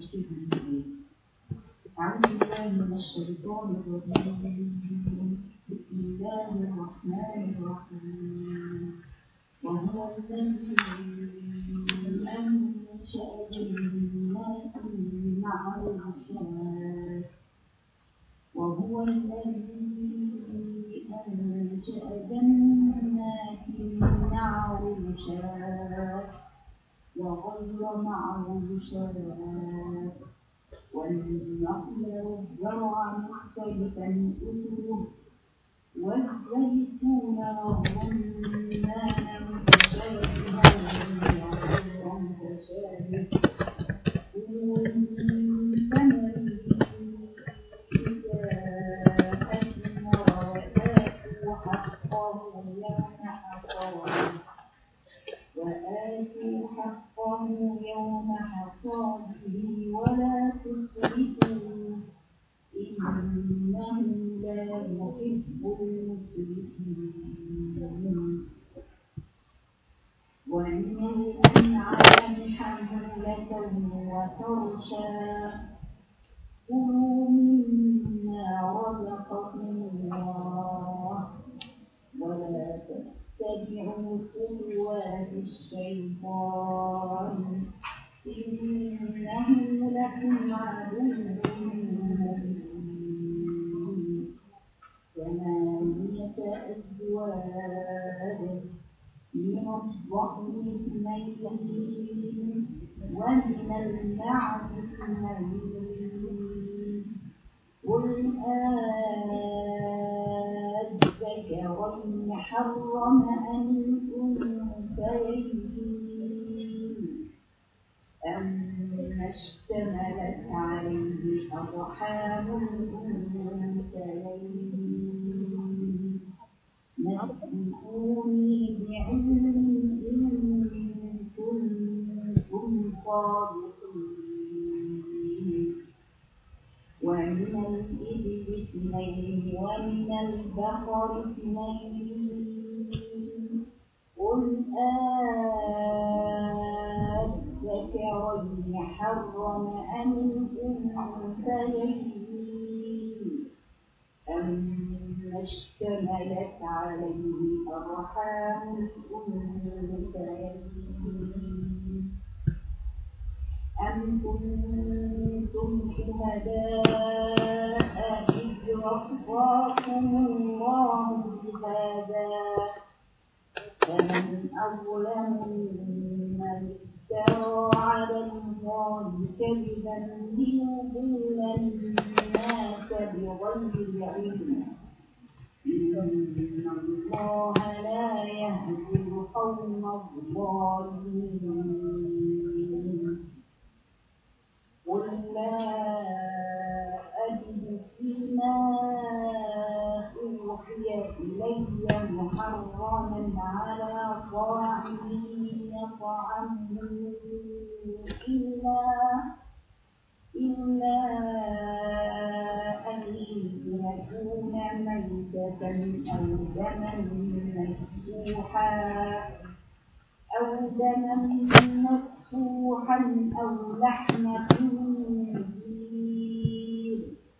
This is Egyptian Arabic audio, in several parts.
المفسدين أعوذ بالله من الشيطان الرجيم بسم الله الرحمن الرحيم وهو الذي أنشأ جنات معروشات وهو الذي أنشأ جنات معروشات وغير معروشات والنخل والزرع مختلفا أكله والزيتون والرمان متشابها وغير متشابه كلوا من ثمره إذا أثمر وآتوا حقه يوم حصاده وآتوا حقه يوم حصاده ولا تسرفوا إنه لا يحب المسرفين ومن الأنعام حمولة وفرشا كلوا مما رزقكم الله ولا تتبعوا خطوات الشيطان إنه لكم عدو مبين ثمانية أزواج من الضأن اثنين ومن المعز اثنين قل أذكرين حرم أم الأنثيين أما اشتملت عليه أرحام الأنثيين نبئوني بعلم إن كنتم صادقين ومن الإبل اثنين ومن البقر اثنين قل أذكرين حرم أم الأنثيين أما اشتملت عليه أرحام الأنثيين أم كنتم شهداء إذ وصاكم الله بهذا فمن أظلم ممن افترى على الله كذبا ليضل الناس بغير علم إن الله لا يهدي القوم الظالمين قل لا أجد فيما أوحي إلي محرما على طاعم يطعمه إلا إلا أن يكون ميتة أو دما مسفوحا أو دما مسفوحا أو لحم خنزير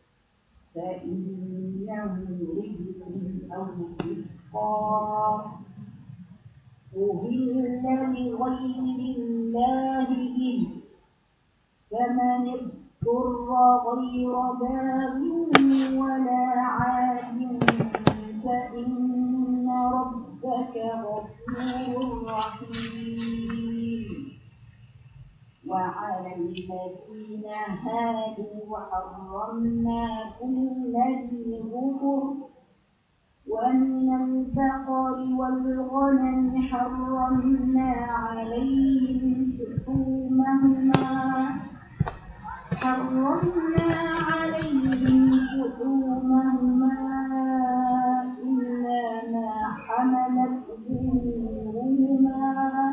فإنه رجس أو فسقا أهل لغير الله به فمن اضطر غير باغ ولا عاد فإن ربك غفور رحيم وعلى الذين هادوا حرمنا كل ذي ظفر ومن البقر والغنم حرمنا عليهم شحومهما حرمنا عليهم شحومهما إلا ما حملت ظهورهما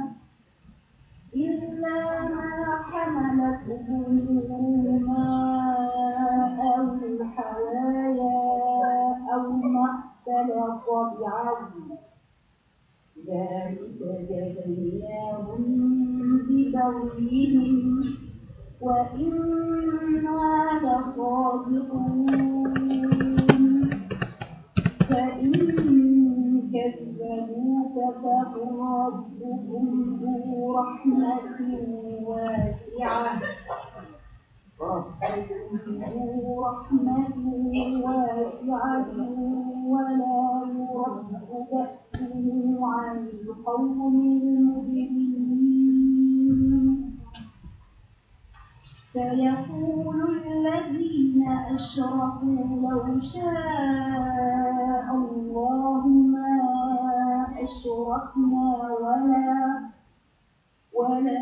إلا ما حملت ظهورهما أو الحوايا أو ما اختلط بعظم ذلك جزيناهم ببغيهم وإنا لصادقون فإن كذبوك فقل ربكم ذو رحمة واسعة ذو رحمة واسعة ولا يرد بأسه عن القوم المجرمين سيقول الذين أشركوا لو شاء الله ما أشركنا ولا ولا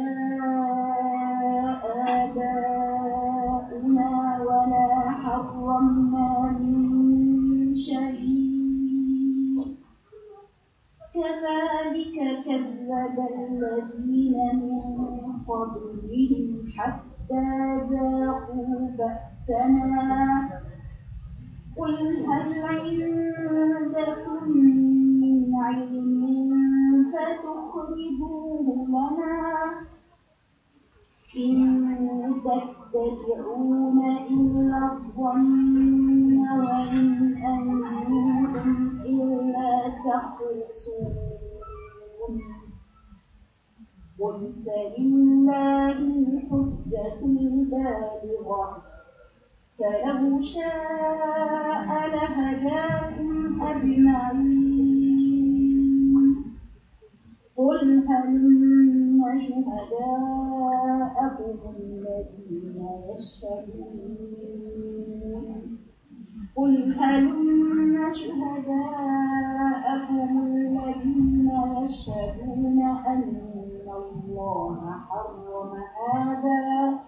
آباؤنا ولا حرمنا من شيء كذلك كذب الذين من قبلهم حتى ذاقوا بأسنا قل هل عندكم من علم فتخرجوه لنا إن تتبعون إلا الظن وإن أنتم إلا تخرصون قل فلله الحجة البالغة فلو شاء لهداكم أجمعين قل هلم شهداءكم الذين يشهدون قل هلم شهداءكم الذين يشهدون أن الله حرم هذا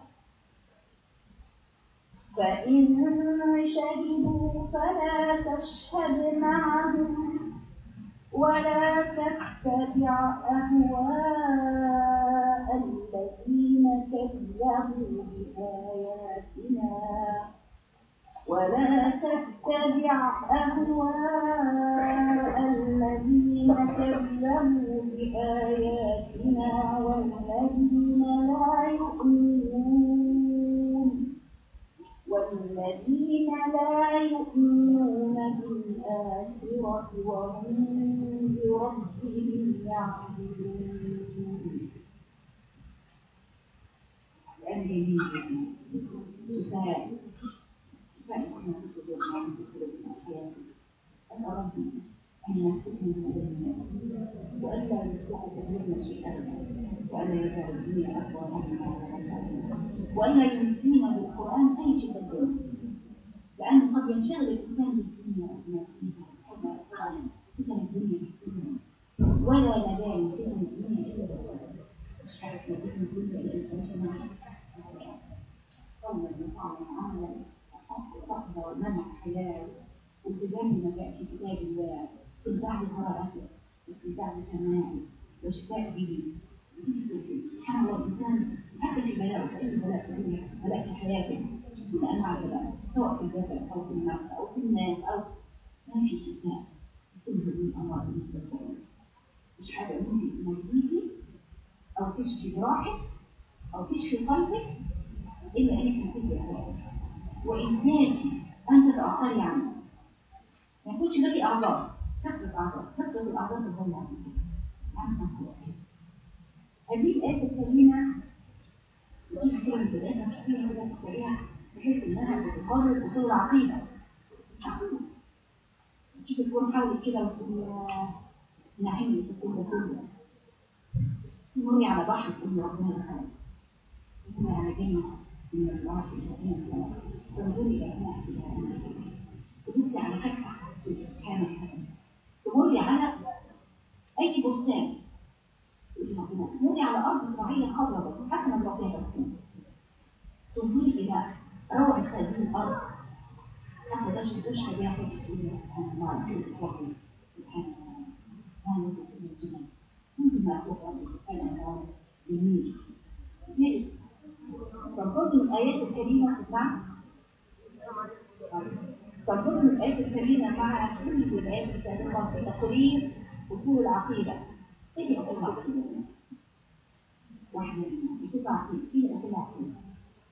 فإن شهدوا فلا تشهد معهم ولا تتبع أهواء الذين كذبوا بآياتنا ولا تتبع أهواء الذين كذبوا بآياتنا والذين لا يؤمنون والذين لا يؤمنون بالآخرة وهم بربهم يعبدون الآن جميل شفاء شفاء احنا نطلب الله نطلب الأحياء أنا ربي أن يحفظنا من الناس وألا يصلح تدميرنا شيئا وألا يجعل الدنيا أكبر همنا وألا ينسينا بالقرآن أي شيء تدمير لأنه قد ينشغل الإنسان بالدنيا بنفسها كما قال فتن الدنيا بالدنيا ولا مجال فتن الدنيا إلا بالقرآن مش عارف فتن الدنيا إلا بالقرآن قوم المطاعم عملا الصح والأخذ والمنع حلال والتزام بما جاء في كتاب الله استمتاع بقراءته واستمتاع بسماعه وشفاء به سبحان الله الإنسان حتى في بلاء فإن بلاء في الدنيا بلاء في حياته كل أنواع البلاء سواء في الجسد أو في النفس أو في الناس أو ما في شفاء كل هذه الأمراض المستقبلة مش حاجة ممكن تمرضيكي أو تشفي جراحك أو تشفي قلبك إلا أنك هتبقى حياتك وإن كان أنت تأخري عنه ما يكونش لك أعذار كثرة أعذار كثرة الأعذار تضيع عنها هذه الآية الكريمة ودي كتير من البداية كتير من البداية بحيث إنها بتقرر أصول العقيدة عقيدة تيجي تكون حاولت كده وتقول نعيم تكون ده كله تمري على بحر تقول ربنا يخلق تمري على جنة من الله في الجنة تنظري إلى أسماء الله تبصي على حاجة سبحانه وتعالى تمري على أي بستان تمري على أرض زراعية خضراء بس حتى من بقية بستان تنظري إلى روعة هذه الأرض حتى ده شفتوش حاجة ياخد سبحان الله سبحان الله سبحان الله الجمال كل ما أخوة سبحان الله جميل زائد تنقض الآيات الكريمة تسمع تنقض الآيات الكريمة مع كل الآيات السابقة في تقرير أصول العقيدة إيه أصول العقيدة؟ واحدة منها أصول العقيدة إيه أصول العقيدة؟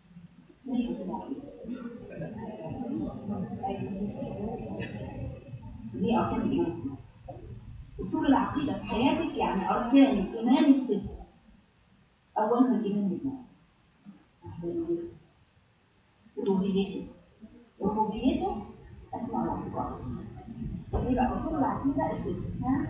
دي أركان الإيمان الستة أصول العقيدة في حياتك يعني أركان الإيمان الستة أولها الإيمان بالله ألوهيته ربوبيته أسماء وصفات يبقى أصول العقيدة الستة ها؟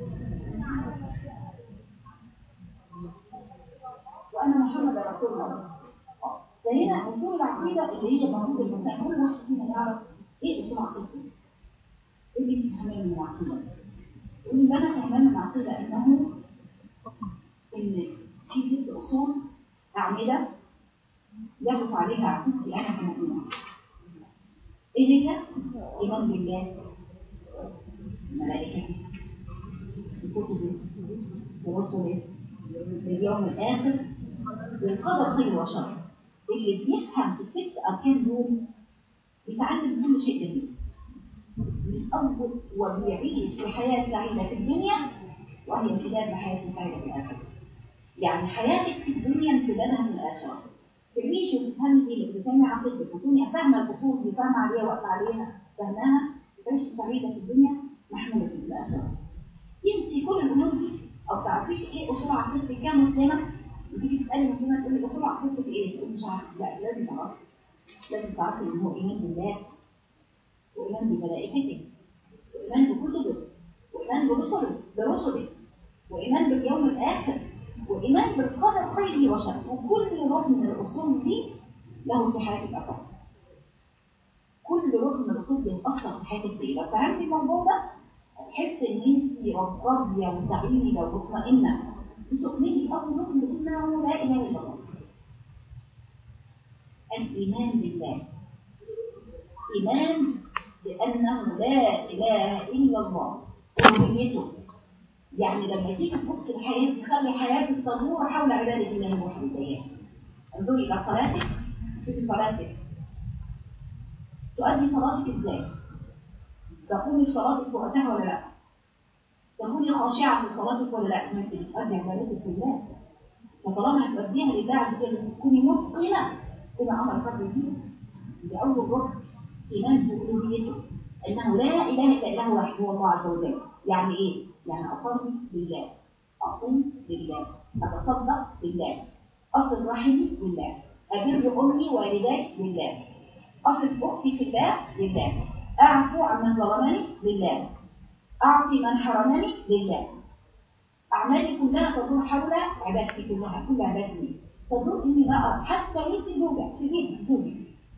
وأنا محمد رسول الله فهنا أصول العقيدة اللي هي المفروض الإنسان كل واحد فينا يعرف إيه أصول عقيدته إيه اللي تفهمين من العقيدة واللي أنا فهمان من العقيدة إنه إن في ست أصول أعمدة يقف عليها عقيدتي أنا كمؤمنة إيه هي؟ إيمان بالله ملائكته بكتبه برسله باليوم الآخر بالقدر خير وشر اللي بيفهم في الست أركان دول بيتعلم كل شيء جديد من أول وبيعيش في حياة سعيدة في الدنيا وهي امتداد لحياة سعيدة في الآخرة يعني حياتك في الدنيا امتدادها في الآخرة تعيشي وتفهمي دي اللي بتفهمي عقيدتك وتكوني فاهمة الأصول اللي فاهمة عليها وقت عليها فاهماها تعيشي سعيدة في الدنيا محمودة في الآخرة تنسي كل الأمور دي أو تعرفيش إيه أصول عقيدتك كمسلمة وتيجي تسألي مسلمة تقول لي أصول عقيدتك إيه؟ تقول مش عارفة لا لازم تعرفي لازم تعرفي إن هو إيمان بالله وإيمان بملائكته وإيمان بكتبه وإيمان برسله برسله وإيمان باليوم الآخر وإيمان بالقدر خيره وشره وكل ركن من الأصول دي له في حياتك أثر كل ركن من الأصول بيتأثر في حياتك فيه لو فهمتي الموضوع ده هتحس إن أنت راضية وسعيدة ومطمئنة وتؤمني أول ركن بأنه لا إله إلا الله الإيمان بالله إيمان بأنه لا إله إلا الله ألوهيته يعني لما تيجي تبص الحياة تخلي حياتك تدور حول عبادة الله وحده انظري إلى صلاتك شوفي صلاتك تؤدي صلاتك إزاي؟ تقومي في صلاتك في وقتها ولا لا؟ تكوني خاشعة في صلاتك ولا لا؟ ما انت بتؤدي عبادتك لله فطالما هتؤديها لله عز وجل تكوني متقنة كده عمل فرد فيه دي أول ركن إيمان بألوهيته أنه لا إله إلا الله وحده هو الله عز وجل يعني إيه؟ يعني أصلي لله أصوم لله أتصدق لله أصل رحمي لله أبر أمي والداي لله أصل أختي في الله لله أعفو عن من ظلمني لله أعطي من حرمني لله أعمالي كلها تدور حول عبادتي كلها كل عبادتي تدور إني بقى حتى وأنت زوجة في بيت زوجك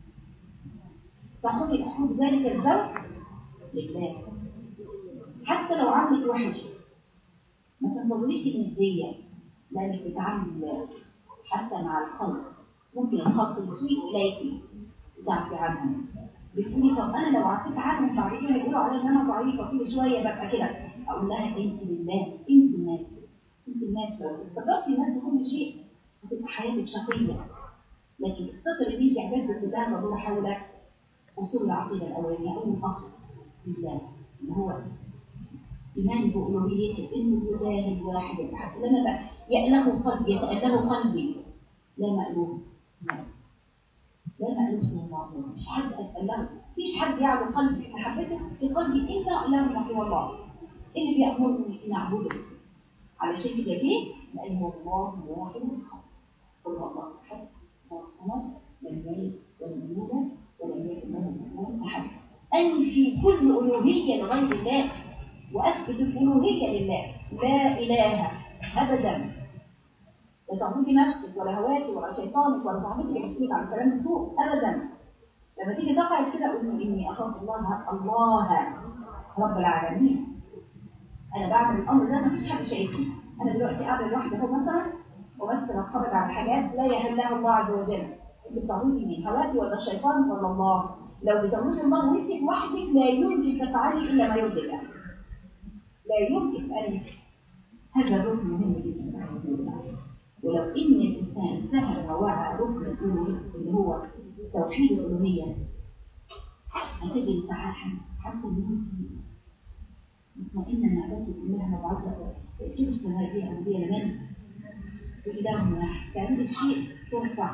تأخذي حقوق ذلك الزوج لله حتى لو عملت وحش ما تنتظريش الندية لأنك بتتعامل حتى مع الخلق ممكن الخلق يسيء إليك تعفي عنها بتقولي طب أنا لو عفيت عنهم بعد كده يقولوا علي إن أنا ضعيفة كل شوية ببقى كده أقول لها أنت لله أنت الناس أنت الناس لو افتكرتي الناس في كل شيء هتبقى حياتك شقية لكن افتكري ان انت عبادة الله تدور حول أصول العقيدة الأولانية أول أصل لله اللي هو إيمان بألوهيته إنه الإله الواحد الأحد لما بقى يأله قلبي يتأله قلبي لا مألوه لا لا مألوه سوى الله مش حد أتأله مفيش حد يعلو قلبي محبته في قلبي إلا إله هو الله اللي بيأمرني إن أعبده علشان كده ليه؟ لأن هو الله واحد الحق قل هو الله أحد هو الصمد لم يلد ولم يولد ولم يكن له كفوا أحد أنفي كل ألوهية لغير الله وأثبت الألوهية لله لا إله أبدا لا تعبدي نفسك ولا هواك ولا شيطانك ولا تعبدي يحكيك عن كلام السوء أبدا لما تيجي تقعد كده قول إني أخاف الله الله رب العالمين أنا بعمل الأمر ده مفيش حد شايفني أنا دلوقتي قاعدة لوحدي أهو مثلا وبس بتفرج على حاجات لا يحلها الله عز وجل انت بتعبدي مين هواكي ولا الشيطان ولا الله لو بتعبدي الله وانت لوحدك لا يمكن تفعلي الا ما يرضي الله لا يمكن ان هذا الركن مهم جدا ولو ان الانسان فهم ووعى ركن الالوهيه اللي هو توحيد الالوهيه هتجد ساعات حتى ان انت مطمئنه ان عبادتك كلها مبعوثه ترسل هذه العبوديه لمن؟ بإله واحد تعمل الشيء ترفع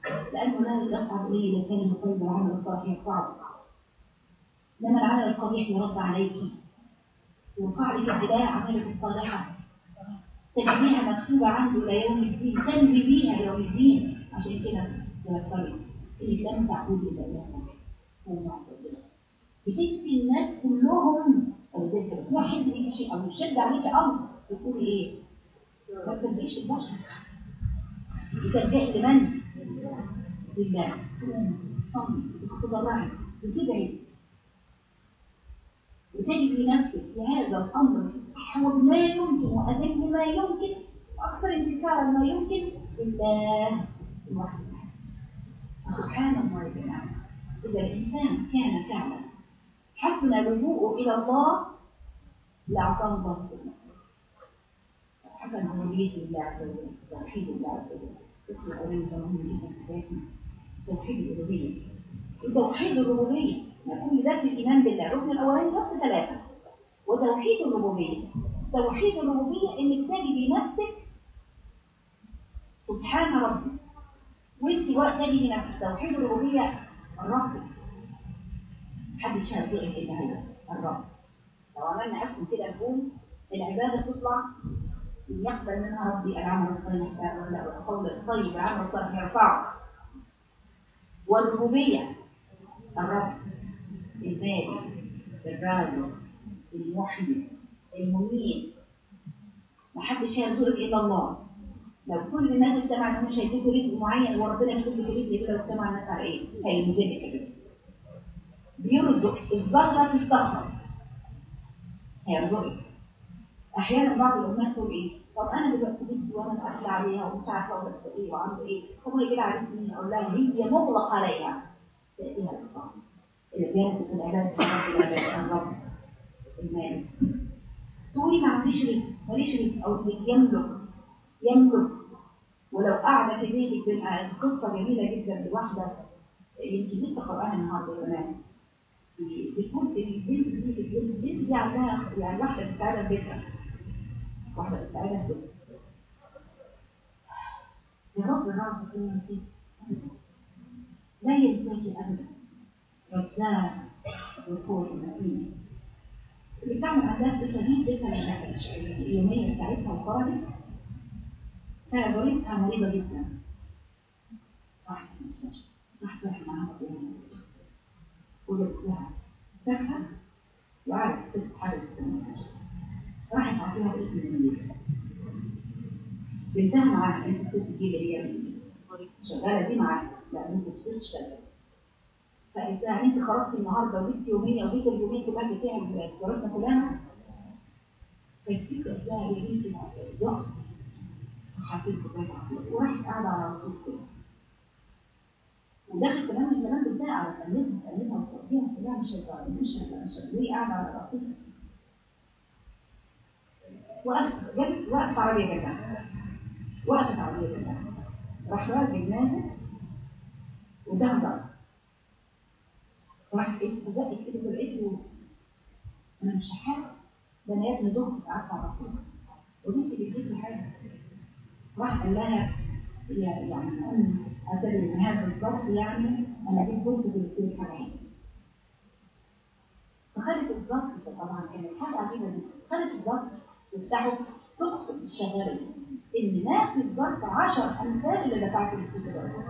لأنه لا يصعب إليه إذا كان الطيب والعمل الصالح يرفعه إنما العمل القبيح يرد عليك يرفع لك البداية عملك الصالحة تجديها مكتوبة عنده إلى يوم الدين تنجي بيها يوم الدين عشان كده تذكري إنك لم تعبدي إلا الله هو معبود بتفتي الناس كلهم ولذلك لو في واحد ليك شيء أو يشد عليك أمر تقولي إيه؟ ما تتبعيش البشر بتلجئي لمن؟ لله صلي وتتضرعي وتدعي وتجد نفسك في هذا الأمر أحوج ما يمكن وأذل ما يمكن وأكثر انتصارا ما يمكن لله الواحد سبحان الله يا جماعة إذا الإنسان كان فعلا حسن لجوءه إلى الله لأعطاه الله سبحانه حسن عملية الله عز وجل توحيد الله عز وجل تدخل أولين مهم جدا في حياتنا توحيد الألوهية وتوحيد الربوبية نقول ذات الإيمان بالله الركن الأولاني بس ثلاثة وتوحيد الربوبية توحيد الربوبية إنك تجدي نفسك سبحان ربي وانت وقت تجدي نفسك توحيد الربوبية الرب محدش هيرزقك إلا هو الرب لو عملنا اسم كده نقول العبادة تطلع يقبل منها ربي العمل الصالح ولا القول الطيب العمل الصالح يرفعه والربوبية الرب المالك الرازق المحيي المميت محدش هيرزقك الا الله لو كل الناس اجتمعوا انهم مش هيدوكوا رزق معين وربنا يكتب لك رزق يبقى لو اجتمع الناس على ايه؟ هينزل لك الرزق بيرزق الذره تستخرج هيرزقك احيانا بعض الامهات تقول ايه؟ طب انا دلوقتي بنتي وانا مقفل عليها ومش عارفه ولابسه ايه وعامله ايه؟ طب هي كده على اسمي اقول لها هي مغلق عليها تاتيها الصعب اللي جانب العلاج العلاج الرب المال تقولي ما عنديش رزق ماليش رزق او انك يملك يملك ولو قاعده في بيتك بين قصه جميله جدا لواحده يمكن لسه قراها النهارده كمان بتقول ان البنت دي البنت دي عندها يعني واحده بتساعدها في بيتها واحده بتساعدها في بيتها يا رب الرب يكون فيك لا ينساك ابدا رزاق وفور متين اللي بتعمل عندها بيتها دي بيتها اليوميه بتاعتها وخرجت فجارتها مريضه جدا راحت المستشفى راحت واحد معاها في المستشفى وجبت لها فاكهه وقعدت تتحرك في المستشفى راحت عطيها بقيه المدير بنتها معاها انت الست دي اللي هي شغاله دي معاها لا انت بتشتغل فقالت لها انت خرجتي النهارده وجبتي يوميه وجيت اليومين كمان بتاعي جارتنا كلها فالست قالت لها يا بنتي ضغط حسيت بكده وراحت قاعده على رصيف كده ودخلت كمان الكلام بتاعي على تأنيبها تأنيبها وتقضيها كلها مش هتقعد مش هتقعد مش هتقعد وهي قاعده على الرصيف وقفت جت وقفت عربيه جنبها وقفت عربيه جنبها راح راجل نازل وده ضرب راحت اتفاجئت كده طلعت له انا مش شحات ده انا يا ابني دخت قعدت على الرصيف وبنتي بتجيب لي حاجه راح قال لها يعني اعتبر ان هذا الظرف يعني انا جيت بنت قلت لك حاجه فخدت الظرف طبعا كانت حاجه عجيبه جدا خدت الظرف تفتحه تقصد الشغاله ان ما في الظرف 10 امثال اللي دفعت الست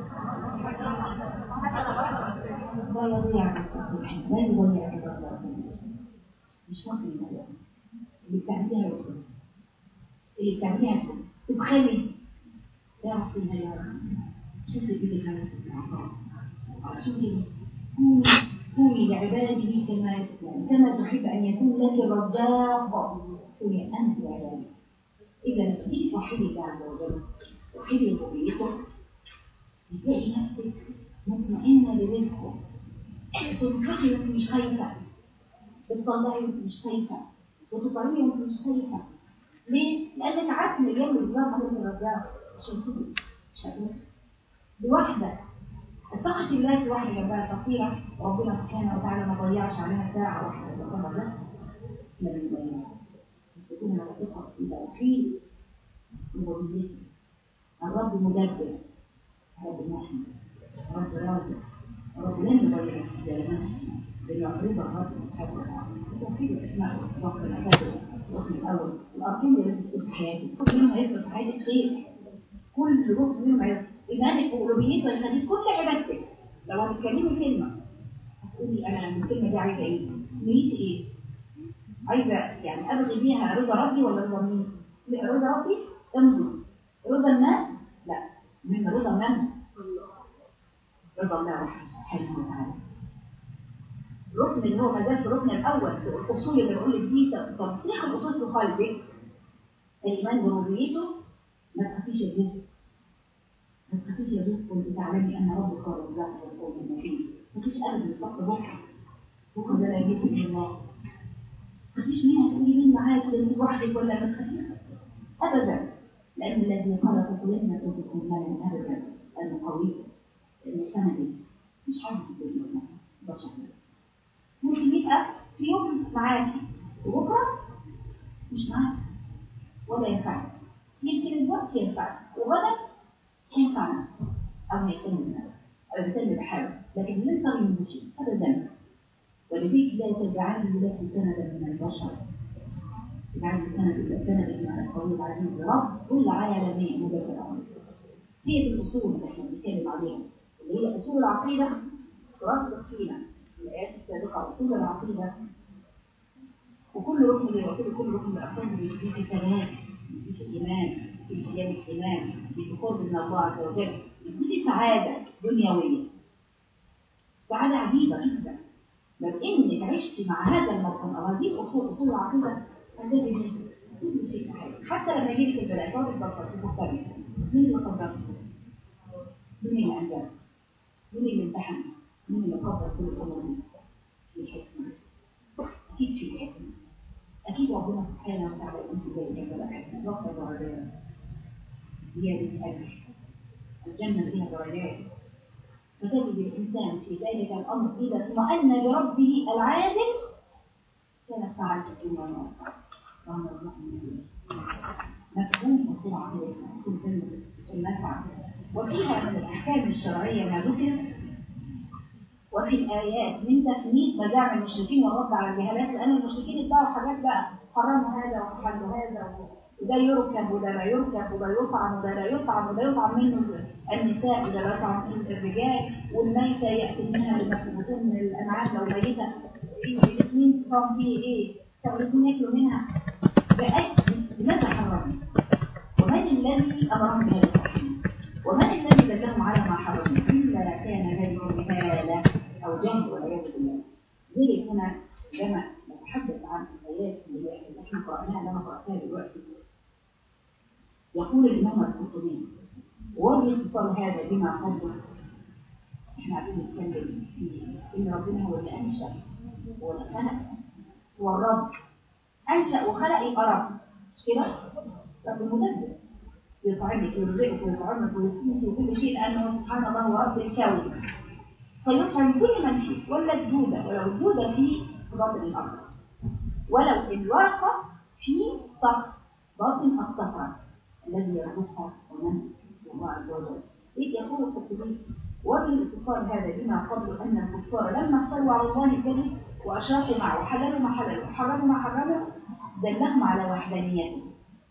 لا يضيع لا يضيع كده مش ممكن يضيع اللي بتعمليها اللي بتعمليها تبخلي تعرف انها يا رب شد ايدك على شوفي كوني كوني لعباده كما كما تحب ان يكون لك الرزاق كوني انت لعباده اذا تيجي توحدي الله عز وجل توحدي ربوبيته هتلاقي نفسك مطمئنه لرزقه تنفقي وانت مش خايفه بتطلعي وانت مش خايفه وتطلعي وانت مش خايفه ليه؟ لانك عارف ان اليوم الرزاق هو الرزاق عشان كده مش هتموت لوحدك طاقة الله الواحدة جنبها خطيرة ربنا سبحانه وتعالى ما ضيعش عليها ساعة واحدة ربنا لا ما بيضيعها بس تكون على ثقة في توحيد ربوبيته الرب مدبر هذا النحن رب راضي رب لن يغير اختيار نفسه ليعرض الرب سبحانه وتعالى توحيد الاسماء والصفات والعباده الركن الاول الاركان اللي لازم تكون في حياتك كل منهم هيفرق في حياتك خير كل ركن منهم هيفرق ايمانك والوهيته يخليك كل عبادتك لو هتتكلمي كلمه هتقولي انا من الكلمه دي عايزه ايه؟ نيتي ايه؟ عايزه يعني ابغي بيها رضا ربي ولا رضا مين؟ لا، رضا ربي امضي رضا الناس لا من رضا من؟ رضا الله وحده سبحانه وتعالى الركن اللي هو ما زال في الركن الاول في الاصول اللي بقول لك دي تصحيح الاصول في قلبك الايمان بربوبيته ما تخافيش الرزق ما تخافيش الرزق وانت تعلمي ان ربك هو الرزاق ذو القوه المتين ما فيش ابدا فقر بكره بكره ده لا يجيب من الله ما تخافيش مين هتقولي مين معاك ولا مين لوحدك ولا ما تخافيش ابدا لان الذي خلقك لن يترككم مالا ابدا المقوي سندي مش حاجه في الدنيا بشر ممكن يبقى في يوم معاكي وبكره مش معاكي ولا ينفعك يمكن الوقت ينفعك وغدا ينفع نفسك او هيكون نفسك او يهتم بحاله لكن لن تغير شيء ابدا ولذلك لا تجعلني لك سندا من البشر اجعلني سند سند من القوي العزيز رب كل عالمين مدبر هي دي الاصول اللي احنا بنتكلم عليها اللي هي اصول العقيده ترسخ فينا الآيات السابقة أصول العقيدة وكل ركن اللي قلت كل ركن من الأركان بيديك ثبات بيديك إيمان بيديك زيادة إيمان بيديك قرب من الله عز وجل بيديك سعادة دنيوية سعادة عجيبة جدا لو إنك عشت مع هذا المفهوم أو هذه الأصول أصول العقيدة هتجد كل شيء في حياتك حتى لما يجيلك البلاء تقعد تفكر تفكر مين اللي قدرك؟ مين اللي أنجزك؟ مين اللي امتحنك؟ مين اللي قدر كل الامور دي في الحكمه اكيد في حكمه اكيد ربنا سبحانه وتعالى انت زي كده حكمه رفع درجات زياده اجر الجنه فيها درجات فتجد الانسان في ذلك الامر اذا اطمأن بربه العادل كانت سعاده الدنيا والآخرة اللهم ارزقنا مفهوم اصول عقيدتنا اصول كلمه النفع وفيها من الاحكام الشرعيه ما ذكر وفي الآيات من تثنيت مزاعم المشركين والرد على الجهالات لأن المشركين ادعوا حاجات بقى حرموا هذا وحلوا هذا وده يركب وده لا يركب وده يطعم وده لا يطعم وده يطعم منه النساء وده لا يطعم منه الرجال والميتة يأكل منها المكتوبتون من الأنعام لو ميتة في الاثنين تصام فيه إيه؟ طب الاثنين ياكلوا منها بأي لماذا حرموا؟ ومن الذي أمرهم بهذا التحريم؟ ومن الذي دلهم على ما حرموا؟ إلا كان ذلك مثالا أو جهل والعياذ بالله. لذلك هنا لما نتحدث عن الآيات اللي هي اللي احنا قرأناها اللي أنا قرأتها دلوقتي يقول الإمام القرطبي وجه اتصال هذا بما قبله احنا عارفين نتكلم في إن ربنا هو اللي أنشأ هو اللي خلق هو الرب أنشأ وخلق يبقى رب مش كده؟ رب المدبر يطعمك ويرزقك ويطعمك ويسقيك وكل شيء لأنه سبحان الله هو رب الكون فيطعم كل من فيه ولا الجودة ولو الجودة في باطن الأرض ولو الورقة في صخر باطن الصخرة الذي يربطها ومن الله عز وجل إذ يقول القرطبي وبالاتصال هذا بما قبل أن الكفار لما اختاروا على الله الكذب وأشركوا معه وحللوا ما حللوا وحرموا ما حرموا دلهم على وحدانيته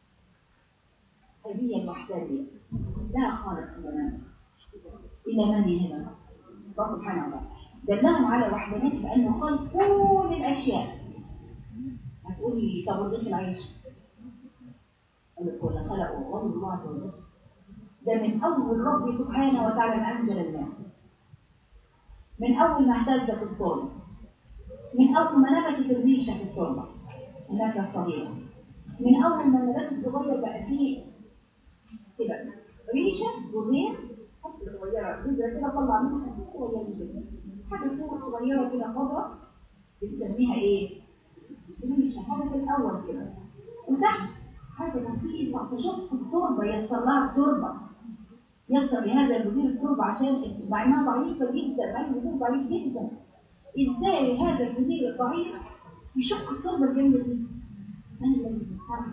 هذه الوحدانية لا خالق إلا من إلا من هنا الله سبحانه وتعالى دلهم على وحدانيته بأنه خلق كل الأشياء هتقولي طب رغيف العيش قال لك ولا خلقه وضع الله عز وجل ده من أول رب سبحانه وتعالى ما أنزل الماء من أول ما اهتزت التربة من أول ما نبتت الريشة في التربة النبتة الصغيرة من أول ما النبات الصغير بقى فيه كده ريشة جزير حتة صغيرة جزء كده طلع منها حتة صغيرة جدا حاجة فوق صغيرة كده خضرا بنسميها إيه؟ ريشة حاجة في الأول كده وتحت حاجة بسيطة تشق التربة يسر لها التربة يسر لهذا المدير التربة عشان مع انها ضعيفة جدا مع انه ضعيف جدا ازاي هذا المدير الضعيف يشق التربة الجامدة دي؟ من الذي يستطيع؟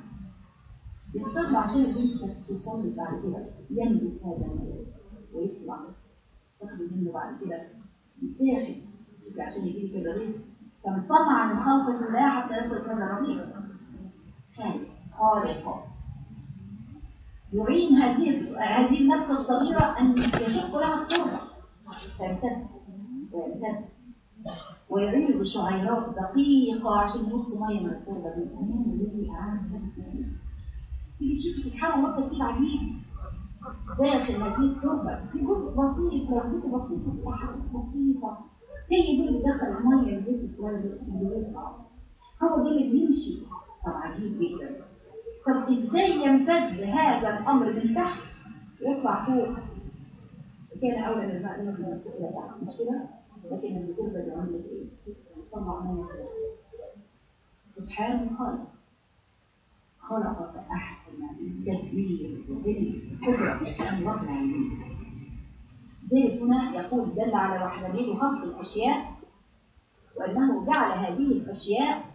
يستطيع عشان البنت توصل بعد كده ينبت هذا المدير ويطلع تاخد منه بعد كده يتاخد عشان يجيب كده رزق فمن صنع من خلق الله حتى يصل كذا رزق خالق خالق يعين هذه هذه النفس الصغيرة أن يشق لها التربة فيمتد ويمتد ويعين بشعيرات دقيقة عشان يمص مية من التربة دي كمان الذي أعان تيجي تشوف سبحان الله ترتيب عجيب داخل هذه التربة في جزء بسيط موجود بسيط حاجة بسيطة هي دي اللي دخل المية الجزء الصغير ده اسمه بيطلع هو ده اللي بيمشي طب عجيب جدا طب ازاي يمتد هذا الامر من تحت ويطلع فوق كان اولى من الماء لما كنا فوق الى تحت مش كده لكن البذور اللي عملت ايه طلع ميه سبحان الخالق خلق فاحسن تدبير قدره ان وضع ذلك هنا يقول دل على وحدانيه خلق الاشياء وانه جعل هذه الاشياء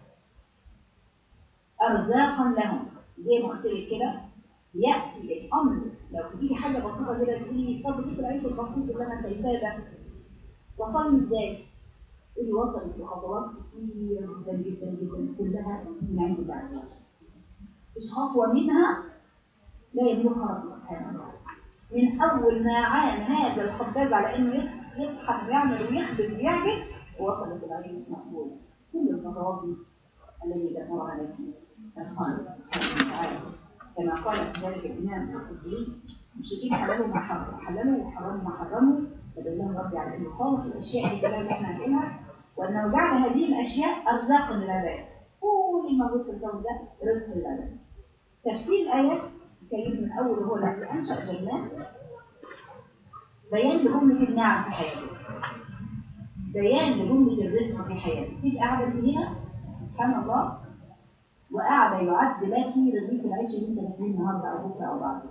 ارزاقا لهم زي ما قلت لك كده ياتي الامر لو تجيلي حاجه بسيطه كده تقولي طب دي العيش البسيط اللي انا شايفاه ده وصلني ازاي؟ اللي وصلت لخطوات كتير جدا جدا جدا كلها من عند الله عز وجل. مش خطوه منها لا يملكها رب سبحانه وتعالى. من اول ما عان هذا الخباز على انه يضحك ويعمل ويخبز ويعمل ووصلت العيش مقبول. كل الخطوات دي الذي ذكر عليك الخالق سبحانه وتعالى كما قال ذلك الامام القدسي المشركين حللوا ما حرموا حللوا وحرموا ما حرموا فدلهم ربي على انه خالص الاشياء دي كلها اللي احنا هنقولها وانه جعل هذه الاشياء ارزاقا للعباد كل الموجود في الكون ده رزق للعباد تفسير الايات كريم من اول هو الذي انشا جنات بيان لجمله النعم في حياته بيان لجمله الرزق في حياته تيجي قاعده هنا سبحان الله وقاعد يعد لك رزق العيش اللي انت داخلين النهارده او بكره او بعد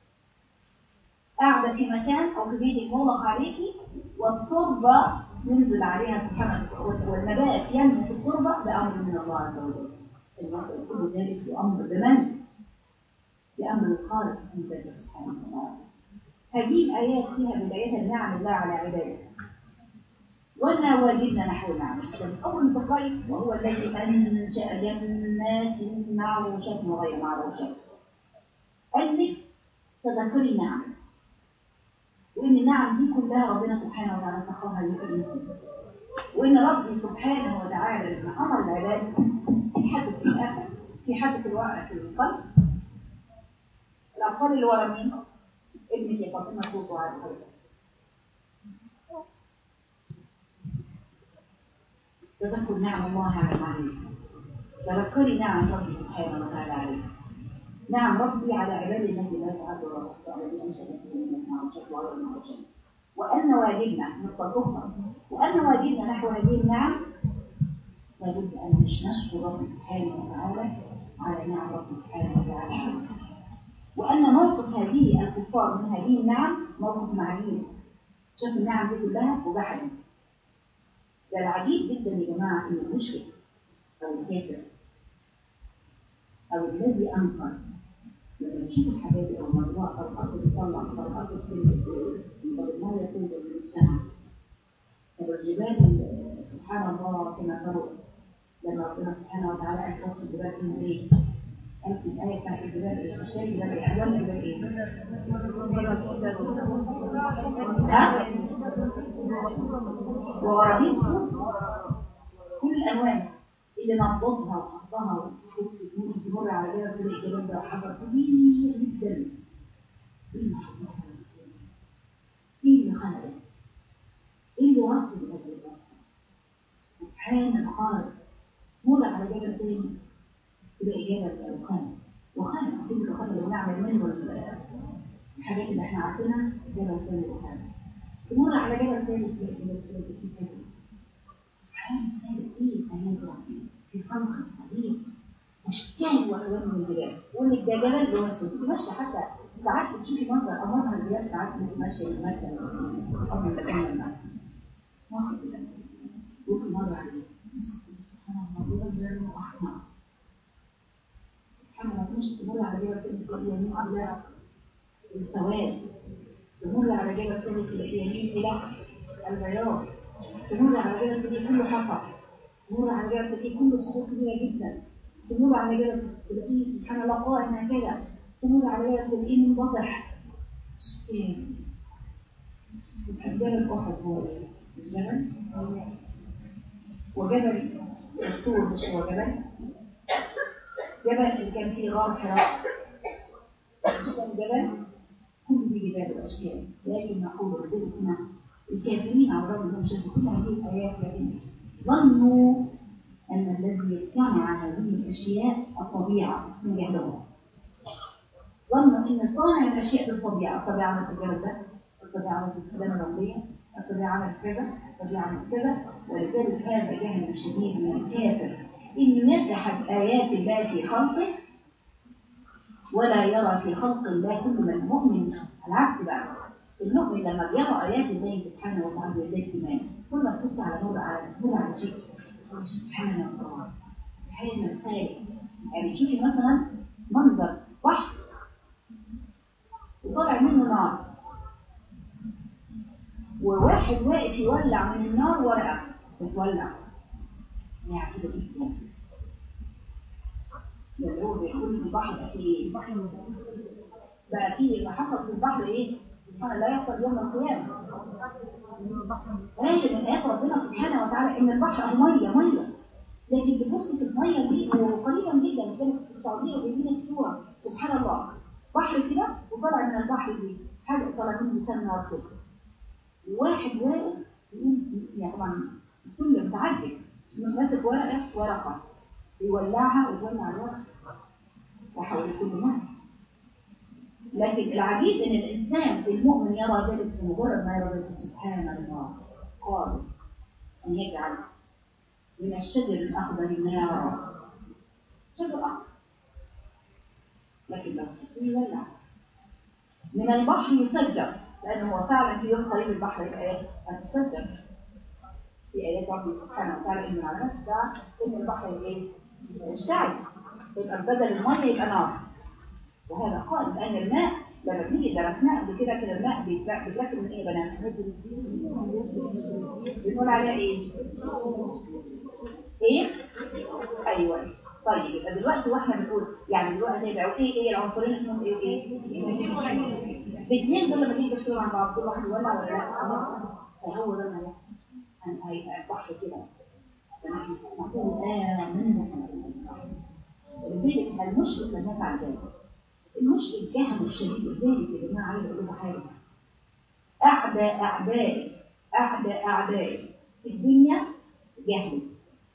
قاعده في مكان او في بيتك مغلق عليكي والتربه ينزل عليها سبحانه والنبات ينمو في التربه بامر من الله عز وجل الوصل كل ذلك بامر بمن؟ بامر الخالق من ذاته سبحانه وتعالى هذه الايات فيها بدايه نعم الله على عباده وما واجبنا نحو العمل الأول بخير وهو الذي أنشأ جنات معروشات وغير معروشات قال لك تذكري نعم وإن النعم دي كلها ربنا سبحانه وتعالى سخرها لك الإنسان وإن ربي سبحانه وتعالى لما أمر العباد في حد في الآخر في حد في الوقت في القلب الأطفال اللي ورا مين؟ ابنك يا فاطمة صوته على الخير تذكر نعم الله على عليك تذكري نعم ربي سبحانه وتعالى عليك نعم ربي على عباده التي لا تعد ولا تحصى الذي انشا في جنه معروشات وغير معروشات وان واجبنا نقطه اخرى وان واجبنا نحو هذه النعم لابد ان نشكر ربي سبحانه وتعالى على نعم ربي سبحانه وتعالى علينا وان موقف هذه الكفار من هذه النعم موقف معين شاف النعم دي كلها وجحدت ده العجيب جدا يا جماعة إن المشرك أو الكافر أو الذي أنكر لما يشوف الحاجات أو الموضوع أو الأرض بتطلع أو الأرض بتنزل طب المية تنزل من السماء طب الجبال سبحان الله كما تروا لما ربنا سبحانه وتعالى قال وصف الجبال إنه إيه؟ قال في الآية بتاعت الجبال إيه؟ أشكال الجبال إيه؟ ألوان الجبال إيه؟ ها؟ وغرابيب سود كل الالوان اللي نبضها وحطها وتحس ممكن تمر على جبل تلاقي الجبل ده حجر كبير جدا ايه اللي خلقه؟ ايه اللي وصل لهذا الوصف؟ سبحان الخالق مر على جبل تاني تلاقي جبل وخلق وخلق كل خلق لو نعمل منه الحاجات اللي احنا عارفينها جبل تاني وخلق تمر على جبل ثالث سبحان ثالث ايه هينزل في خلق الحديد اشكال والوان من الجبال يقول لك ده جبل اللي هو السود تمشي حتى ساعات بتشوفي منظر او مظهر الجبال ساعات بتمشي المكان او المكان المكان واخد كده ممكن مره عليه سبحان الله جبل احمر سبحان الله تمشي تمر على جبل ثالث تلاقي يمين ابيض السواد تمر على على جبل تاني تلاقيه يمين إلى البياض تمر على جبل تلاقيه كله حصى تمر على جبل تلاقيه كله صخور كبيرة جدا تمر على جبل تلاقيه سبحان الله قائم هكذا تمر على جبل تلاقيه منبطح سبحان جبل أحد هو إيه؟ مش جبل؟ وجبل الطور مش هو جبل؟ جبل اللي كان فيه غار حراء مش كان جبل؟ كل دي جبال الأشكال لكن نقول لذلك هنا الكافرين على الرغم انهم شافوا كل هذه الآيات لكن ظنوا أن الذي صنع هذه الأشياء الطبيعة من جهلهم ظنوا أن صانع الأشياء بالطبيعة الطبيعة عملت الجبل ده الطبيعة عملت السلامة الرملية الطبيعة عملت كذا الطبيعة عملت كذا ولذلك هذا جهل شديد من الكافر إن يجحد آيات الله في خلقه ولا يرى في خلق الله كل من المؤمن العكس بقى المؤمن لما بيرى آيات الله سبحانه وتعالى بيزداد إيمان كل ما تبص على نور على نور على شيء سبحان الله سبحان الخالق يعني شوفي مثلا منظر بحر وطلع منه نار وواحد واقف يولع من النار ورقة بتولع يعني كده جدا اللي هو بيقول في البحر بقى فيه بقى فيه ما حصل في البحر ايه؟ سبحان لا يحصل يوم القيامة لكن من آيات ربنا سبحانه وتعالى إن البحر مية مية لكن بتبص في المية دي وقريبا جدا كانت في السعودية وجايبين الصورة سبحان الله بحر كده وطلع من البحر دي حاجة طلع منه لسان نار كده واحد واقف يعني طبعا كل متعجب ماسك ورقة ورقة يولعها ويولع الورقة وحول كل مرة لكن العجيب ان الانسان المؤمن يرى ذلك بمجرد ما يرى ذلك سبحان الله قال ان يجعل من الشجر الاخضر نارا شجر اخضر لكن لو يولع من البحر يسجر لانه هو فعلا في يوم قريب البحر الايات هتسجر في ايات ربي سبحانه وتعالى ان علامات الساعه ان البحر ايه؟ يشتعل يبقى بدل الميه يبقى نار وهذا قال لأن الماء لما بنيجي درسناه قبل كده كده الماء بيتركب من ايه يا بنات؟ بنقول عليها ايه؟ ايه؟ ايوه طيب يبقى دلوقتي واحنا بنقول يعني دلوقتي هيبقى ايه ايه العنصرين اسمهم ايه وايه؟ الاثنين دول لما تيجي تشتغل عن بعض كل واحد يولع ولا لا؟ فهو ده اللي هيبقى البحر كده نقول آمنا لذلك المشرك لم يفعل ذلك المشرك جهل الشديد ذلك يا جماعه عايز اقول لكم حاجه اعدى اعدائي اعدى اعدائي في الدنيا جهل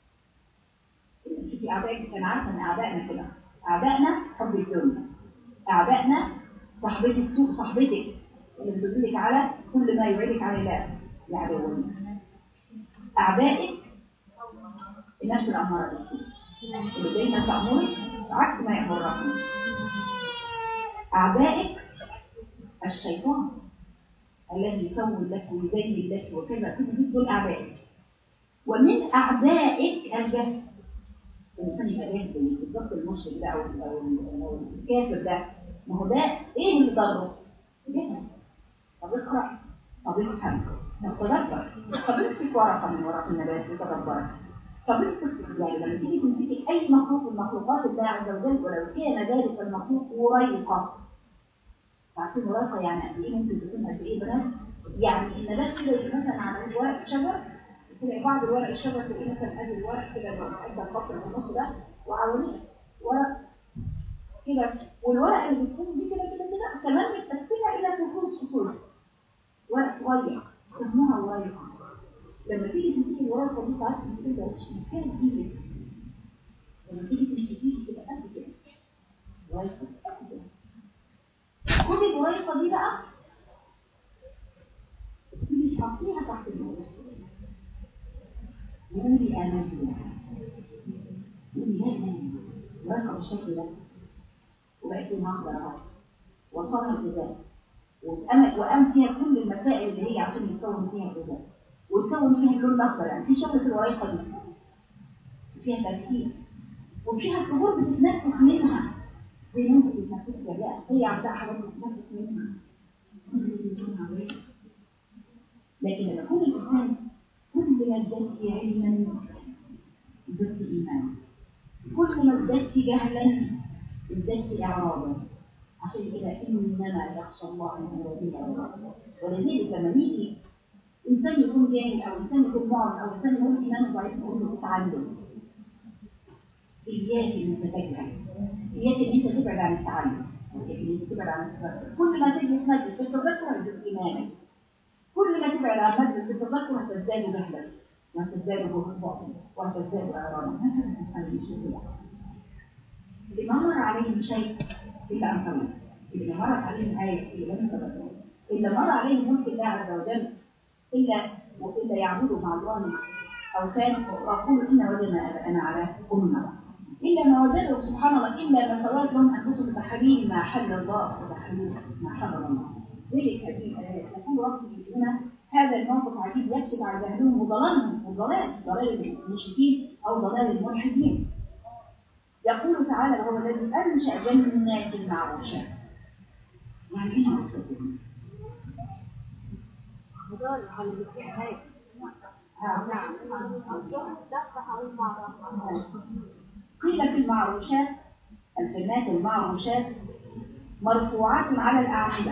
في اعدائي كان عارفه ان اعدائنا كده اعدائنا حب الدنيا اعدائنا صاحبتي السوق صاحبتك اللي بتدلك على كل ما يعيدك على الله يعدوني اعدائك الناس الاماره بالسوء اللي دايما تامرك عكس ما يامر ربنا أعدائك الشيطان الذي يسول لك ويزين لك وكذا كل دي دول أعدائك ومن أعدائك الجهل الإنسان يبقى جاهل زي بالظبط المشرك ده أو أو الكافر ده ما هو ده إيه اللي ضره؟ جهل طب اقرأ طب افهم طب تدبر طب امسك ورقة من ورق النبات وتدبرها طب امسك يعني لما تيجي تمسكي أي مخلوق من مخلوقات الله عز وجل ولو كان ذلك المخلوق وريقة عارفين ورقه يعني قد ايه ممكن تكون قد ايه بنات يعني النبات كده يبقى مثلا على ورق شجر تلاقي بعض ورق الشجر تلاقيه مثلا ادي الورق كده حته الخط اللي في النص ده وعاوليه ورق كده والورق اللي بتكون دي كده كده كده كمان متقسمه الى فصوص فصوص ورق صغير سموها ورقه لما تيجي تمسكي الورقه دي ساعات تمسكيها مش مكان ايدك لما تيجي تمسكيها تبقى قد كده ورقه قد كده خدي الوريقه دي بقى تيجي تحطيها تحت الموس وقولي امنت بها قولي لا اله ورقه بالشكل ده وبقت لونها اخضر اهو وصلها الغذاء وقام فيها كل المسائل اللي هي عشان يتكون فيها الغذاء وتكون فيها اللون الاخضر يعني في شغل في الوريقه دي فيها تركيب وفيها صدور بتتنفس منها زي ما انت بتتنفس لا هي عندها حاجات بتتنفس منها لكن لما يكون الإنسان كل ما ازددت علما ازددت إيمانا كل ما ازددت جهلا ازددت إعراضا عشان كده إنما يخشى الله من عباده ولذلك لما نيجي إنسان يكون جاهل أو إنسان يكون معرض أو إنسان يكون إيمانه ضعيف نقول له اتعلم إياك إن تتجهل إياك إن أنت تبعد عن التعلم إياك إن أنت تبعد عن التذكر كل ما تجلس مجلس تتذكر هتزيد إيمانك كل ما تبعد عن مجلس تتذكر هتزداد جهلك وهتزداد بطئا وهتزداد إعراضا هكذا الإنسان يشوف اللي ما مر عليه شيء إلا أن تموت اللي ما مرت عليه آية إلا لم تبدل إلا مر عليه ملك الله عز وجل إلا وإلا يعبدوا مع الله أوثان ويقول إن وجدنا آباءنا على أمة إلا ما وجدوا سبحان الله إلا ما سوات لهم أنفسهم تحريم ما حل الله وتحريم ما حرم الله ذلك هذه الآيات يقول ربي هنا هذا الموقف عجيب يكشف عن جهلهم وضلالهم وضلال ضلال المشركين أو ضلال الملحدين يقول تعالى وهو الذي أنشأ جنات المعروشات يعني إيه معروشات؟ قيل في المعروشات الجنات المعروشات مرفوعات على الأعمدة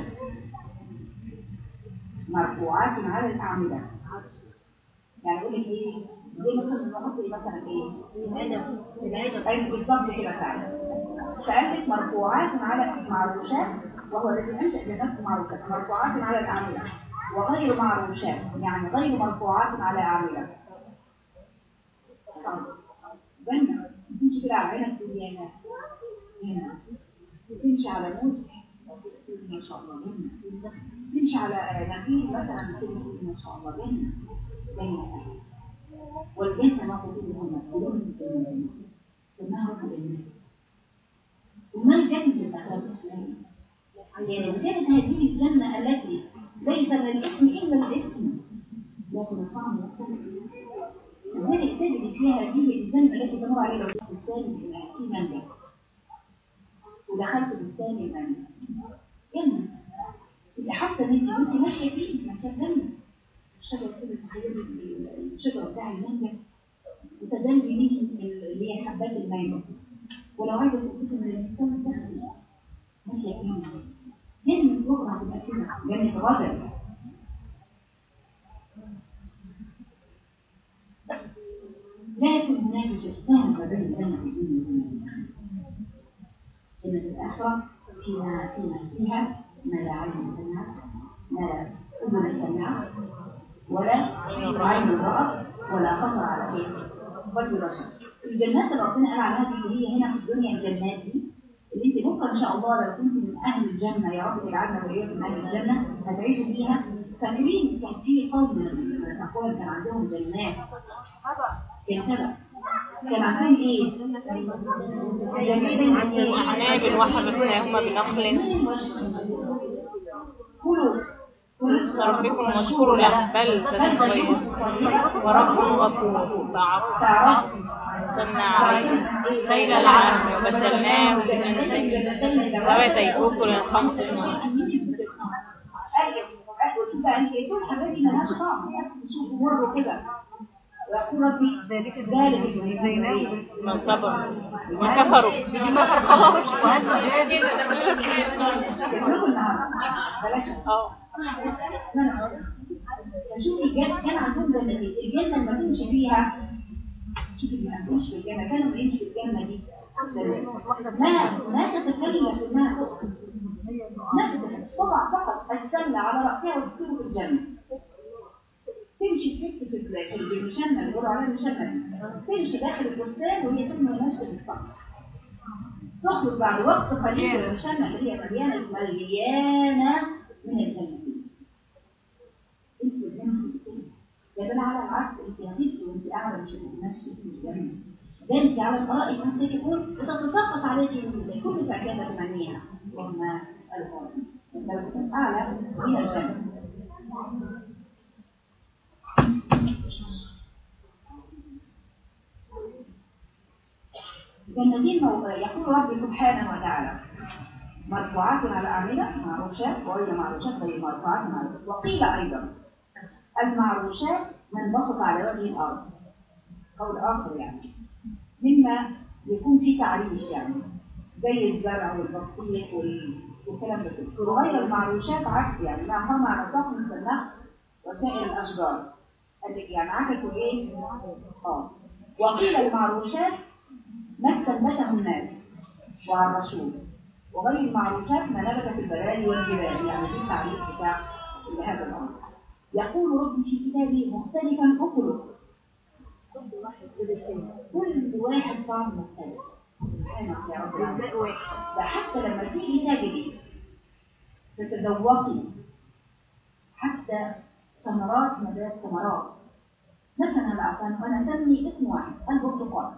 مرفوعات على الأعمدة يعني يقول لك ايه زي مثلا نحط ايه مثلا ايه الادب الادب ايوه بالظبط كده فعلا فقالت مرفوعات على معروشات وهو الذي انشا جنات معروشات مرفوعات على الاعمده وغير معروشات يعني غير مرفوعات على اعمده جنة تمشي كده على عينك تقول يا ناس هنا وتمشي على موز ما شاء الله جنة تمشي على نخيل مثلا تقول ما شاء الله جنة جنة والجنة ما قلوبهم مسؤولون من الجنة وما هو الجنة وما الجنة الأخلاق الإسلامية يعني كانت هذه الجنة التي ليس للاسم إلا الاسم لكن الطعم يختلف لذلك تجد فيها هذه الجنة التي تمر عليها لو بستان في منجا ودخلت بستان المنجا جنة اللي حاسة ان انت وانت ماشية فيه عشان جنة الشجرة كده تخيلي الشجرة بتاع المانجا وتدلي منه اللي هي حبات المانجا ولو عايزة تقول من الإنسان تخلي ماشية فيه جنة الأخرى هتبقى كده جنة غدر لكن هناك شتان ما بين الجنة والدنيا جنة الآخرة فيها فيها فيها ما لا عين سمعت ما لا أذن سمعت ولا عين رأت ولا خطر على شيء قلب بشر الجنات اللي ربنا قال عنها دي اللي هي هنا في الدنيا الجنات دي اللي انت بكره ان شاء الله لو كنت من اهل الجنه يا رب اجعلنا واياكم من اهل الجنه هتعيشوا فيها فاكرين كان في قوم من الاقوام كان عندهم جنات كان سبب كان عندهم ايه؟ جنتين عند الأعناب وحبسناهما بنخل كلوا ربكم واذكروا له بلدة طيبة ورب غفور فعرفنا تعرفوا أرسلنا عليهم سيل العام وبدلناه بجنتين ذواتي أكل خمط ويقول ربي ذلك ذلك من صبر وكفروا يقولوا النهارده بلاش اه شوفي الجنة كان عندهم جنتين الجنة لما تمشي فيها شوفي لما تمشي في الجنة كانوا بيمشوا في الجنة دي ما ما تتكلم انها ما تتكلم طبعا فقط السلة على رأسها وتصير في الجنة تمشي تلف في ال- في المشنة اللي بيقولوا عليها المشنة دي تمشي داخل البستان وهي ترمي ماشية في السطح تخرج بعد وقت قليل المشنة اللي هي مليانة مليانة من الجنتين انت الجنة يا بل على العكس انت هتبكي وانت قاعده مش هتتمشي في الجنه ده انت على الطرائق انت تكون بتتساقط عليك من كل فعلها تمنيها وما تسالها لو اعلى من الجنه جنتين مو- يقول ربي سبحانه وتعالى مرفوعات على أعمدة معروشات وغير معروشات غير مرفوعات على وقيل أيضا المعروشات من بسط على وجه الأرض قول آخر يعني مما يكون فيه تعريش يعني زي الزرع والبطيخ وال- والكلام ده كله وغير المعروشات عكس يعني ما هم على ساق مثل النخل وسائر الأشجار قال لك يعني عكسوا إيه؟ آه وقيل المعروشات ما استنبته الناس وعرشوه وغير المعروشات ما نبت في البلاد والجبال يعني في التعريف بتاع هذا الأمر يقول ربي في كتابه مختلفا أكله كل واحد طعم مختلف سبحانك يا رب العالمين. ده حتى لما تيجي تجري تتذوقي حتى ثمرات نبات ثمرات مثلا العفان انا اسمي اسم واحد البرتقال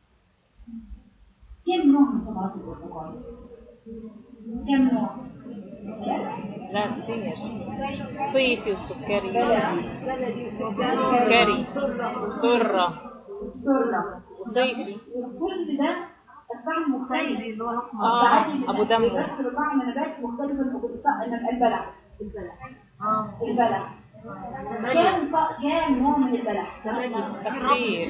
كم نوع من ثمرات البرتقال؟ كم نوع؟ لا كتير صيفي وسكري بلدي سكري وسرة سرة وصيفي وكل ده الطعم مختلف اه ابو دم بس طعم نبات مختلف عن البلح البلح كام ط- كام نوع من البلح؟ كتير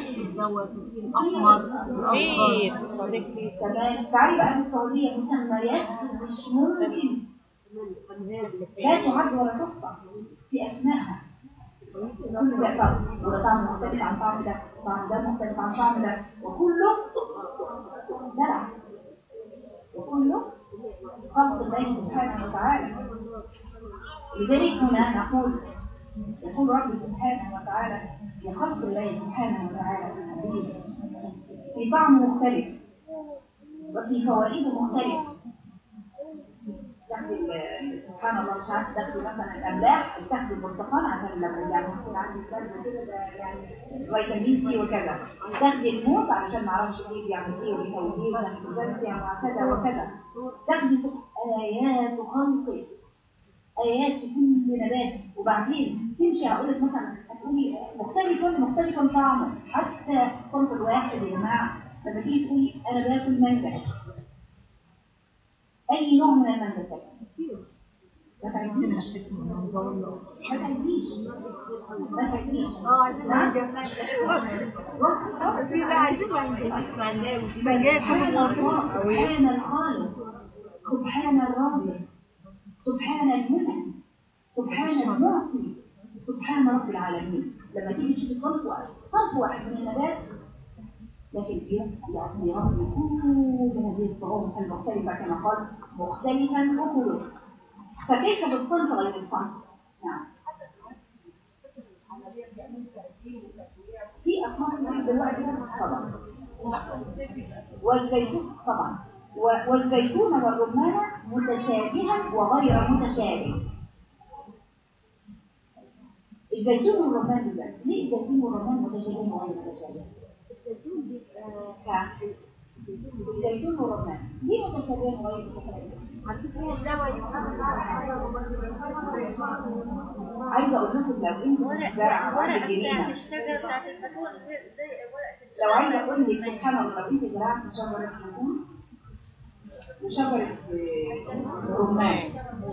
كتير السعودية كتير تمام تعالي بقى في السعودية مسميات مش ممكن لا تعد ولا تحصى في أسمائها كل ده طعم وده طعم مختلف عن طعم ده طعم ده مختلف عن طعم ده وكله دلع وكله خلق الله سبحانه وتعالى لذلك هنا نقول يقول رب سبحانه وتعالى في خلق الله سبحانه وتعالى في طعم مختلف وفي فوائد مختلفة تاخدي ال- سبحان الله مش عارف تاخدي مثلا الاملاح تاخدي البرتقال عشان لما يعني يكون عندي برد كده ده يعني فيتامين سي وكذا تاخدي الموز علشان ما اعرفش ايه بيعمل ايه وبيسوي ايه وتاخدي الزنزانة وكذا وكذا تاخدي سب- ايات خلق ايات في كل نبات وبعدين تمشي هقول لك مثلا هتقولي مختلف مختلف طعمه حتى صنف الواحد يا جماعه لما تيجي تقولي انا باكل مانجا اي نوع من المانجا ما تعجبنيش ما تعجبنيش ما تعجبنيش سبحان الله سبحان الخالق سبحان الرازق سبحان المنعم سبحان المعطي سبحان رب العالمين لما تيجي تشوف صنف واحد صنف واحد من النبات لكن في يعني رب كل هذه الصعوبة المختلفة كما قال مختلفا أكله فكيف بالصنف غير الصنف؟ نعم في أصناف كتير دلوقتي طبعا والزيتون طبعا و- والزيتون والرمان متشابها وغير متشابه الزيتون والرمان بالذات ليه الزيتون والرمان متشابهين وغير متشابه؟ نعم. الزيتون والرمان ليه متشابهين وغير متشابه؟ عايزه اقول لكم لو انتوا في الزرع وعندك جنينه لو عايزه اقول لك سبحان الله لو انت زرعت شجره زيتون وشجره آه، رمان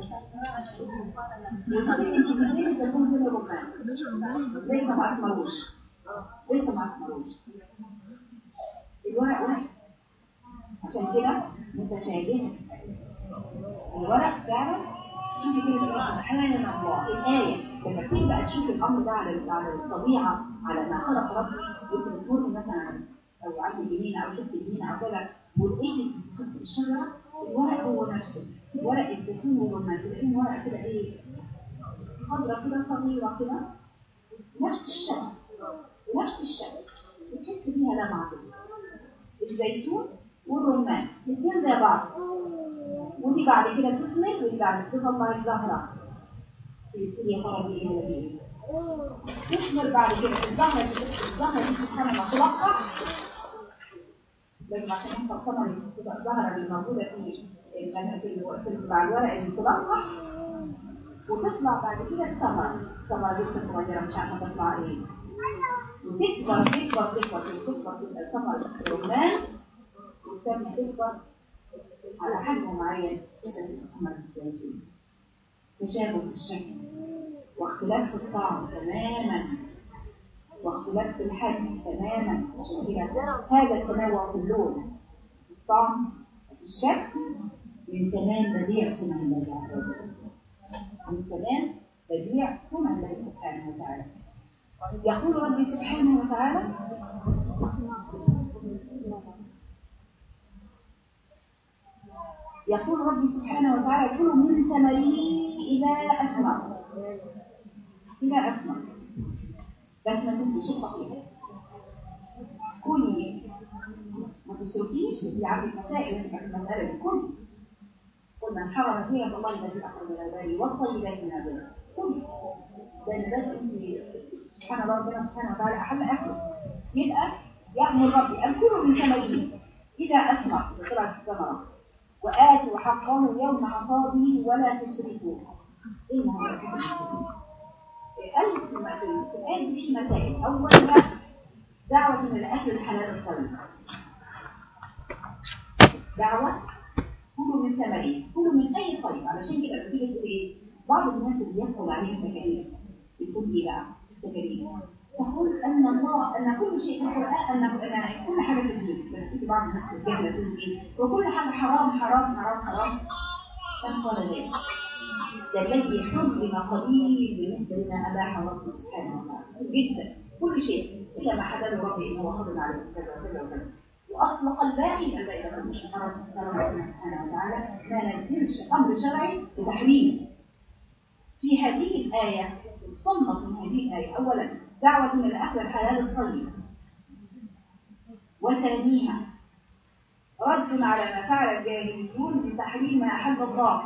وتيجي انت بتجيبي الزيتون من الرمان لسه ما اثمروش لسه ما اثمروش الورق واحد عشان كده متشابهه الورق فعلا شوفي كده تبقى سبحان الله الآية لما تيجي بقى تشوف الأمر ده على على الطبيعة على ما خلق ربي وانت بتمر مثلا أو عندي جنينة أو شفت جنينة أو كده ولقيتي في الشجرة الورق هو نفسه ورق الزيتون والرمان تلاقيه ورق كده إيه خضرة كده صغيرة كده نفس الشكل نفس الشكل بتحس بيها لمعة كده الزيتون والرمان الاثنين زي بعض ودي بعد كده تثمر ودي بعد كده تطلع الزهرة تبتدي يا ترى دي ايه ولا دي ايه تثمر بعد كده الزهرة دي الزهرة دي سبحان الله تلقح لازم عشان يحصل ثمر تبقى الزهرة اللي موجودة في الغنى- في الو- في مع الورق اللي تلقح وتطلع بعد كده الثمر الثمرة لسه صغيرة مش عارفة تطلع ايه وتكبر تكبر تكبر تكبر تبقى ثمر رمان والثانية تكبر على حجم معين تشبه محمد الزيتون تشابه في الشكل واختلاف في الطعم تماما واختلاف في الحجم تماما عشان كده هذا التنوع في اللون في الطعم في الشكل من تمام بديع سنة الله عز وجل من تمام بديع سنة الله سبحانه وتعالى يقول ربي سبحانه وتعالى يقول ربي سبحانه وتعالى كلوا من ثمره إذا أثمر إذا أثمر بس ما تنسيش الفقير كلي ما تصرفيش في عبد المسائل في المسألة دي كلي قل من حرم زينة الله الذي أخرج من البال والطيبات من الرزق كلي لأن ده انت سبحان الله ربنا سبحانه وتعالى أحل أكله يبقى يأمر ربي أن كلوا من ثمره إذا أثمر طلعت الثمرة وآتوا حقه يوم حصاده ولا تسرفوا إيه ما هو ألف في الآية دي مسائل أولا دعوة من الأكل الحلال الطيب دعوة كلوا من ثمره كلوا من أي طيب علشان كده بتيجي تقول إيه بعض الناس اللي يحصل عليهم تكاليف بتقول إيه بقى التكاليف تقول أن الله أن كل شيء في القرآن أن أن كل حاجة تجيب بتيجي بعض الناس الجهلة تقول إيه وكل حاجة حرام حرام حرام حرام من قال ذلك ده الذي حرم قليل بالنسبة لما أباح ربي سبحانه وتعالى جدا كل شيء إلا ما حلال ربي إنه حرم عليه كذا وكذا وكذا وأطلق الباقي الباقي ده مش حرام ربنا سبحانه وتعالى ما نزلش أمر شرعي بتحريمه في هذه الآية استنبط من هذه الآية أولا دعوة من الأكل الحلال الطيب وثانيها رد على ما فعل الجاهليون بتحريم ما أحل الله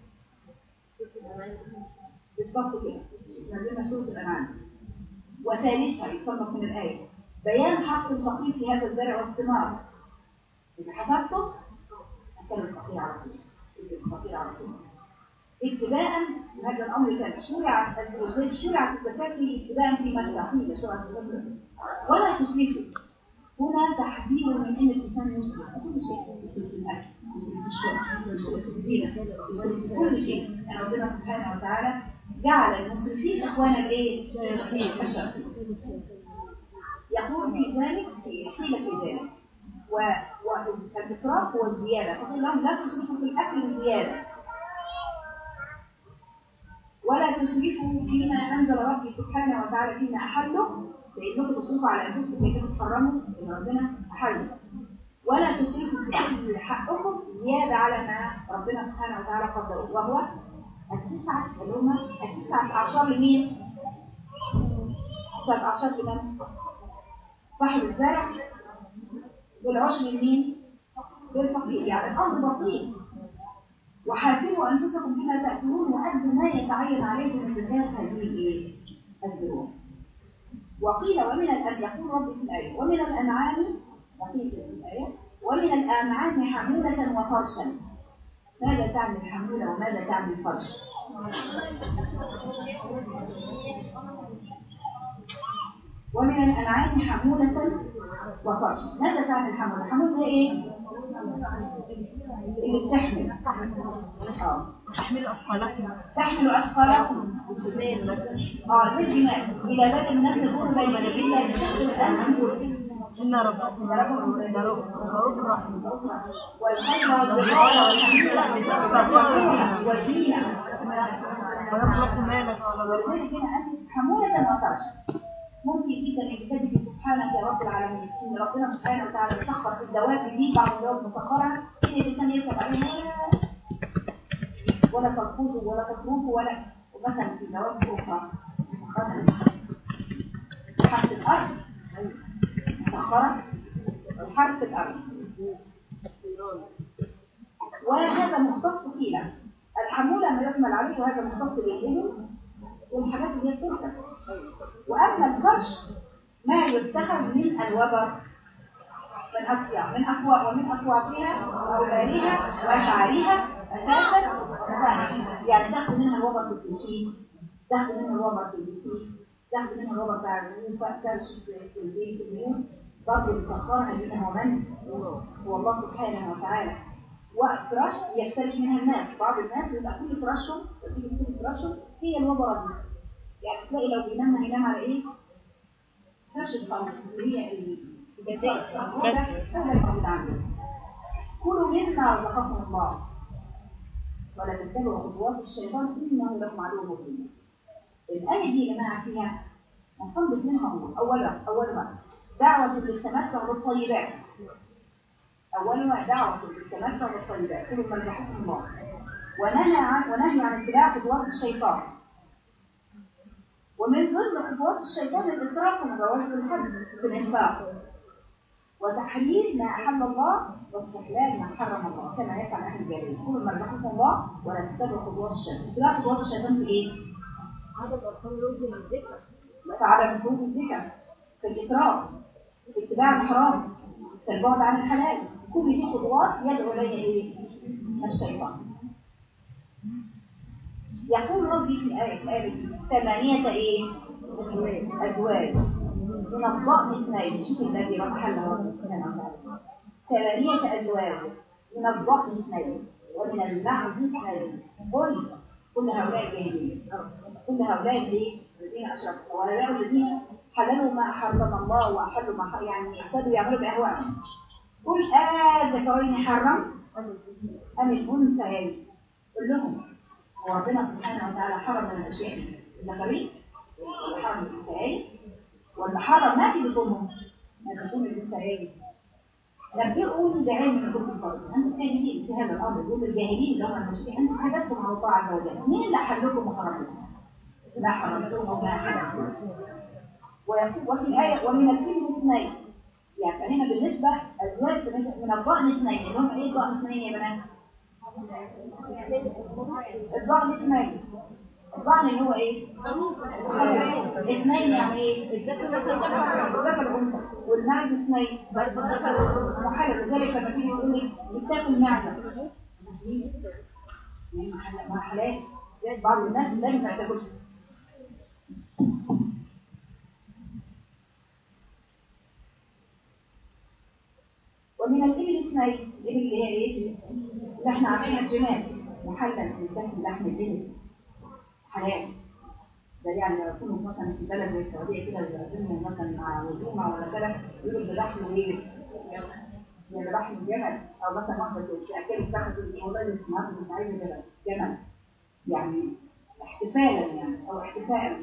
بالضبط كده نزلنا سورة الأنعام وثالثها يستنبط من الآية بيان حق الفقير في هذا الزرع والثمار إذا حفظته أكل الفقير على طول الفقير على طول ابتداء هذا الامر كان شرع شرعت الزكاه في ابتداء في مكه قيل شرعت الزكاه ولا تسرفوا هنا تحذير من ان الانسان يسرف في كل شيء يسرف في الاكل يسرف في الشرب يسرف في الزينه يسرف في كل شيء يعني ربنا سبحانه وتعالى جعل المسرفين اخوانا الايه؟ الشرفين يقول في ذلك في حيله في ذلك والاسراف هو الزياده فقل لهم لا تسرفوا في الاكل الزياده ولا تسرفوا فيما انزل ربي سبحانه وتعالى فيما احله فانكم تصرفوا على انفسكم كيف تحرموا ان ربنا احله ولا تسرفوا في اكل حقكم زياده على ما ربنا سبحانه وتعالى قدره وهو التسعه اللي هم التسعه اعشار لمين؟ تسعه اعشار لمن؟ صاحب الزرع والعشر لمين؟ للفقير يعني الامر بسيط وحاسبوا انفسكم فيما تاكلون وادوا ما يتعين عليكم من زكاه هذه الايه؟ الزروع. وقيل ومن الأن يقول ربي في الآية ومن الأنعام وقيل في الآية ومن الأنعام حمولة وفرشا ماذا تعني الحمولة وماذا تعني الفرش؟ ومن الأنعام حمولة وفرشا ماذا تعني الحمولة؟ الحمولة هي إيه؟ اللي بتحمل اه تحمل أثقالكم تحمل أثقالكم اه الحماء إلى باب الناس تكون بين يدي الله بشق الأمن إن ربكم رؤوف رحيم والخيل والبغال والحمير والدين ويخلق ما لك ولا ولذلك هنا أنت حمولة وفرشا ممكن جدا انك تجد سبحانك يا رب العالمين ان ربنا سبحانه وتعالى مسخر في الدواب دي بعض الدواب مسخره ان الانسان يركب عليها ولا ترفضه ولا تطرده ولا ومثلا في دواب اخرى مسخره حرف الارض مسخره حرف الارض وهذا مختص فينا الحمولة ما يحمل عليه وهذا مختص بالإبل والحاجات اللي هي بتركب وأما الفرش ما يتخذ من الوبر من أصياء من أصوات ومن أصواتها وأولادها وأشعارها أساسا يعني تاخد منها الوبر في التشييد تاخد منها الوبر في البسيط تاخد منها الوبر بتاع الريوف فرش في البيت في البيوت برضه مسخرها بينها ومن هو الله سبحانه وتعالى وفراش يختلف منها الناس بعض الناس بيبقى كل فراشهم كل فراشهم هي الوبرة دي يعني تلاقي لو بينام هينام على ايه؟ فرش الصمت اللي هي الجزاء هذا الموجود عنده كلوا مما رزقكم الله ولا تتبعوا خطوات الشيطان انه لكم عدو مبين الايه دي يا جماعه فيها نصلت منها امور اولها اولها دعوه للتمتع بالطيبات اولها دعوه للتمتع بالطيبات كلوا ما رزقكم الله ونهى عن ونهي عن اتباع خطوات الشيطان ومن ضمن خطوات الشيطان الاسراف ومجاوزه الحد في الانفاق وتحريم ما احل الله واستحلال ما حرم الله كما يفعل اهل الجاهليه كل ما رزقكم الله ولا تتبعوا خطوات الشيطان اتباع خطوات الشيطان في ايه؟ عدد أرقام الوزن الذكر على مسلوب الذكر في الاسراف في اتباع الحرام في البعد عن الحلال كل دي خطوات يدعو اليها ايه؟ الشيطان يقول ربي في الآية في الآية دي ثمانية إيه؟ أزواج من الضأن اثنين شوف الذي رب حل رب سبحانه وتعالى ثمانية أزواج من الضأن اثنين ومن المعز اثنين قل كل هؤلاء الجاهلين كل هؤلاء الايه؟ الذين أشركوا وهؤلاء الذين حللوا ما حرم الله وأحلوا ما حرم يعني ابتدوا يعملوا بأهوائهم قل آه ذكرين حرم أم الأنثيين قل لهم وربنا سبحانه وتعالى حرم من الاشياء الذكرين ولا حرم الانثيين ولا حرم ما في بطونهم ما تكون الانثيين نبئوني بعلم من كنتم صادقين انتم جاهلين في هذا الامر دول الجاهلين اللي هم المشركين انتم حدثتم على الله عز وجل مين اللي حلكم وحرمكم؟ لا حرمتم وما حرمتم وفي الآية ومن الكلمة اثنين يعني هنا بالنسبة أزواج من الضأن اثنين اللي هم إيه الضأن اثنين يا بنات؟ الضغن اثنين الضغن اللي هو ايه اثنين يعني ايه الذكر الانثى والمعز اثنين محل لذلك لما تيجي يقول لي بتاكل معزه ما حلال بعض الناس لازم ما تاكلش ومن الإبل اثنين الإبل اللي هي إيه؟ اللي احنا عارفينها الجمال محلل من تحت لحم الإبل حلال ده يعني لو كنا مثلا في بلد زي السعودية كده بيعزمهم مثلا مع وليمة ولا كده يقول بلحم إيه؟ يعني لحم الجمل أو مثلا واحدة تأكل تاخد والله اللي اسمها مش عايزة جمل جمل يعني احتفالا يعني او احتفاء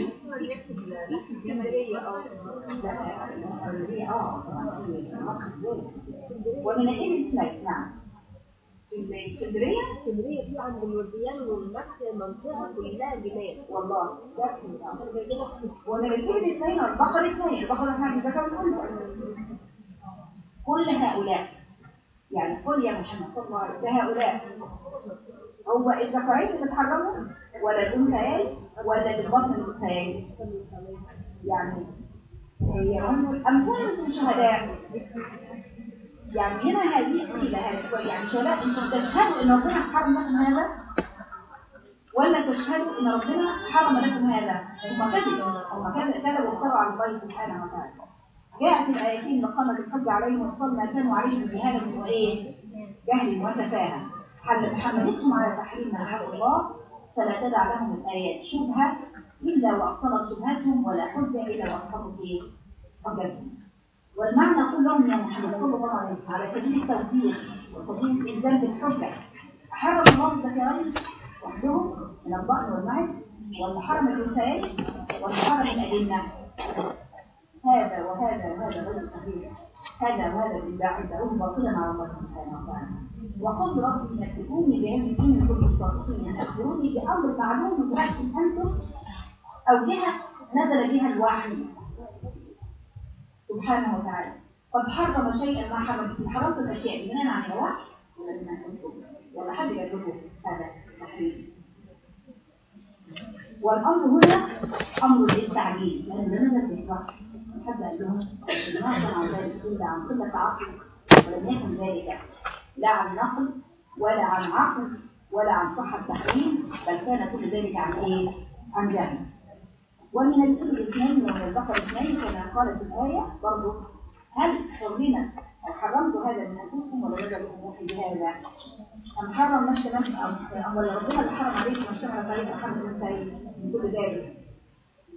ومن الابل سلايك نعم في اسكندريه اسكندريه في عند الورديان والمكه منطقه كلها جبال والله ده ومن الابل اثنين والبقر اثنين البقر احنا ذكر الانثى كل هؤلاء يعني قل يا محمد صلى الله عليه وسلم هؤلاء هو الذكرين اللي اتحرموا ولا الانثيين ولا البطن الانثيين يعني امثال الشهداء يعني هنا هذه قيلة هذه يعني شهداء انتم تشهدوا ان ربنا حرم لكم هذا ولا تشهدوا ان ربنا حرم لكم هذا هم كذبوا هم كذبوا وافتروا على الله سبحانه وتعالى جاءت الايتين لقامت الحج عليهم وصل ما كانوا عليه من جهاله وايه جهل وسفاهه حملتهم على تحريم ما حرم الله فلا تدع لهم الآيات شبهة إلا وأبطلت شبهتهم ولا حجة إلا وأصحبت إيه؟ حجتهم والمعنى كلهم يا محمد صلى الله عليه وسلم على سبيل التوفيق وسبيل الإلزام بالحجة حرم الله الذكرين وحدهم من الضأن والمعز والمحرم الأنثيين والمحرم الأدلة هذا وهذا وهذا غير صحيح هذا وهذا الإبداع يدعوه باطلا على الله سبحانه وتعالى وقل ربي نبئوني بعلم إن كنتم صادقين أخبروني بأمر معلوم متأكد أنتم أو جهة نزل بها الوحي سبحانه وتعالى قد حرم شيئا ما حرم حرمت الأشياء بناء على الوحي ولا بناء على ولا حد قال لكم هذا تحريم والأمر هنا أمر للتعليل لأن ده نزل في الوحي حد قال لهم ما كان عن ذلك إلا عن قلة عقل ولم يكن ذلك لا عن نقل ولا عن عقل ولا عن صحة تحريم بل كان كل ذلك عن ايه؟ عن جهل ومن الإبل اثنين ومن البقر اثنين كما قالت الآية برضه هل حرمنا أو حرمت هذا من أنفسكم ولا نزل لكم وحي بهذا؟ أم حرم ما اشتمل أم ولا ربنا اللي حرم عليكم ما اشتملت عليكم أحد من من كل ذلك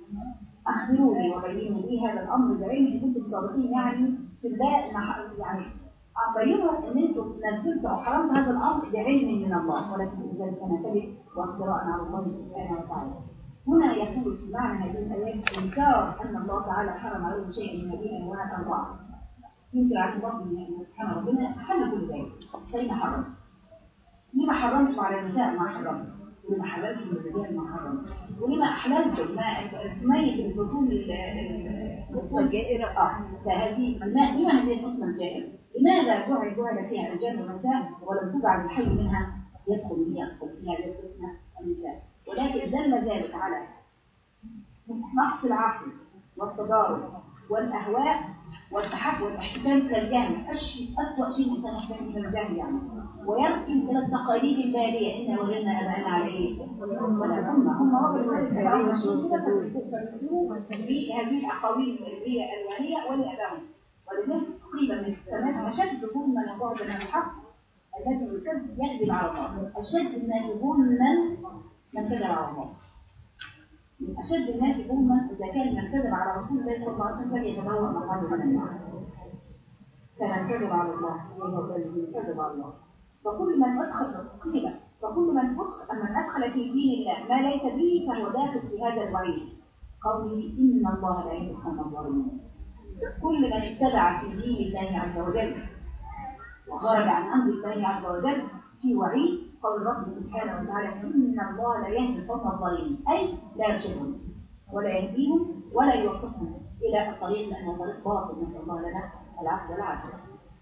أخبروني وبينوا لي هذا الأمر بعلم إن كنتم صادقين يعني في الله مع- يعني بينوا إن أنتم نزلتوا أو حرمتوا هذا الأمر بعلم من الله ولكن ذلك أنا كذب واختراء على الله سبحانه وتعالى هنا يقول في معنى هذه الآيات إنكار أن الله تعالى حرم عليهم شيء من هذه أنواع الأنواع ينكر على الله من سبحانه ربنا حل كل ذلك فإن حرم لما حرمتم على النساء ما حرمت ولما حللتم الرجال ما حرمت ولما أحللتم ما ميت البطون الجائرة اه فهذه ما لما هذه الأصل الجائرة لماذا جعل جعل فيها الرجال والنساء ولم تجعل الحي منها يدخل فيها يدخل فيها يدخل النساء ولكن دل ذلك على نقص العقل والتضارب والأهواء والتحب والاحتكام إلى الجهل أش- أسوأ شيء الإنسان يحتاج إلى الجهل يعني ويركن إلى التقاليد البالية إن وجدنا آباءنا عليه ولا هم هم ربنا المسلمين كده فالمسلمون في هذه الأقاويل اللي هي الوهية والإعلام ولذلك قيل من السماء أشد ظلما من بعد من الحق الذي يكذب يكذب على الله أشد الناس ظلما من كذب على الله من أشد الناس ظلما إذا كان من كذب على رسول الله صلى الله عليه وسلم فليتبوأ مقعده من النار فمن كذب على الله فهو الذي كذب على الله فكل من أدخل قيل فكل من أدخل من أدخل في دين الله ما ليس به فهو داخل في هذا الوعيد قوله إن الله لا يحب القوم الظالمين كل من اتبع في دين الله عز وجل وخرج عن أمر الله عز وجل في وعيد قول رب سبحانه وتعالى إن الله لا يهدي القوم الظالمين أي لا يرشدهم ولا يهديهم ولا يوفقهم إلى الطريق لأنه طريق باطل نسأل الله لنا العفو والعافية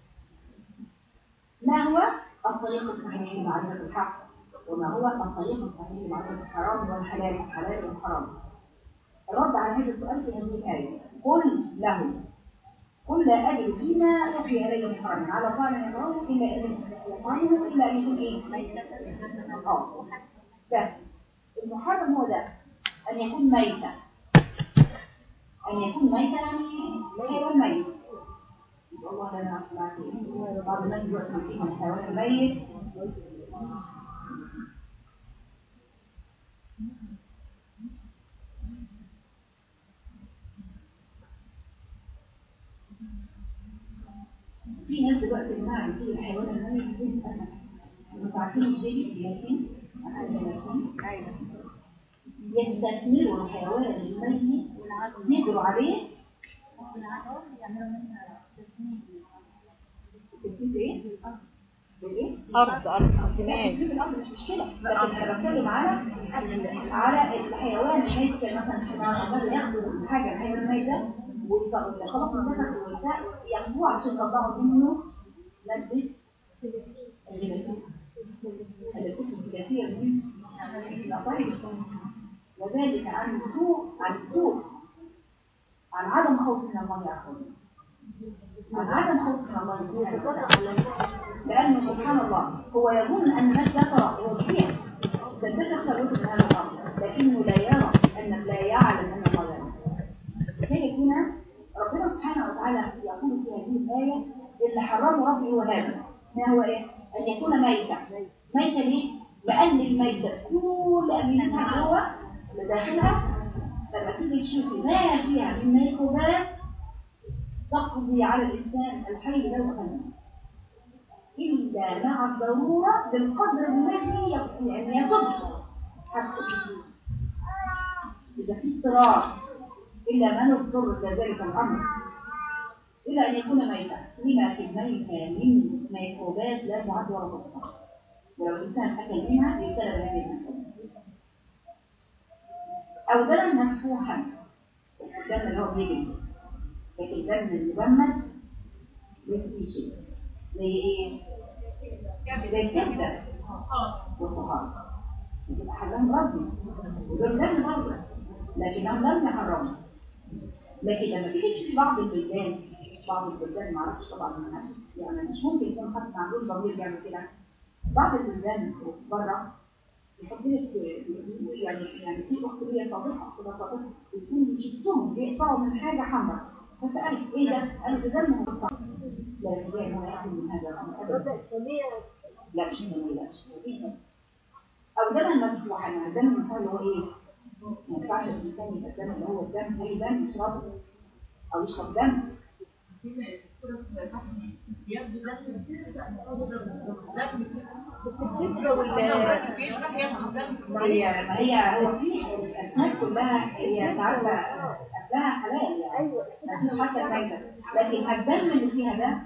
ما هو الطريق الصحيح لمعرفة الحق وما هو الطريق الصحيح لمعرفة الحرام والحلال الحلال والحرام الرد على هذا السؤال في هذه الآية قل له قل لا أجد فيما يوحي إلي محرما على طعم يقرأه إلا أن يطعمه إلا أن يكون إيه؟ آه ده المحرم هو ده أن يكون ميتا أن يكون ميتا يعني حيوان ميت والله لا نعرف بعض الناس دلوقتي فيهم الحيوان الميت في ناس دلوقتي يا جماعه بتجيب الحيوان الميت زي الاسد انتوا عارفين الجيلي الجيلاتين عارفين الجيلاتين يستثمروا الحيوان الميت يجروا عليه تسمية ايه؟ بالايه؟ أرض أرض لا، سماء تسمية الأرض مش مشكلة لكن انا بتكلم على على الحيوان الميت مثلا حمار ياخدوا حاجة الحيوان الميت ده ويط- خلاص انتهت والنساء ياخدوه عشان يطلعوا منه مادة الجيلاتين الكتب الثلاثية من الأطايب وذلك عن السوء عن السوء عن عدم خوف من الله عز وجل عن عدم خوف من الله سبحانه وتعالى لأنه سبحان الله هو يظن أن الناس لا ترى هو صحيح تدفق ثروته في هذا الأمر لكنه لا يرى أن لا يعلم أن الله يعلم لذلك هنا ربنا سبحانه وتعالى يقول في هذه الآية اللي حرمه ربي هو هذا ما هو إيه؟ أن يكون ميتا ميتا ليه؟ لأن الميتة كل أمينتها جوه اللي داخلها لما تيجي تشوفي ما فيها من ميكروبات تقضي على الإنسان الحي لو أمن إلا مع الضرورة بالقدر الذي يعني يصب حتى إذا في اضطرار إلا من اضطر كذلك الأمر إلا أن يكون ميتا لما في الميتة من ميكروبات لا تعد ولا تحصى ولو الإنسان أكل منها يبتلى بهذه الميكروبات أو دما مسفوحا الدم اللي هو بيجري لكن الدم المجمد ليس فيه شيء زي ايه؟ زي الكبدة والطحال يبقى حلهم ربي ودول دم برضه لكنهم لم يحرموا لكن لما تيجي تشوفي بعض البلدان بعض البلدان ما اعرفش طبعا ما أعرفش، يعني مش ممكن يكون حد ما عندوش ضمير بيعمل كده بعض البلدان بره يحط لك يعني يعني في اخت ليا صادقه كده صادقه يكون شفتهم بيقطعوا من حاجه حمراء فسالت ايه ده؟ قالت ده دم مقطع لا يستطيع هو ياكل من هذا الامر ابدا رد إسلامية لا مش من لا مش من او دم مسفوح يعني الدم المسفوح اللي هو ايه؟ ما ينفعش الانسان يبقى الدم اللي هو الدم اي دم يشربه او يشرب دم بالنسبة وال هي ما هي هو في الاسماك كلها هي تعرفه اكلها حلال يعني ايوه ما فيش حتى فايده لكن الدم اللي فيها ده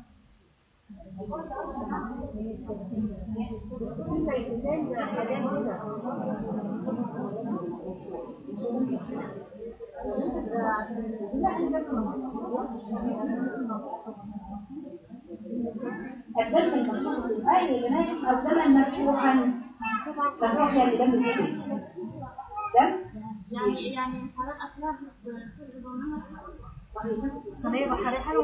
في الإنسان حاجات هنا الدم المسروق في الآية اللي ناجح أو دما مسروحا مسروح يعني دم كبير دم يعني يعني حالات أكلها بصير ضمنها صينية بحرية حاجة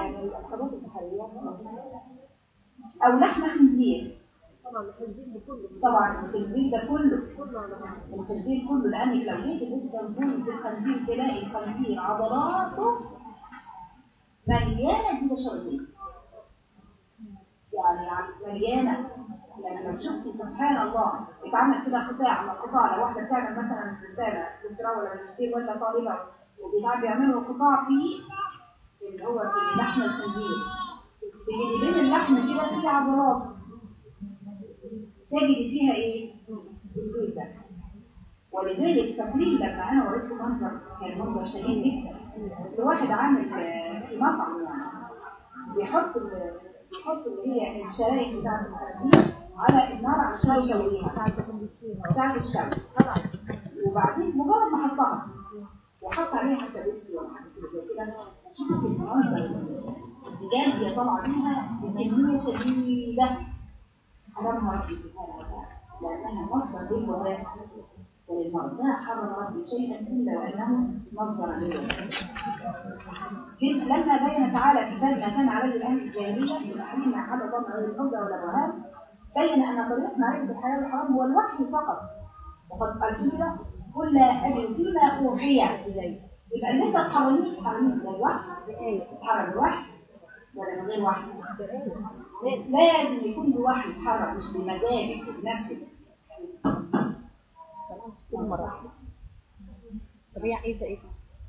أو لحم خنزير طبعا الخنزير بكله طبعا الخنزير ده كله كله على بعض الخنزير كله لأنك لو جيت تبص تنظر في الخنزير تلاقي الخنزير عضلاته مليانة كده شرطين يعني مليانة يعني لو شفتي سبحان الله اتعمل كده قطاع من القطاع لو واحدة بتعمل مثلا رسالة دكتوراه ولا ماجستير ولا طالبة وبيتعب بيعملوا قطاع فيه اللي هو في لحم الخنزير تجد بين اللحم كده فيه عضلات تجد فيها ايه؟ الجزء ده ولذلك فاكرين لما انا وريتكم منظر كان منظر شديد جدا الواحد عامل آه، في مطعم يعني بيحط ال- بيحط اللي هي الشرايح بتاعت الخنزير على النار عشان يشويها بتاعت الشوي وبعدين مجرد ما حطها وحط عليها حتى بيبسي ولا حاجه كده زي كده شوفوا المنظر بجد هي طالعه منها بكميه شديده حرمها ربي سبحانه وتعالى لانها مصدر للوباء وللمرض لا حرم ربي شيئا الا وانه مصدر للوباء جد- لما بين تعالى في ذلك ما كان عليه اهل الجاهليه من تحريم ما حل ضمن غير الحوض ولا الرهاب بين ان طريق معرفه الحلال والحرام هو الوحي فقط وقد قال كده قل لا اجد فيما اوحي الي يبقى اللي انت تحرميه تحرميه بالوحي تحرم الوحي ولا من غير وحي لازم يكون بوحي يتحرك مش بمزاجك بنفسك كل مرة طب هي عايزة ايه؟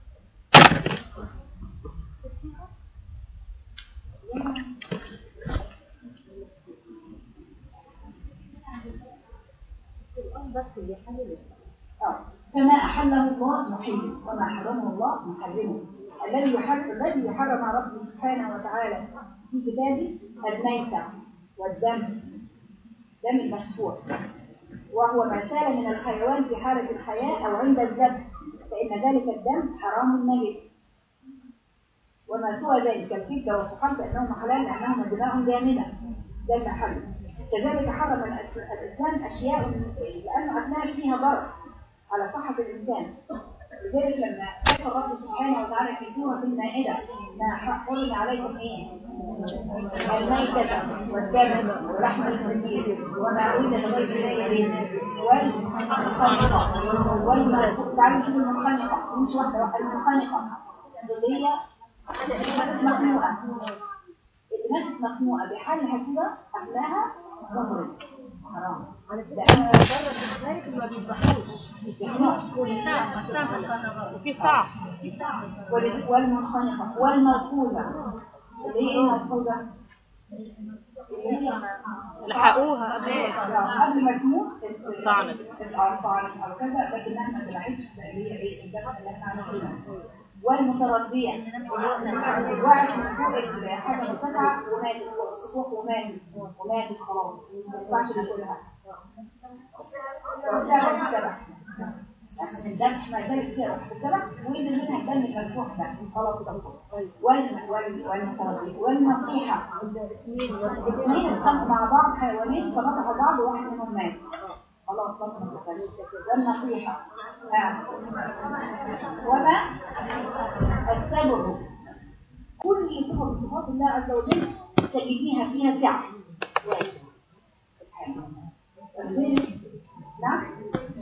القرآن بس اللي يحلل آه. فما أحله الله محل وما حرمه الله محرمه الذي يحرم الذي يحرم ربه سبحانه وتعالى في كتابه الميتة والدم دم المسفوح وهو ما سال من الحيوان في حالة الحياة أو عند الذبح فإن ذلك الدم حرام نجس وما سوى ذلك كالفكة والفحم فإنهما حلال لأنهما دماء جامدة دم حل كذلك حرم الأس- الإسلام أشياء لأن أكلها فيها ضرر على صحة الإنسان لذلك لما ذكر الرب سبحانه وتعالى في سورة المائدة ما حرم عليكم إيه؟ الميتة والدم ولحم الخنزير وما أريد لغير الله والمنخنقة والمنخنقة تعالوا نشوف المنخنقة مش واحدة واحدة المنخنقة اللي هي اللي مخنوقة اللي ماتت مخنوقة بحالها كده أهلها ظهرت حرام لأن بره في الخارج ما بيذبحوش وفي صعب وال- والمنخنقة والموقوذة اللي هي ايه الموقوذة؟ اللي هي لحقوها قبل لا، قبل ما تموت طعنت. طعنت او كذا لكنها ما طلعتش اللي هي ايه الذبح اللي احنا عارفينها والمتردية وقعت من فوق الحاجة مرتفعة وماتت فوق السطوح وماتت وماتت خلاص ما ينفعش ناكلها وبتعرف الذبح عشان الذبح ما ذلك فيها روح الذبح وينزل منها الدم المفتوح ده خلاص كده وال وال والمتردية والنصيحة الاثنين اتخانقوا مع بعض حيوانين فنطحوا بعض وواحد منهم مات خلاص بطل والنصيحة نعم وما السبب كل صفة من صفات الله عز وجل تجديها فيها سعة سبحانه ولذلك نعم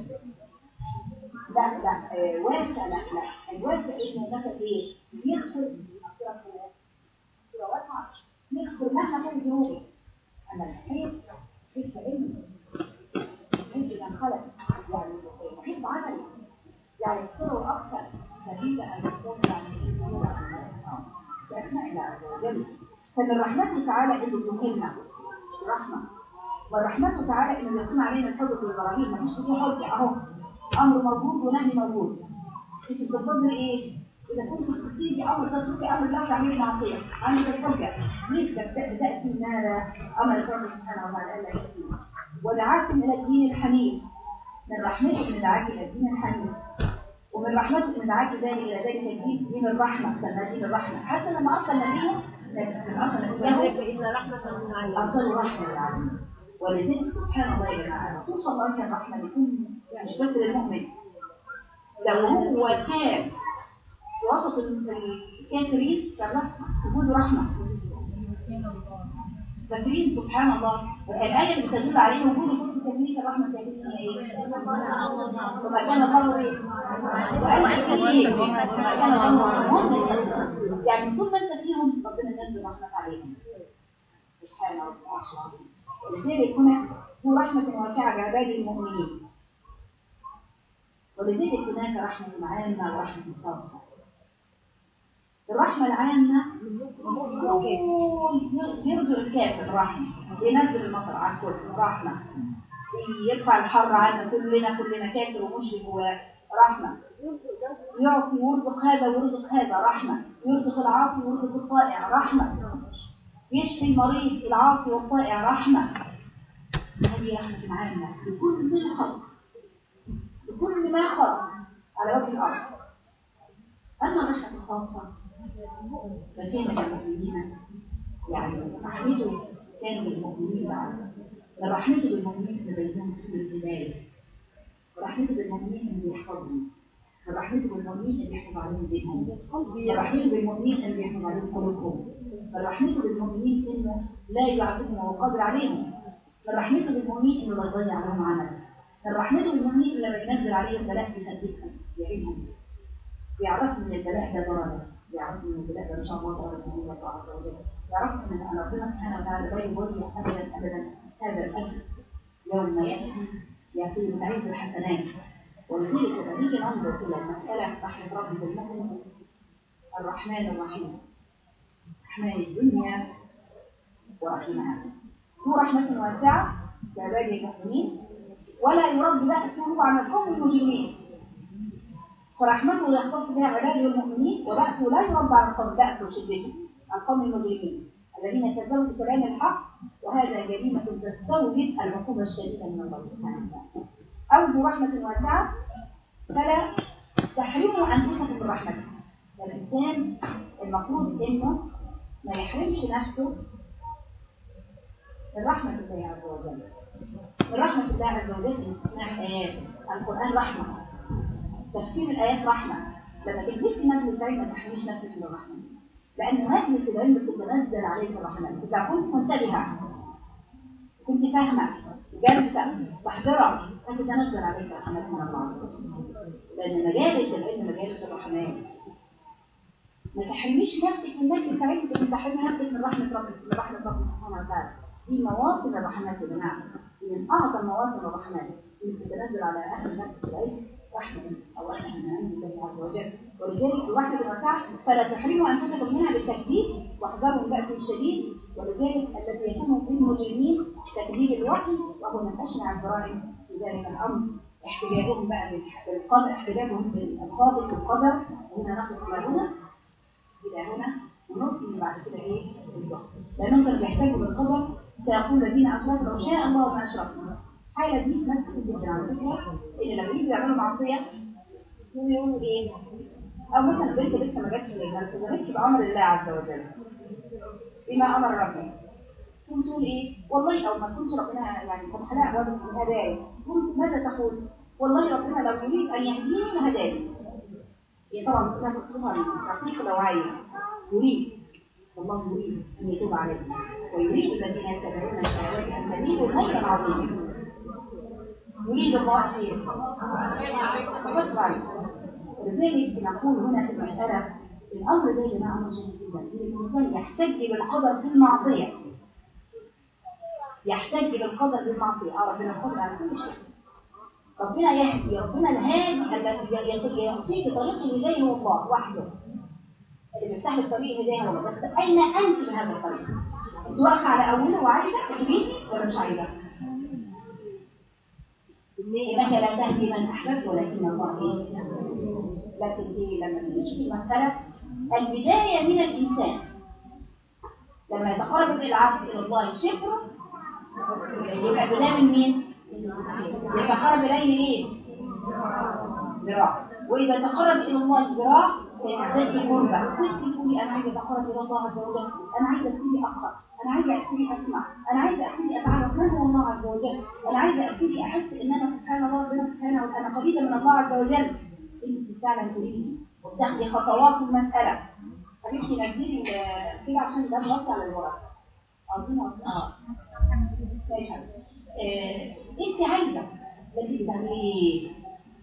لا لا آه، واسع لا لا الواسع انه مثلا ايه يغفر كده واسعة يغفر مهما كان ذنوبه اما المحيط كيف علمي انت من خلق يعني محيط عملي ويكثروا أكثر فكيف أن يكون يعني بأسماء الله عز وجل فمن رحمته تعالى إنه يكلمنا رحمة ورحمته تعالى إنه يكون علينا الحجة والبراهين ما فيش فيه حجة أهو أمر موجود ونهي موجود أنت بتفضل إيه؟ إذا كنت تيجي أمر تتركي أمر لا تعملي معصية عندك الحجة ليش تبدأ تأتي ماذا أمر الله سبحانه وتعالى ألا يأتي ودعاكم إلى الدين الحنيف من رحمته من دعاك إلى الدين الحنيف ومن رحمته من دعاك ذلك إلى ذلك الدين دين الرحمة سمى دين الرحمة حتى لما أرسل نبيه من أرسل نبيه إن رحمة من الله أرسل رحمة للعالمين ولذلك سبحان الله يا جماعة الرسول صلى الله عليه وسلم رحمة لكل مش بس للمؤمن لو هو كان في وسط الكافرين كان رحمة وجود رحمة فاكرين سبحان الله الآية اللي بتدل عليه وجود كل الكافرين كان رحمة الكافرين هي ايه؟ وما كان الله ايه؟ وقال ايه؟ وما كان الله مهلك يعني طول ما انت فيهم ربنا ينزل رحمة عليهم سبحان رب العرش العظيم ولذلك هنا هو رحمة واسعة بعباده المؤمنين ولذلك هناك رحمة عامة ورحمة خاصة الرحمة العامة يرزق الكافر الرحمة ينزل المطر على الكل رحمة يرفع الحر عنا كلنا كلنا كافر ومشرك ورحمة يعطي ويرزق هذا ويرزق هذا رحمة يرزق العاصي ويرزق الطائع رحمة يشفي المريض العاصي والطائع رحمة هذه رحمة عامة لكل خلق لكل ما خلق على وجه الأرض أما الرحمة الخاصة فكان للمؤمنين يعني رحمته كان للمؤمنين بعد رحمته بالمؤمنين اللي بينهم سوء الهداية ورحمته بالمؤمنين اللي يحفظهم ورحمته بالمؤمنين اللي يحفظ عليهم بينهم ورحمته بالمؤمنين اللي يحفظ عليهم قلوبهم ورحمته بالمؤمنين انه لا يعذبهم وهو قادر عليهم فرحمته بالمؤمنين انه لا يضيع لهم عمل فرحمته بالمؤمنين لما ينزل عليهم بلاء يثبتهم يعينهم يعرفوا ان البلاء ده ضرر يعرفوا ان البلاء ده ان شاء الله ضرر من الله عز وجل يعرفوا ان ربنا سبحانه وتعالى لا يضيع ابدا ابدا هذا الاجر يوم ما ياتي ياتي بعيد الحسنات ولذلك لما نيجي ننظر الى المساله رحمه ربي بالمؤمن الرحمن الرحيم رحمن الدنيا ورحمها ذو رحمة واسعة لعباد المؤمنين ولا يرد بأسه عن القوم المجرمين فرحمته يختص بها عباده المؤمنين وبأسه لا يرد عن القوم بأسه وشدته عن القوم المجرمين الذين كذبوا بكلام الحق وهذا جريمة تستوجب العقوبة الشديدة من الله سبحانه وتعالى أو ذو رحمة واسعة فلا تحرموا أنفسكم من رحمته الإنسان المفروض إنه ما يحرمش نفسه من رحمة الله عز وجل من رحمة الله عز وجل من استماع الآيات القرآن رحمة تفسير الآيات رحمة لما تجلسي مجلس علم ما تحرميش نفسك من الرحمة لأن مجلس العلم بتتنزل عليك الرحمة إذا كنت منتبهة كنت فاهمة جالسة محضرة فتتنزل عليك الرحمة من الله عز وجل لأن مجالس العلم مجالس الرحمات ما تحرميش نفسك من مجلس علم انت تحرمي نفسك من رحمة ربك من رحمة ربك سبحانه وتعالى دي مواطن الرحمات يا جماعة من أعظم مواطن الرحمات اللي بتتنزل على أهل مجلس العلم رحمة أو رحمة من عند الله عز وجل ولذلك الرحمة الواسعة فلا تحرموا أنفسكم منها بالتكذيب واحذروا البأس الشديد ولذلك الذي يكون في المجرمين تكذيب الوحي وهو من أشنع الجرائم في ذلك الأمر احتجاجهم بقى بالقدر احتجاجهم بالقادر بالقدر وهنا نقف إلى هنا إلى هنا ونقف بعد كده إيه الضغط لأنهم كانوا بيحتاجوا بالقدر سيقول الذين أشركوا لو شاء الله ما أشركنا حالة دي ناس كتير جدا على فكرة إن لما يجوا يعملوا معصية يقولوا إيه أو مثلا بنت لسه ما جاتش ما التزمتش بأمر الله عز وجل بما أمر ربنا تقوم تقول إيه والله أو ما تكونش ربنا يعني فتح لها أبواب الهدايا تقول ماذا تقول والله ربنا لو يريد أن يهديني لهداني هي طبعا الناس خصوصا الرقيق لو عايز يريد والله يريد أن يتوب عليهم ويريد الذين يتبعون الشهوات أن تميلوا ميلا عظيما يريد الله خير فبس عليكم ولذلك نقول هنا في المسألة الأمر ده يا جماعة أمر جميل جدا الإنسان يحتج بالقدر في المعصية يحتج بالقدر بالمعصية أه ربنا قدر على كل شيء ربنا يهدي ربنا الهادي الذي يعطيك طريق الهدايه هو الله وحده اللي بيفتح لك طريق الهدايه هو الله بس اين انت من هذا الطريق؟ انت واقفه على اوله وعايزه تجيبيه ولا مش عايزه؟ انك لا تهدي من احببت ولكن الله ايه؟ لكن دي لما تيجي المساله البدايه من الانسان لما يتقرب العبد الى الله شكره يبقى البدايه من مين؟ يتقرب اليه ايه؟ ذراع واذا تقرب الى الله ذراع سيزداد قربا كنت تقولي انا عايزه اتقرب الى الله عز وجل انا عايزه ابتدي اقرا انا عايزه ابتدي اسمع انا عايزه ابتدي اتعرف من هو الله عز وجل انا عايزه ابتدي احس ان انا سبحان الله ربنا سبحانه وتعالى انا قريبه من الله عز وجل انت فعلا تريدي وبتاخدي خطوات في المساله حبيبتي نزلي كده عشان ده موسع للورق عاوزين اه ماشي آه، انت عايزه لكن بتعملي ايه؟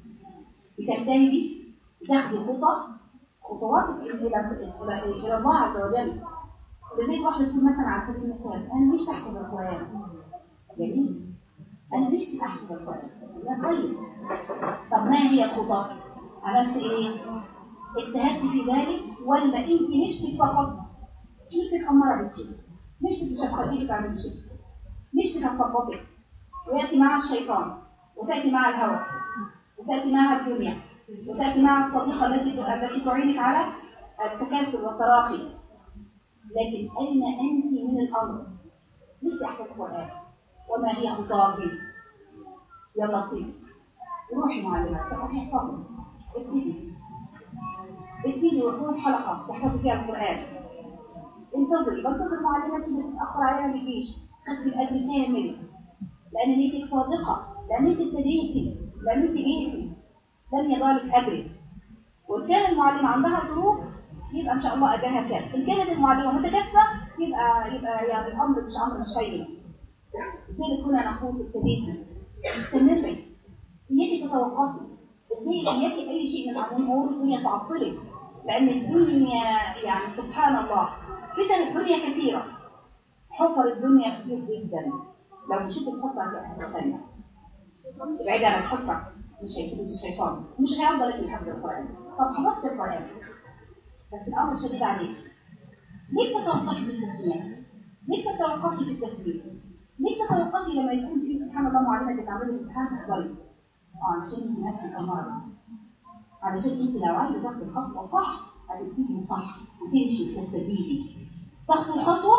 بتجتهدي بتاخدي خطط خطوات الى الى الى الله عز وجل زي واحده تقول مثلا على سبيل المثال انا مش احفظ القران جميل انا مش احفظ القران لا طيب طب ما هي الخطط؟ عملت ايه؟ اجتهدت في ذلك ولا انت نفسك فقط نفسك اماره بالشيء نفسك تشخصيك تعمل شيء نفسك تخبطك وياتي مع الشيطان وتاتي مع الهوى وتاتي معها الدنيا وتاتي مع الصديقه التي التي تعينك على التكاسل والتراخي لكن اين انت من الامر مش تحت القران وما هي خطابي يلا ابتدي روحي معلمه روحي احفظي ابتدي ابتدي وكون حلقه تحفظي فيها القران انتظري بنتظر معلمتي بتتاخر عليها ما بيجيش خدتي الاجر كامل لان نيتك صادقه لان انت ابتديتي لان انت جيتي لن يضاع لك اجرك وان كان المعلمه عندها ظروف يبقى ان شاء الله اجرها كامل ان كانت المعلمه متكاسله يبقى يبقى يعني الامر مش امر مش هين ازاي كنا نقول ابتديتي استمري اياكي تتوقفي ازاي اياكي اي شيء من امور الدنيا تعطلك لان الدنيا يعني سبحان الله فتن الدنيا كثيره حفر الدنيا كتير جدا لو مشيت الحفره هتلاقي حاجه ثانيه بعيد عن الحفره مش هيفيد الشيطان مش هيفضل لك حفظ القران طب حفظت القران بس الامر شديد عليك ليه تتوقفي في التسميات؟ ليه تتوقفي في التسبيح؟ ليه تتوقفي لما يكون في سبحان الله معلمه بتعملي امتحان تحضري؟ اه علشان انت نفسك اماره علشان انت لو عايزه تاخدي الخطوه صح هتبتدي صح وتمشي وتستفيدي تاخدي الخطوه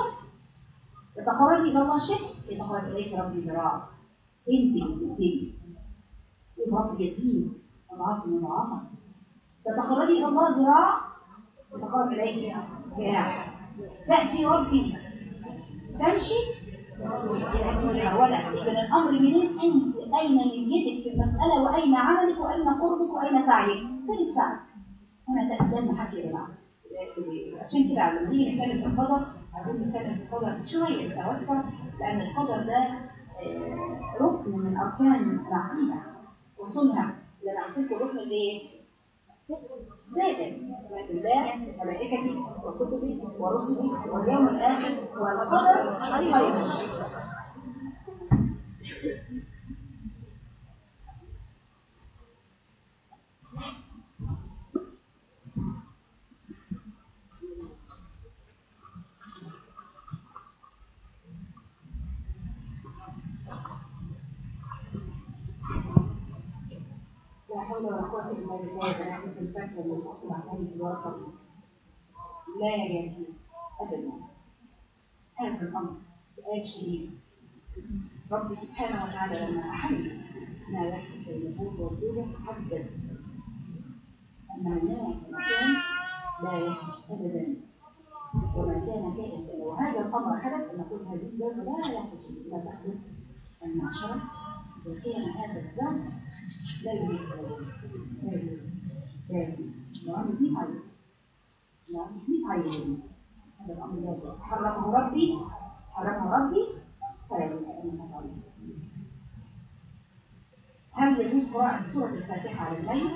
تتقربي الى الله شيء يتقرب اليك ربي ذراع انت اللي بتبتدي الرب يزيد اضعاف مضاعفه تتقربي الى الله ذراع يتقرب اليك جناح تاتي ربي تمشي ولا اذا الامر منين انت اين نيتك في المساله واين عملك واين قربك واين سعيك فين السعي هنا تقدم حكي يا جماعه عشان كده لما نيجي نتكلم في القدر عايزين نتكلم في القدر شويه توسع لان القدر ده ركن من اركان العقيده وصلها لان عندكم ركن الايه؟ سادس الله وملائكته وكتبه ورسله واليوم الاخر والقدر خير لا حول ولا قوة إلا بالله بنعمة الفتح من أصل عليه الورقة لا يجوز أبدا هذا الأمر سؤال شديد رب سبحانه وتعالى لما أحل ما يحدث النبوة والزوجة حدد أن هناك مكان لا يحدث أبدا وما كان كائنا وهذا الأمر حدث أن نقول هذه الزوجة لا يحدث لا تحدث المعشرة إذا كان هذا الزوج لا يريد لا يريد لا يريد نعم دي عين نعم دي عين هذا الأمر لا يجوز حرمه ربي حرمه ربي فلا يجوز أن يفعل هل يجوز قراءة سورة الفاتحة على الميت؟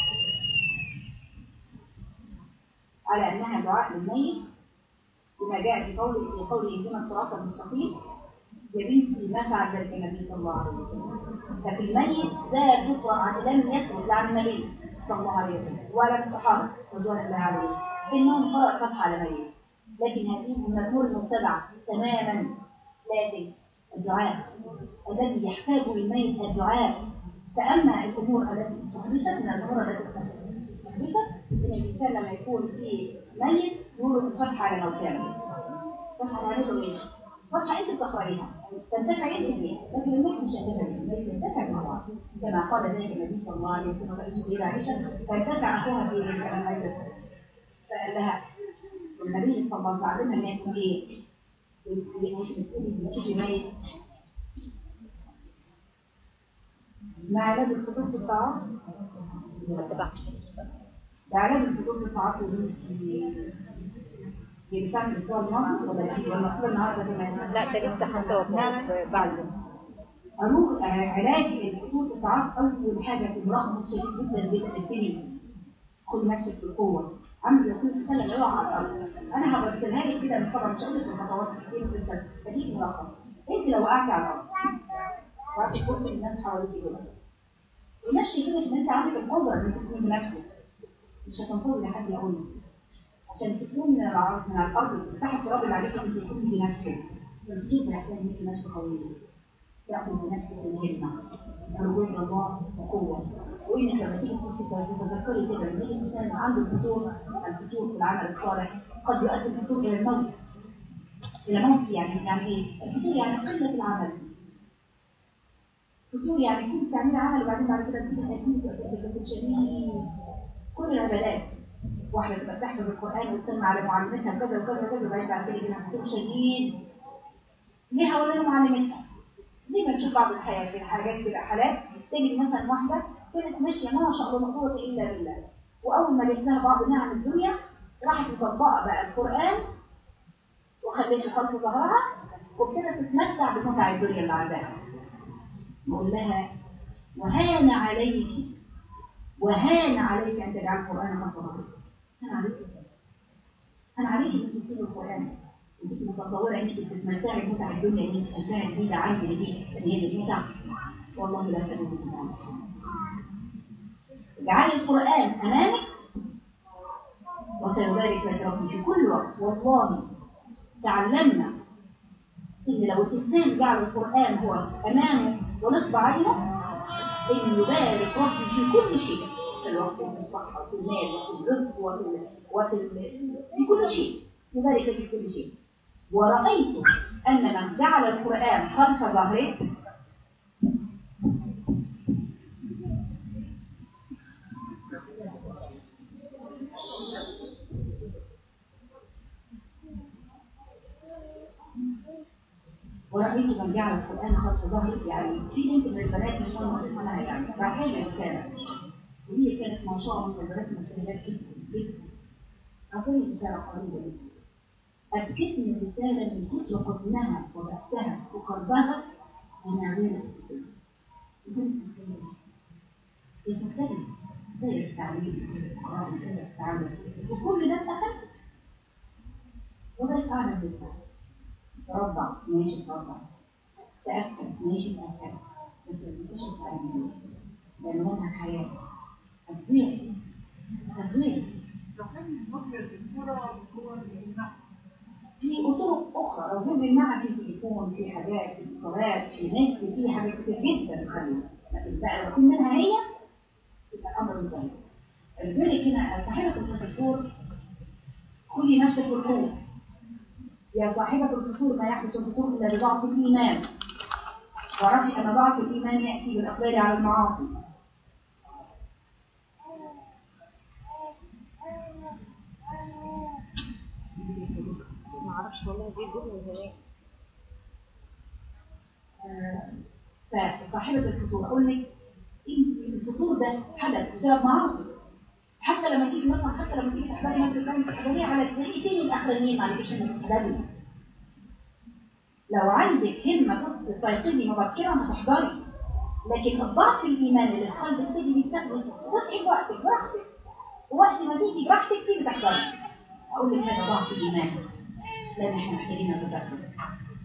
على أنها دعاء للميت بما جاء في قوله في قوله اهدنا الصراط المستقيم يا بنتي ما فعل ذلك النبي صلى الله عليه وسلم ففي الميت لا تقرأ عن لم يثبت لا عن النبي صلى الله عليه وسلم ولا الصحابة رضوان الله عليهم إنهم قرأ فتح على ميت لكن هذه من الأمور المبتدعة تماما لكن الدعاء الذي يحتاج الميت الدعاء فأما الأمور التي استحدثت من الأمور التي استحدثت إن الإنسان لما يكون في ميت يقول الفتح على موتاه فتح على رجل ميت فتحة أنت تقرأيها تنتفع أنت بيها لكن الميت مش هتنتفع الميت ينتفع مع بعض كما قال ذلك النبي صلى الله عليه وسلم السيدة عائشة فانتفع أخوها في كلام ميت فقال لها النبي صلى الله عليه وسلم ان يكون ايه؟ في ميت مع علاج الخصوص في الطعام ده علاج الخصوص في الطعام في في بتاع الاسبوع الماضي ولا في ولا المفروض النهارده كمان لا ده لسه هنتوقف بعده أروح علاج الخصوص في الطعام اول حاجه في ملخص شديد جدا جدا الدنيا خد نفسك بالقوه عامل زي كل سنه اللي هو على الارض انا هبصلها لك كده من طبعا مش هقول لك الخطوات كتير في السنه هديك ملخص انت لو وقعتي على الارض وقعدتي تبصي للناس حواليك كده ومشي كده ان انت عندك القدره ان انت تكون بنفسك مش هتنطري لحد يقول لك عشان تكون من الارض من الارض تستحق التراب اللي عليك انت تكون بنفسك الوجود محتاج منك نفس قويه تاخذ بنفسك الهمه رجوع الى الله وقوه وانك لما تيجي تبصي تتذكري كده ان الانسان عنده الفتور الفتور في العمل الصالح قد يؤدي الفتور الى الموت الى موت يعني يعني ايه؟ الفتور يعني قله العمل فتور يعني كنت تعملي عمل وبعدين بعد كده تيجي تشيليه كل العبادات واحده تبقى تحفظ القران وتسمع على معلمتها كذا وكذا وكذا وبعدين بعد كده يجي فتور شديد ليه ولا معلمتها زي ما نشوف بعض الحياة في الحاجات كده حالات تجد مثلا واحدة كانت ماشية ما شاء الله لا قوة إلا بالله وأول ما جت لها بعض نعم الدنيا راحت مطبقة بقى القرآن وخليته خلف ظهرها وابتدت تتمتع بمتع الدنيا اللي عندها بقول لها وهان عليك وهان عليك أن تجعل القرآن خلف ظهرك أنا عليك أنا عليك أن تسيب القرآن انت متصوره انك تستمتعي بمتع الدنيا اللي انت شايفاها جديده عندي دي ان هي دي متع والله لا تجد متع اجعلي القران امامك وسيبارك لك ربي في كل وقت والله تعلمنا ان لو الانسان جعل القران هو امامه ونصب عينه ان يبارك ربي في كل شيء في الوقت وفي الصحه وفي المال وفي الرزق وفي وفي في كل شيء يبارك لك في كل شيء ورأيت أن من جعل القرآن خلف ظهره ورأيت من جعل القرآن خلف ظهره يعني في بنت من البنات مش مهم اسمها يعني بعدها رسالة وهي كانت ما شاء الله من البنات المجتهدات جدا جدا أعطيني رسالة قريبة جدا أبكتني الرسالة من كتر حزنها وبأسها وقربها أنا غير يتكلم غير التعليم غير التعلم وكل ده اتأخذ وبقيت أعلم بالفعل تربع ماشي تربع تأكد ماشي تأكد بس المنتشر تعلم لأن منها حياة هتضيع هتضيع في طرق أخرى لو زي بالمعنى في تليفون في حاجات في اتصالات في نت في حاجات كتير جدا تخلي لكن بقى لو كل منها هي يبقى الأمر مختلف لذلك هنا صاحبة الفطور خذي نفسك بالقوة يا صاحبة الفطور ما يحدث الفطور إلا بضعف الإيمان وعرفي أن ضعف الإيمان يأتي بالأقبال على المعاصي ما اعرفش والله دي جزء من هناك فصاحبة الفطور أقول لك إن الفطور ده حدث بسبب معاصي حتى لما تيجي مثلا حتى لما تيجي تحضري مجلس العلم تحضريه على دقيقتين الأخرانيين معلش إنك تحضري لو عندك همة تستيقظي مبكرا هتحضري لكن الضعف الإيماني اللي في قلبك تيجي بيستخدم تصحي بوقتك براحتك ووقت ما تيجي براحتك تيجي تحضري أقول لك هذا ضعف الإيمان لأن احنا محتاجين نتذكر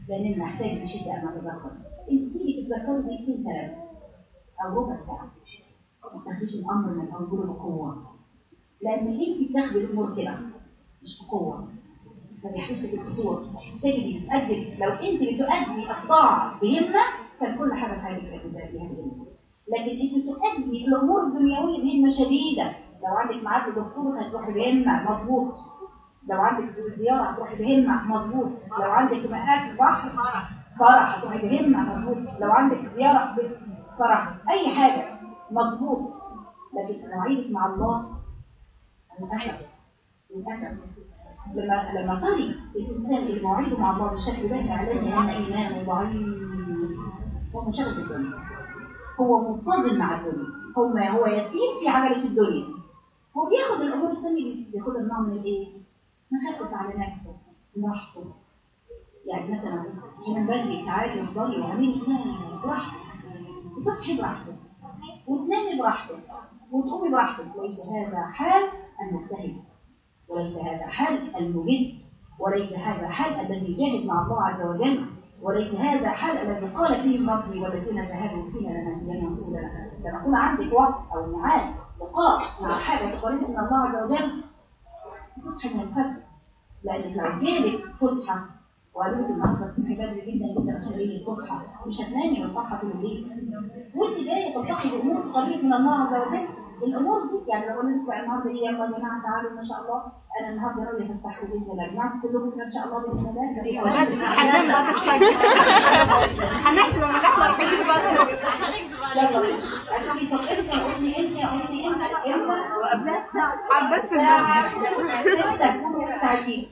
لأننا نحتاج بشدة أن نتذكر أنت تيجي تتذكري دقيقتين ثلاثة أو ربع ساعة ما تاخديش الأمر من أوله بقوة لأن أنت بتاخدي الأمور كده مش بقوة ما بيحسش بالفتور تجدي بتأدي لو أنت بتؤدي الطاعة بهمة كان كل حاجة في حياتك بتأديها بهمة لكن أنت تؤدي الأمور الدنيوية بهمة شديدة لو عندك ميعاد لدكتور هتروحي بهمة مظبوط لو عندك زيارة هتروحي بهمة مظبوط لو عندك مقاك بحر فرح هتروحي بهمة مظبوط لو عندك زيارة فرح أي حاجة مظبوط لكن مواعيدك مع الله للأسف للأسف لما لما تري الإنسان اللي مواعيده مع الله بالشكل ده عليه أن إيمانه ضعيف هو مشغل الدنيا هو منتظم مع الدنيا هو ما هو يسير في عجلة الدنيا هو بياخد الأمور الثانية بياخدها نوع من الإيه؟ مخفف على نفسه براحته يعني مثلا من بدري تعالي وافضلي واعملي تنامي براحتك وتصحي براحتك وتنامي براحتك وتقومي براحتك ليس هذا حال المجتهد وليس هذا حال المجد وليس هذا حال الذي يجاهد مع الله عز وجل وليس هذا حال الذي قال فيه ربي والذين جاهدوا فينا لنهدينهم سبلنا لما يكون عندك وقت او ميعاد لقاء مع حاجه تقربك من الله عز وجل تصحي من الفجر لانك لو جالك فسحه وقالوا لك النهارده تصحي بدري جدا جدا عشان ايه الفسحه مش هتنامي والفرحه طول الليل وانت جايه تلتقي بامور تقربك من الله عز وجل الامور دي يعني لو قلنا لك النهارده ايه يلا يا جماعه تعالوا ما شاء الله انا النهارده ناويه افسحكم باذن الله يا جماعه كلكم كده ان شاء الله باذن الله حنان بعد الفجر هنحلم اللي احنا رايحين دلوقتي يلا هتقولي طب امتى قولي امتى قولي امتى امتى وقبلها عباس في المسجد امتى تكونوا مستعدين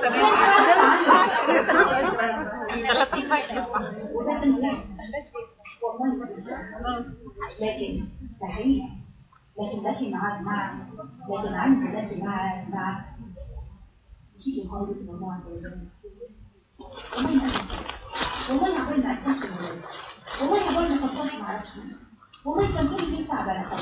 وده النجاح والله لكن صحيح لكن لكن مع مع لكن عندي لكن مع مع شيء يقرب من الله عز وجل والله عقبال ما اكتشف الولاد والله عقبال ما فكرت ما اعرفش والله كان كل يوم تعب على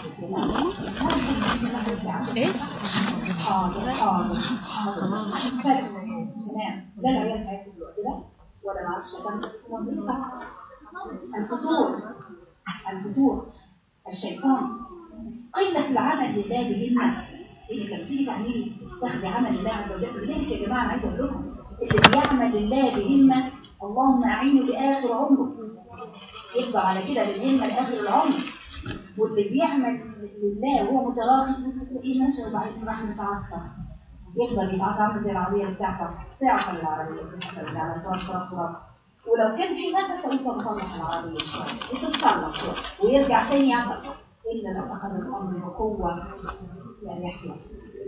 ايه حاضر حاضر حاضر تمام ده العيال هياكل الوقت ده ولا ما اعرفش كم الفطور الفطور الشيطان قلة العمل لله بهمة اللي كان تيجي تعملي تاخدي عمل الله عز وجل لذلك يا جماعه انا عايزه اقول لكم اللي بيعمل لله بهمه اللهم اعينه لاخر عمره يفضل على كده بالهمه لاخر العمر واللي بيعمل لله وهو متراخي تلاقيه ماشي وبعدين راح متعصب يفضل يتعصب عامل زي العربيه بتاعتك تعطل العربيه بتاعتك على تراب تراب تراب ولو كان في نفس انت مصلح العربيه شويه وتتصلح شويه ويرجع تاني يعطل الا لو اخذ الامر بقوه يعني يحلى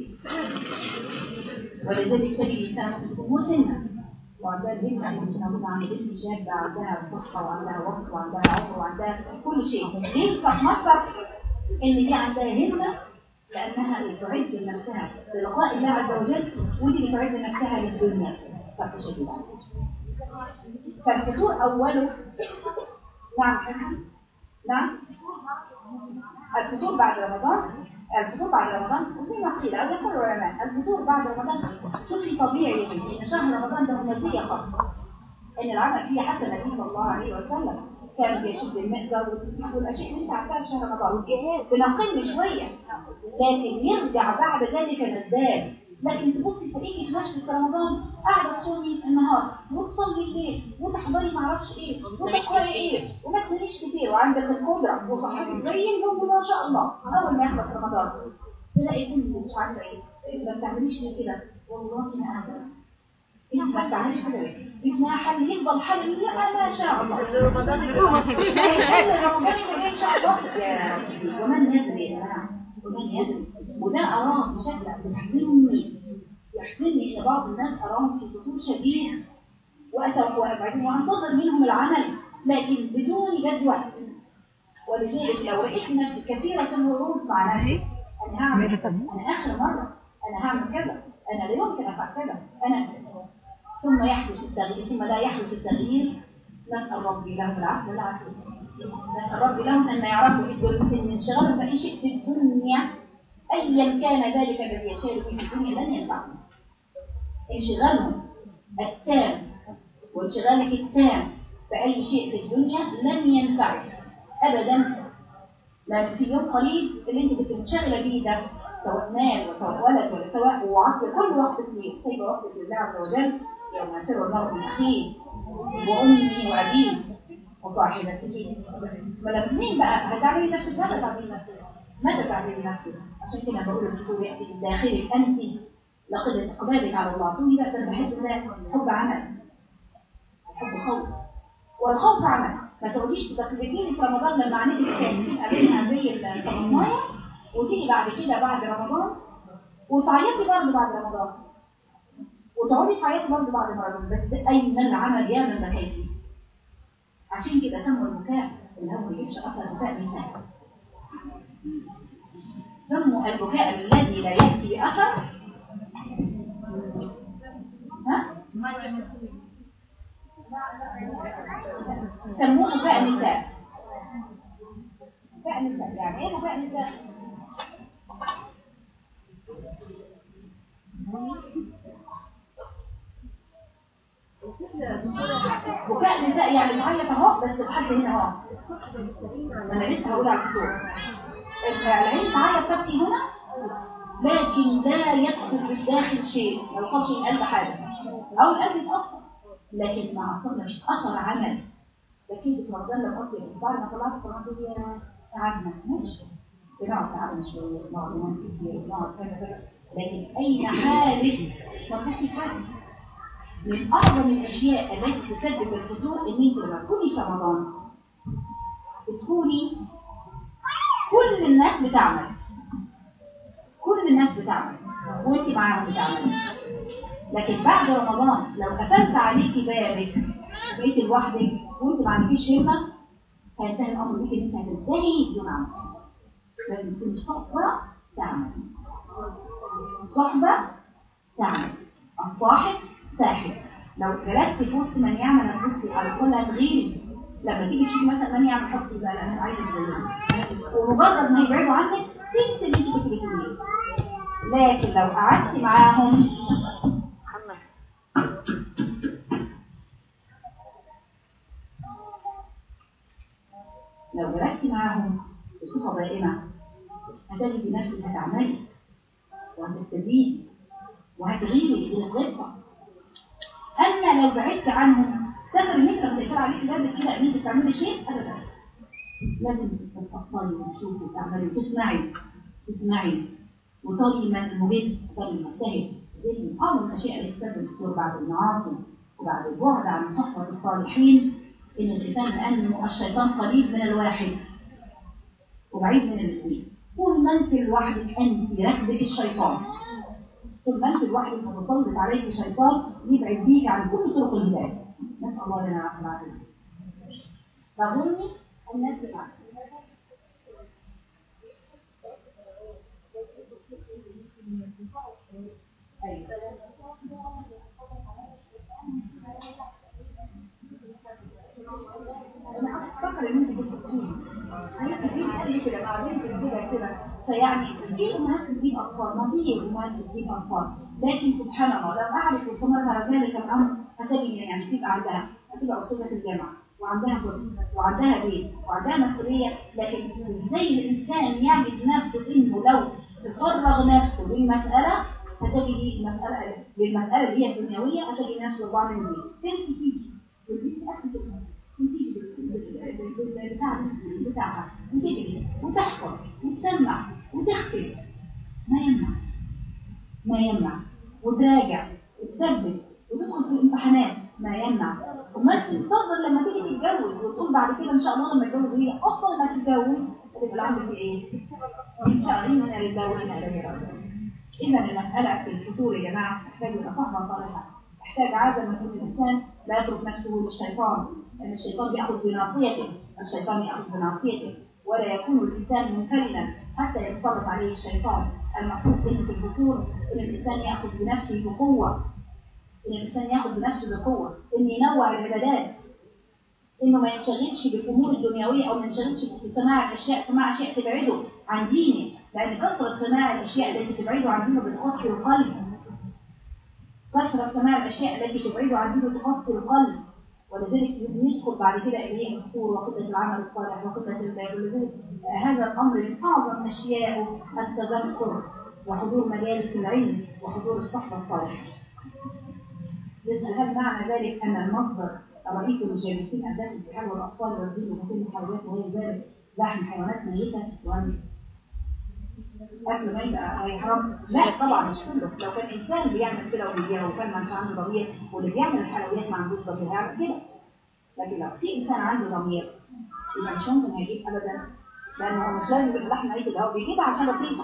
ولذلك تجد الانسان تكون مسنه وعندها البنت اللي مش موجودة عند بنت شابة عندها صحة وعندها وقت وعندها عمر وعندها كل شيء ليه تتمثل ان دي عندها همة لأنها بتعد لنفسها للقاء الله عز وجل ودي بتعد نفسها للدنيا فبتشد فالفطور أوله نعم نعم الفطور بعد رمضان الفطور بعد رمضان وفي نقيل أو يقول العلماء الفطور بعد رمضان شوفي طبيعي ان شهر رمضان ده مزية خاصة ان العمل فيه حتى النبي صلى الله عليه وسلم كان بيشد المقدر والاشياء اللي انت عارفاها في شهر رمضان بنقل شوية لكن يرجع بعد ذلك نداب لكن تبصي تلاقيكي في مشهد رمضان قاعده تصومي النهار وتصلي الليل وتحضري ما اعرفش ايه وتقراي ايه وما تناميش كتير وعندك القدره وصحتك زي النوم ما شاء الله اول ما يخلص رمضان تلاقي كل مش عارفه ايه ما بتعمليش ليه كده والله ما اقدر انت ما بتعمليش كده ليه اسمها حل يفضل حل لا ما شاء الله رمضان ان شاء الله يا ربي ومن يدري يا جماعه ومن يدري وده أراه بشكل يحزنني يحزنني إن بعض الناس أراهم في سكون شديد وأتوا وأبعدهم وأنتظر منهم العمل لكن بدون جدوى ولذلك لو رأيت نفسي كثيرة الورود مع نفسي أنا هعمل أنا آخر مرة أنا هعمل كذا أنا لا يمكن أفعل كذا أنا ثم يحدث التغيير ثم لا يحدث التغيير نسأل ربي لهم العفو والعافية نسأل ربي لهم أن يعرفوا من انشغالهم بأي شيء في الدنيا ايا كان ذلك الذي يشارك في الدنيا لن ينفعهم انشغالهم التام وانشغالك التام بأي شيء في الدنيا لن ينفعك أبدا لأن في يوم قليل اللي انت كنت منشغلة بيه ده سواء مال وسواء ولد ولا سواء وعطل كل وقت فيه سيب وقت لله عز وجل يوم يفر المرء من أخيه وأمي وأبيه وصاحبته ولا الاثنين بقى هتعملي نفسك ماذا تعملي نفسك ماذا تعملي نفسك عشان كده بقول الكتاب يأتي من داخلك أنت لقد إقبالك على الله تقولي لا ده أنا بحب الله حب عمل حب خوف والخوف عمل ما تقوليش تقلديني في رمضان لما عينيك التانيين قابلها زي الطماطمايه وتيجي بعد كده بعد رمضان وتعيطي برضه بعد رمضان وتقعدي تعيطي برضه بعد رمضان بس اين العمل يا من بكيتي عشان كده سموا البكاء اللي هو ما يجيبش اصلا بكاء مثال سموا البكاء الذي لا ياتي باثر ها سموه بكاء النساء بكاء النساء يعني ايه بكاء النساء بكاء النساء يعني تعيط اهو بس لحد هنا اهو انا لسه هقول على الدكتور العين تعيط تبكي هنا لكن لا يدخل في الداخل شيء ما يوصلش القلب حاجه او القلب يتاثر لكن ما اثرناش اثر عمل لكن في رمضان لما قلت لك بعد ما طلعت في رمضان هي تعبنا ماشي بنقعد تعبنا شويه بنقعد ننام كتير بنقعد كذا كذا لكن اين حالك ما فيش حاجه من اعظم الاشياء التي تسبب الفتور ان انت لما تكوني في رمضان بتكوني كل الناس بتعمل كل الناس بتعمل وانت معاهم بتعملي لكن بعد رمضان لو قفلت عليكي بابك بقيت لوحدك وانت ما عندكيش همه هينتهي الامر بيك ان انت هتنتهي بدون عمل لازم تكون صحبه تعمل صحبه تعمل الصاحب ساحب لو جلست في وسط من يعمل هتبصي على الكل هتغيري لما تيجي تشوفي مثلا من يعمل حطي بقى انا عايزه زيهم ومجرد ما يبعدوا عنك تنسي اللي انت كنت بتقوليه لكن لو قعدتي معاهم لو جلست معاهم بصفة دائمة هتجدي نفسك هتعملي وهتستزيدي وهتغيري من الغلطة أما لو بعدت عنهم سبب ان انت بتقفل عليك باب كده ان انت تعملي شيء ابدا لازم تتفصلي وتشوفي وتعملي وتسمعي تسمعي وطالي من المهم طالي المجتهد دي من اعظم الاشياء اللي تسبب الفتور بعد المعاصي وبعد البعد عن صحبه الصالحين ان الانسان لانه الشيطان قريب من الواحد وبعيد من الاثنين طول ما انت لوحدك انت راكبك الشيطان طول ما انت لوحدك متسلط عليك شيطان يبعد بيك عن كل طرق الهدايه نسال الله لنا العافيه والعافيه تظني الناس بتاعتك ايوه انا فاكره ان انت بتقولي انا كتير قال لي كده بعدين كده كده فيعني في امهات بتجيب اطفال ما في امهات بتجيب اطفال لكن سبحان الله لو قعدت واستمر على ذلك الامر هتجد يعني تبقى عندها هتبقى استاذه في الجامعه وعندها كتب وعندها بيت وعندها مسؤوليه لكن ازاي الانسان يعمل نفسه انه لو تفرغ نفسه للمساله هتجد المساله للمساله اللي هي الدنيويه هتجد نفسه ضاع من البيت فين تيجي والبيت اكل وتيجي بتاع بتاعها وتجري وتحفظ وتسمع وتختم ما يمنع ما يمنع وتراجع وتثبت وتدخل في الامتحانات ما يمنع وما تنتظر لما تيجي تتجوز وتقول بعد كده ان شاء الله لما اتجوز هي اصلا ما تتجوز هتبقى العمل في ايه؟ ان شاء الله انا لله وانا اليه راجعون اذا المساله في الفتور يا جماعه تحتاج الى صحبه صالحه تحتاج عاده من الانسان لا يترك نفسه للشيطان لان الشيطان بياخذ بناصيته الشيطان ياخذ بناصيته ولا يكون الانسان منفردا حتى يتسلط عليه الشيطان المفروض في الفتور ان الانسان ياخذ بنفسه بقوه ان الانسان ياخذ بنفسه بقوه ان ينوع العبادات انه ما ينشغلش بالامور الدنيويه او ما ينشغلش بسماع الاشياء سماع اشياء تبعده عن دينه لان كثره سماع الاشياء التي تبعده عن دينه بتقصر القلب كثرة سماع الأشياء التي تبعد عن دين وتقصي القلب ولذلك يدخل بعد كده إليه الفطور وقلة العمل الصالح وقلة الباب ولذلك هذا الأمر من أعظم أشياء التذكر وحضور مجالس العلم وحضور الصحبة الصالحة يسأل هل معنى ذلك أن المصدر الرئيسي للجامعين أهداف الانتحال والأطفال والجن وكل الحيوانات وغير ذلك لحم حيوانات ميتة وأن أكل ميت أي حرام لا طبعا مش كله لو كان إنسان بيعمل كده وبيبيعه وكان ما كانش عنده ضمير واللي بيعمل الحلويات ما عندوش ضمير هيعمل كده لكن لو في إنسان عنده ضمير يبقى مش ممكن هيجيب أبدا لأنه هو مش لازم يبقى لحم ميت ده هو بيجيبها عشان رخيصة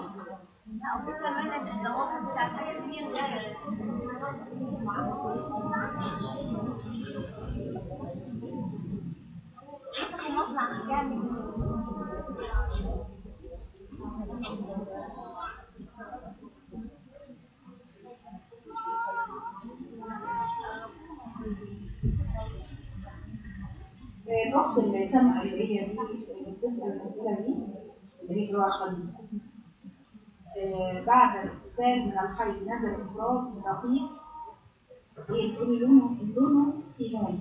الوقت اللي سمع اللي هي دي اللي بتسأل الأسئلة دي اللي هي جوه القلب آه، بعد الاغتسال من الحي نزل إفراز دقيق ايه تقولي لونه لونه سيمون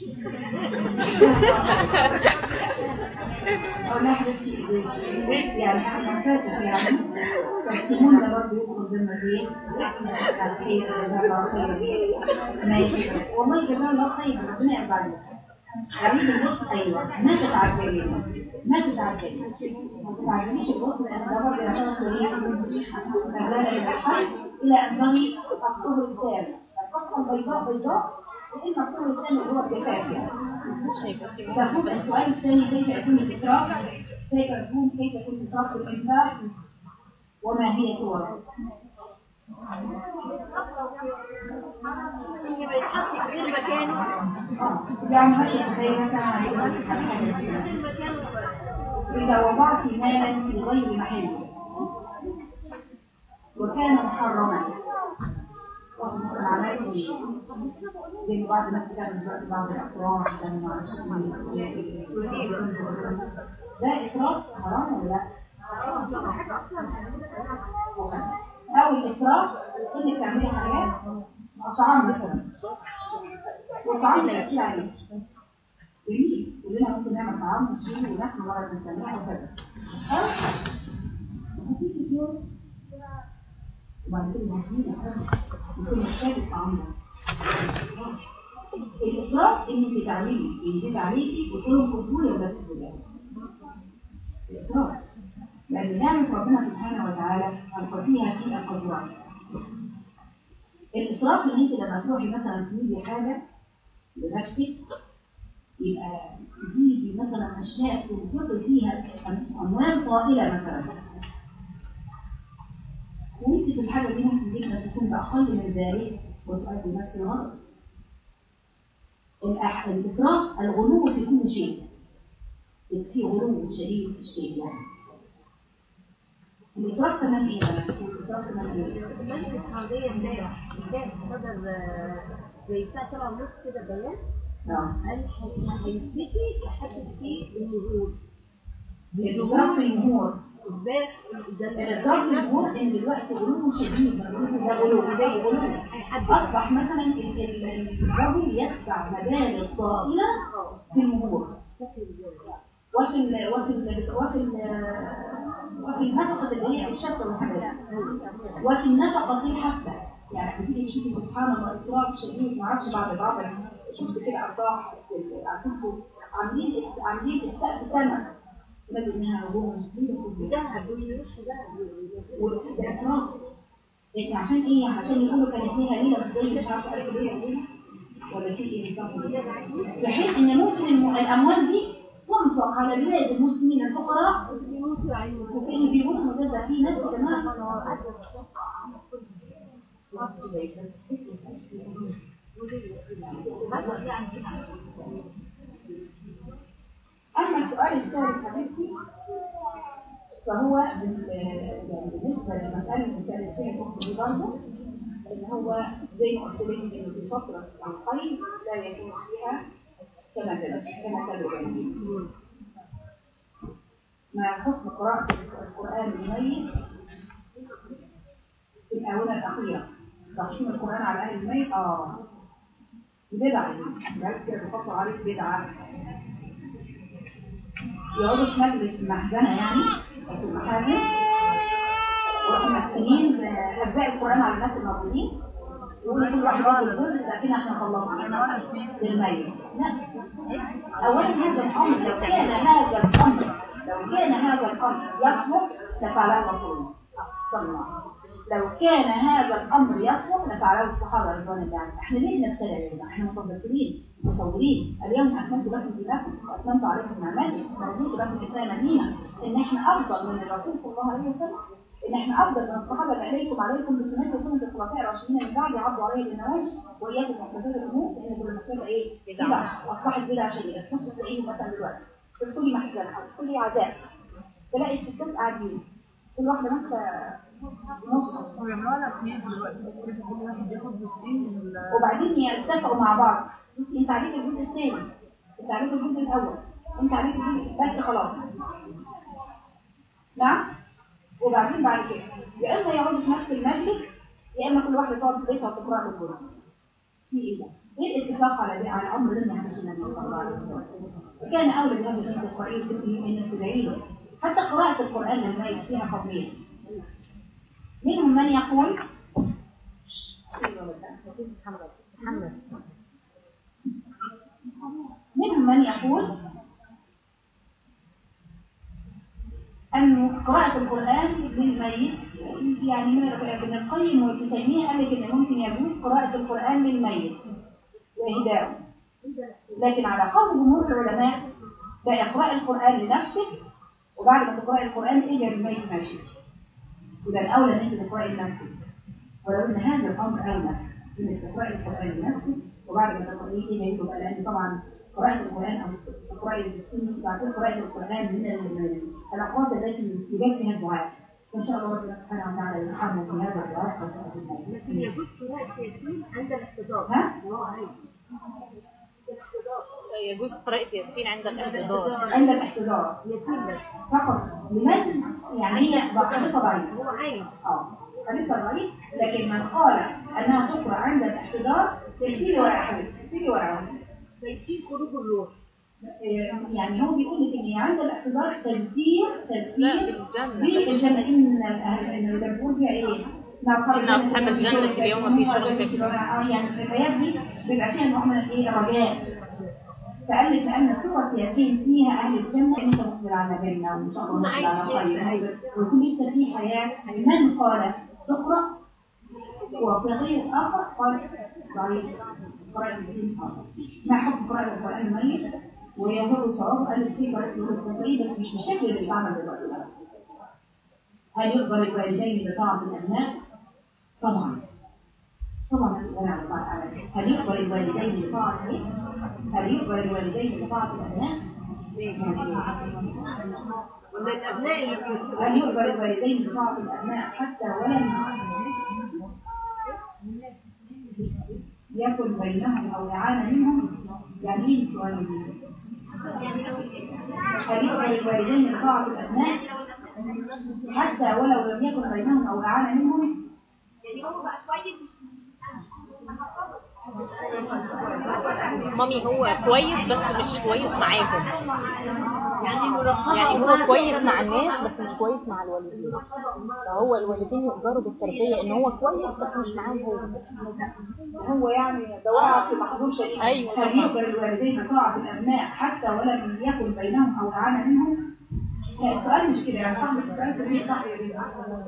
أو لا حبيبتي إيه يعني احنا فاتح يعني فالسيمون ده برضه يدخل ضمن ايه؟ الخير جزاه الله خير ماشي والله جزاه الله خير ربنا يقبل غريب الوسط ايوه ما تتعجبي ما تتعجبي ما تتعجبيش الوسط لان ده برضه يعتبر ايه؟ مبلغ الحل الى ان تغي الطهر التام القصه البيضاء بيضاء وإن الطهر التام هو الكفاف يعني تفوت السؤال الثاني كيف يكون الإسراف كيف يكون كيف يكون الإسراف في الإنفاق وما هي صوره يبقى يتحط في غير مكانه اه يعني مثلا زي مثلا غير مكانه إذا وضعت مالا في غير محله وكان محرما واحد مثلا عملت زي بعض الناس كانت دلوقتي بعض الأفراد كانوا مع ده إسراف حرام ولا لا؟ أو الإسراف إنك تعملي حاجات أطعام مثلا والطعام لا يأتي عليه جميل كلنا ممكن نعمل طعام ونشيله ونحن مرة نسميها وكذا أو هتيجي في يوم وبعد كده هتيجي يكون محتاج الطعام ده الإسراف إنك تعملي يزيد عليكي وتقولوا خذوه ولا تخذوه الإسراف لأن نعمة ربنا سبحانه وتعالى ألقتيها في الأقدار الإسراف إن أنت لما تروحي مثلا تجيبي حاجة لنفسك يبقى تجيبي مثلا أشياء تنفقي فيها أموال طائلة مثلا وانت في الحاجة دي ممكن جدا تكون بأقل من ذلك وتؤدي نفس الغرض الأح- الإسراف الغلو في كل شيء في غلو شديد في الشيء يعني الإسراف كمان إيه بقى؟ الإسراف كمان إيه؟ الناس في السعودية امبارح امبارح حضر آه، زي الساعة 7 ونص كده بيان آه. قال هيمسكي لحد في النهور الإسراف في الأمور امبارح ده الإسراف في الأمور إن دلوقتي غلو شديد ده غلو زي غلو أصبح مثلا ال- ال- الرجل يدفع مبالغ طائلة في المهور وفي ال وفي ال وفي ال وفي النفقة اللي هي الشقة والحاجات وفي النفقة في الحفلة يعني بتيجي تشوفي سبحان الله إسراف شديد ما اعرفش بعد بعض شفت كده أرباح عارفين عاملين اس- عاملين السقف سنة لازم منها نجوم كبيرة دهب ويوش دهب وده إسراف يعني عشان إيه؟ عشان يقولوا كانت ليها ليلة زي مش عارفة ألف ليلة ليلة ولا في إيه بالظبط بحيث إن ممكن الم- الأموال دي تنفق على بلاد المسلمين الفقراء وفي اللي بيقولوا إن ده في ناس كمان أما السؤال الثالث حبيبتي فهو بال- يعني بالنسبة لمسألة المسألة الثانية الأخت دي برضه إن هو زي ما قلت لك إن في فترة القيد لا يكون فيها كما تلف كما تلف ما حكم قراءة القرآن الميت في الآونة الأخيرة تقسيم القرآن على أهل الميت اه بدعة يعني كده بفكر عليك بدعة يقعدوا في مجلس المحزنة يعني أو في المحازن وراحوا مقسمين أجزاء القرآن على الناس الموجودين يقولوا كل واحد ياخد جزء لكن احنا خلصنا للميت لا أولا هذا الأمر لو كان هذا الأمر لو كان هذا الأمر يصلح لفعله رسول الله صلى الله عليه وسلم لو كان هذا الأمر يصلح لفعله الصحابة رضوان الله عنهم احنا ليه نبتلى يا احنا متذكرين مصورين اليوم أكملت لكم دينكم وأتممت عليكم نعمتي ورضيت لكم الإسلام دينا إن احنا أفضل من الرسول صلى الله عليه وسلم إن احنا أفضل من الصحابة اللي عليكم عليكم بسنة وسنة الخلفاء الراشدين من بعد عضوا عليه بالنواجذ وإياكم محدثات الأمور لأن كل محدثة إيه؟ بدعة أصبحت بدعة شديدة تبص تلاقيه مثلا دلوقتي تدخل لي محزن أو تدخل لي عزاء تلاقي الستات قاعدين كل واحدة ماسكة نص ويعملوا اثنين دلوقتي كل واحد ياخد جزئين من ال- وبعدين يتفقوا مع بعض بصي انت عليك الجزء الثاني انت عليك الجزء الاول انت عليك الجزء بس خلاص نعم وبعدين بعد كده يا اما يقعدوا في نفس المجلس يا اما كل واحده تقعد في بيتها وتقرا له القران في ايه ده؟ ايه الاتفاق على ده على امر لم يحدث النبي صلى الله عليه وسلم وكان اولى بهذا الامر القرآن باسمه انك تدعي له حتى قراءه القران للميت فيها قضيه منهم من يقول منهم من يقول أن قراءة القرآن للميت يعني من ابن القيم وابن تيمية قال لك إن ممكن يجوز قراءة القرآن للميت وإهداؤه لكن على قول جمهور العلماء ده إقراء القرآن لنفسك وبعد ما تقرأ القرآن إجا للميت ما شئت يبقى الأولى إن أنت تقرأي لنفسك ولو إن هذا الأمر أولى إنك تقرأي القرآن لنفسك وبعد ما تقرأيه إجا يبقى لأن طبعا قراءة القرآن أو قراءة السنة بعدين قراءة القرآن من ال- الأقوات التي يستجاب فيها الدعاء فإن شاء الله ربنا سبحانه وتعالى يرحمنا في هذا الدعاء وتأتي لكن يجوز قراءة ياسين عند الاحتضار ها؟ وهو عايز يجوز قراءة ياسين عند الاحتضار عند الاحتضار ياسين بس فقط لمن يعني هي ضعيفة ضعيفة هو عايز اه حديث ضعيف لكن من قال أنها تقرأ عند الاحتضار تكتيري ورا حديث تكتيري ورا بيتين خروج الروح يعني هو بيقول لك ان عند الاحتضار تذكير لا تذكير بالجنة بالجنة ان الاهل ان اللي بنقول فيها ايه؟ إن أصحاب الجنة اليوم في شغل فكرة. اه يعني في الآيات دي بيبقى فيها نوع من الايه الرجاء فقال لك لأن سورة ياسين فيها أهل الجنة أنت مقبل على جنة وإن شاء الله مقبل على خير ويكون لسه في حياة من قال تقرأ وفي غير آخر قال ضعيف قراءة ياسين فقط ما حكم قراءة القرآن الميت ويقول صواب قال لك في قراءة القرآن بس مش بالشكل اللي بيتعمل دلوقتي هل يقبل الوالدين بطاعة الأبناء؟ طبعا طبعا الأبناء على طاعة الأبناء هل يقبل الوالدين بطاعة إيه؟ هل يقبل الوالدين بطاعة الأبناء؟ ولا الابناء اللي بيقولوا هل يقبل الوالدين بطاعة الأبناء حتى ولم يكن بينهم أو إعانة منهم؟ يعني إيه السؤال ده؟ هل يقبل الوالدين بطاعة الأبناء حتى ولو لم يكن بينهم أو إعانة منهم؟ مامي هو كويس بس مش كويس معاهم يعني مرحبا يعني هو كويس مع الناس بس مش كويس مع الوالدين فهو الوالدين يقدروا بالتربية ان هو كويس بس مش معاهم هو هو يعني دواعي في محظور شديد أيوة. هل يقبل الوالدين بطاعة الأبناء حتى ولم يكن بينهم أو إعانة منهم؟ لا السؤال مش كده يعني صاحب السؤال كبير صح يا بيه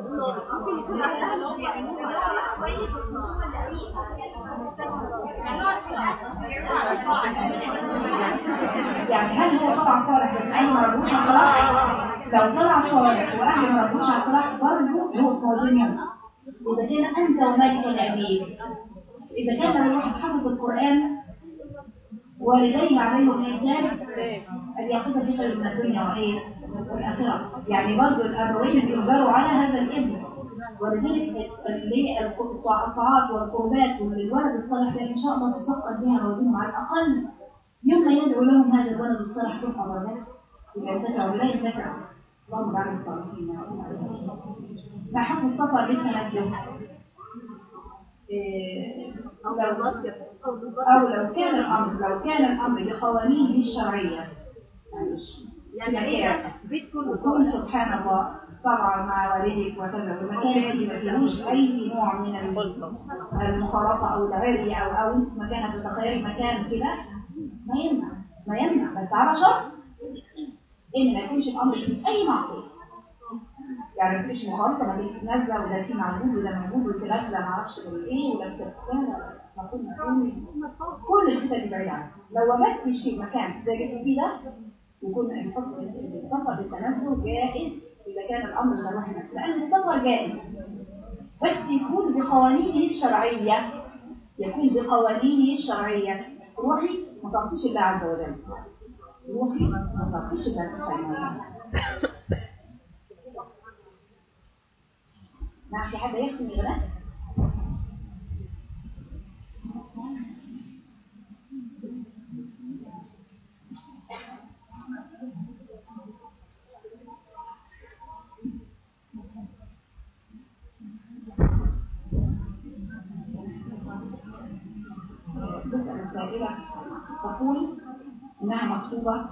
يعني هل هو طلع صالح بس أهله ما رضوش على صلاح؟ لو طلع صالح وأهله ما رضوش على صلاح برضه هو موازين إذا كان أنت ومالك الأبيب إذا كان الواحد حفظ القرآن والديه عليهم إحسان أن يأخذ في خير من الدنيا وإيه والآخرة يعني برضه الأبوين بيؤجروا على هذا الابن ولذلك اللي هي الطاعات والقربات والولد الصالح ده إن شاء الله تسقط بها موازينهم على الأقل يوم ما يدعو لهم هذا الولد الصالح ترفع درجات يبقى ينتفع ولا ينتفع اللهم بعد الصالحين يا رب العالمين. ما حكم السفر للتنزه إيه، أو لو أو لو كان الأمر لو كان الأمر بقوانينه الشرعية معلش يعني بيت كله وكون سبحان الله طبعا مع والدك وكذا في مكان ما فيهوش أي نوع من المخالطة أو العري أو أو أنت في مكان تتخيلي مكان كده ما يمنع ما يمنع بس على شرط إن ما يكونش الأمر فيه أي معصية يعني مفيش مخالطة ما بين نازلة وده في معبود وده موجود وده نازلة معرفش ايه وده كده المفروض مسؤول كل الحتة دي بعيدة عنها لو وجدت شيء مكان زي اللي فيه ده يكون الفصل- السفر بالتنزل جائز إذا كان الأمر لله نفسه لأن السفر جائز بس يكون بقوانينه الشرعية يكون بقوانينه الشرعية روحي ما تعصيش الله عز وجل روحي ما تعصيش الله سبحانه وتعالى نعم في حد يختم غدا؟ تسأل السائلة تقول إنها مخطوبة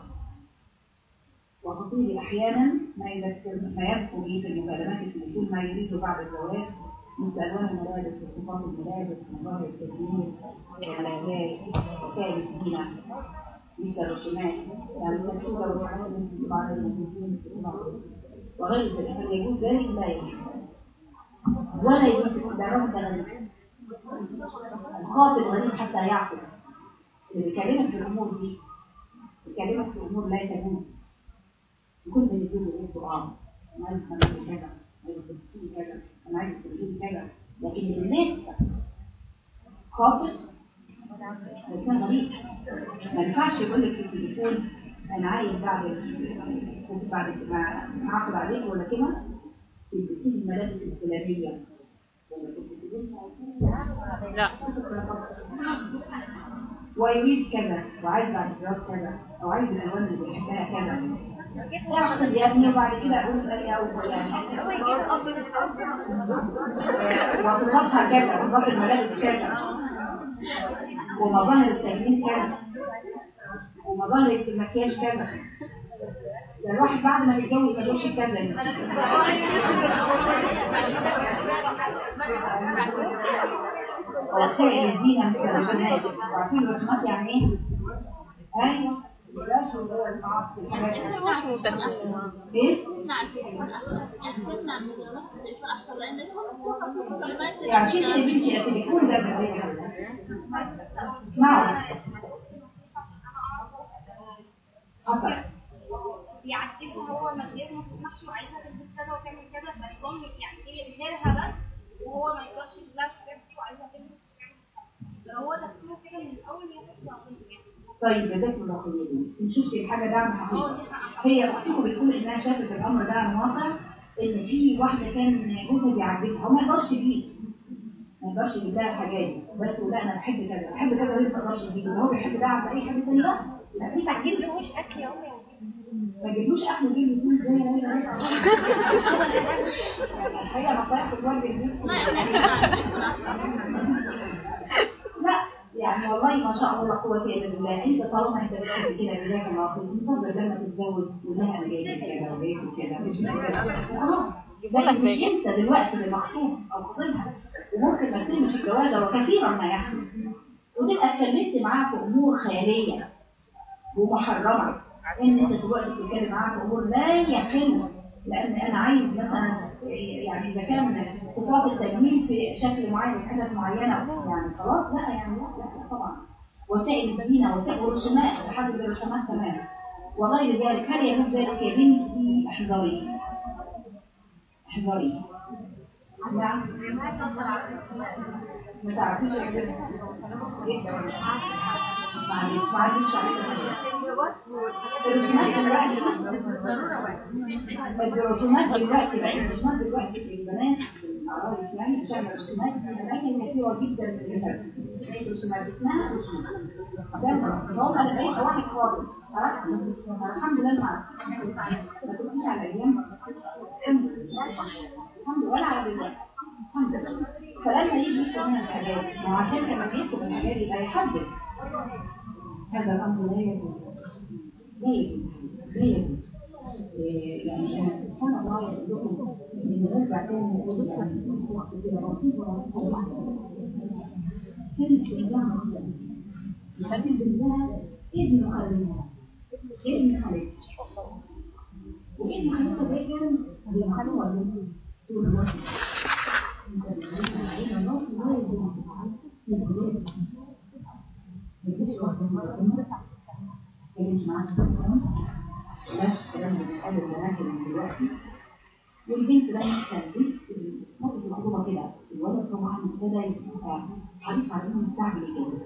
وخطيبي أحيانا ما يذكر ما يذكر لي في المكالمات التليفون ما يريده بعد الزواج مثل ألوان الملابس وصفات الملابس ومظاهر التجميل والعلاجات وسائل الزينة مثل الرسومات يعني التصوير والحاجات التي تطلع على التلفزيون وغير ذلك هل يجوز ذلك؟ لا يجوز ولا يجوز استخدامه كغريب الخاطب غريب حتى يعقل اللي بيكلمك في الامور دي بيكلمك في امور لا تجوز يكون بالنسبه له ايه طعام انا عايز تعمل كذا عايز تمسكي كذا انا عايز تقولي كذا لكن بالنسبه خاطب انسان غريب ما ينفعش يقول لك في التليفون انا عايز بعد ال- بعد ما اعقد عليك ولا كده تلبسي الملابس الفلانيه ولا تلبسي لا ويريد كذا وعايز بعد الزواج كذا او عايز الالوان اللي بيحبها كذا اعقد يا ابني وبعد كده اقول ايه او يعني وصفاتها كذا وصفات الملابس كذا ومظاهر التجميل كذا ومظاهر المكياج كذا ده الواحد بعد ما يتجوز ما يقولش كذا وسائل الزينة مستلزمات عارفين الرسومات يعني ايه؟ ايوه الرسم اللي هو المعاصي الحاجات دي. ايه؟ يعني شيء اللي بنتي التليفون ده بالبيت اسمعوا حصل بيعذبها هو من غير ما تسمحش وعايزها تلبس كذا وتعمل كذا فيظن يعني هي بيهالها بس وهو ما يقدرش يجيب لها الحاجات دي وعايزها تلبس يعني فهو تفكيره كده من الاول هي تطلع يعني طيب جزاكم الله خير انت شفتي الحاجه ده عن حقيقه هي اختكم بتقول انها شافت الامر ده عن واقع ان في واحده كان جوزها بيعذبها هو ما يقدرش يجيب ما يقدرش يجيب لها الحاجات دي بس ولا انا بحب كذا بحب كذا وهي ما تقدرش تجيب هو بيحب ده عن اي حد تاني لا لا في تعجيل مش اكل يا امي ما جبلوش اكل وجيب يكون زي ما هي يعني الحقيقه نصايح بتوجه البيت لا يعني والله ما شاء الله لا قوه الا بالله انت طالما انت بتحب كده جزاك الله خير انتظر لما تتزوج ولها انا جايب كذا وجايب كذا خلاص لكن مش ينسى دلوقتي اللي مخطوب او خطيبها وممكن ما تتمش الجوازه وكثيرا ما يحدث وتبقى اتكلمت معاها في امور خياليه ومحرمه ان انت دلوقتي بتتكلم معاها في امور لا يحل لان انا عايز مثلا يعني اذا كان صفات التجميل في شكل معين في حتت معينه يعني خلاص لا يعني لا, لا طبعا وسائل الزينه وسائل الرسومات تحدد الرسومات تماما وغير ذلك هل يجوز ذلك يا بنتي احذري احذري نعم ما تعرفيش يا بنتي جدا معلش معلش الرسومات دلوقتي الرسومات دلوقتي بقت الرسومات دلوقتي في البنات العرايس يعني بتعمل رسومات في اماكن كثيره جدا من النساء الرسومات اسمها رسومات ده هو انا بقيت واحد خالص عرفت الحمد لله ما ما تبقيش على ايام الحمد لله الحمد لله ولا على دلوقتي الحمد لله فلما يجي يكتب هنا الحاجات ما هو عشان لما يكتب الحاجات يبقى يحدد هذا الامر لا يجوز لا يجوز لا يجوز إيه، يعني أنا سبحان الله يقول لكم ان نرجع تاني نقول يعني كده بسيطه كانت بالله لكن بالله ابن خليلها ابن خليلها وابن خليلها ده كان بيخلوها طول الوقت والبنت لما كانت مرة الخطوبة كده الولد طبعا ابتدى يبقى حريص على انه يستعجل كده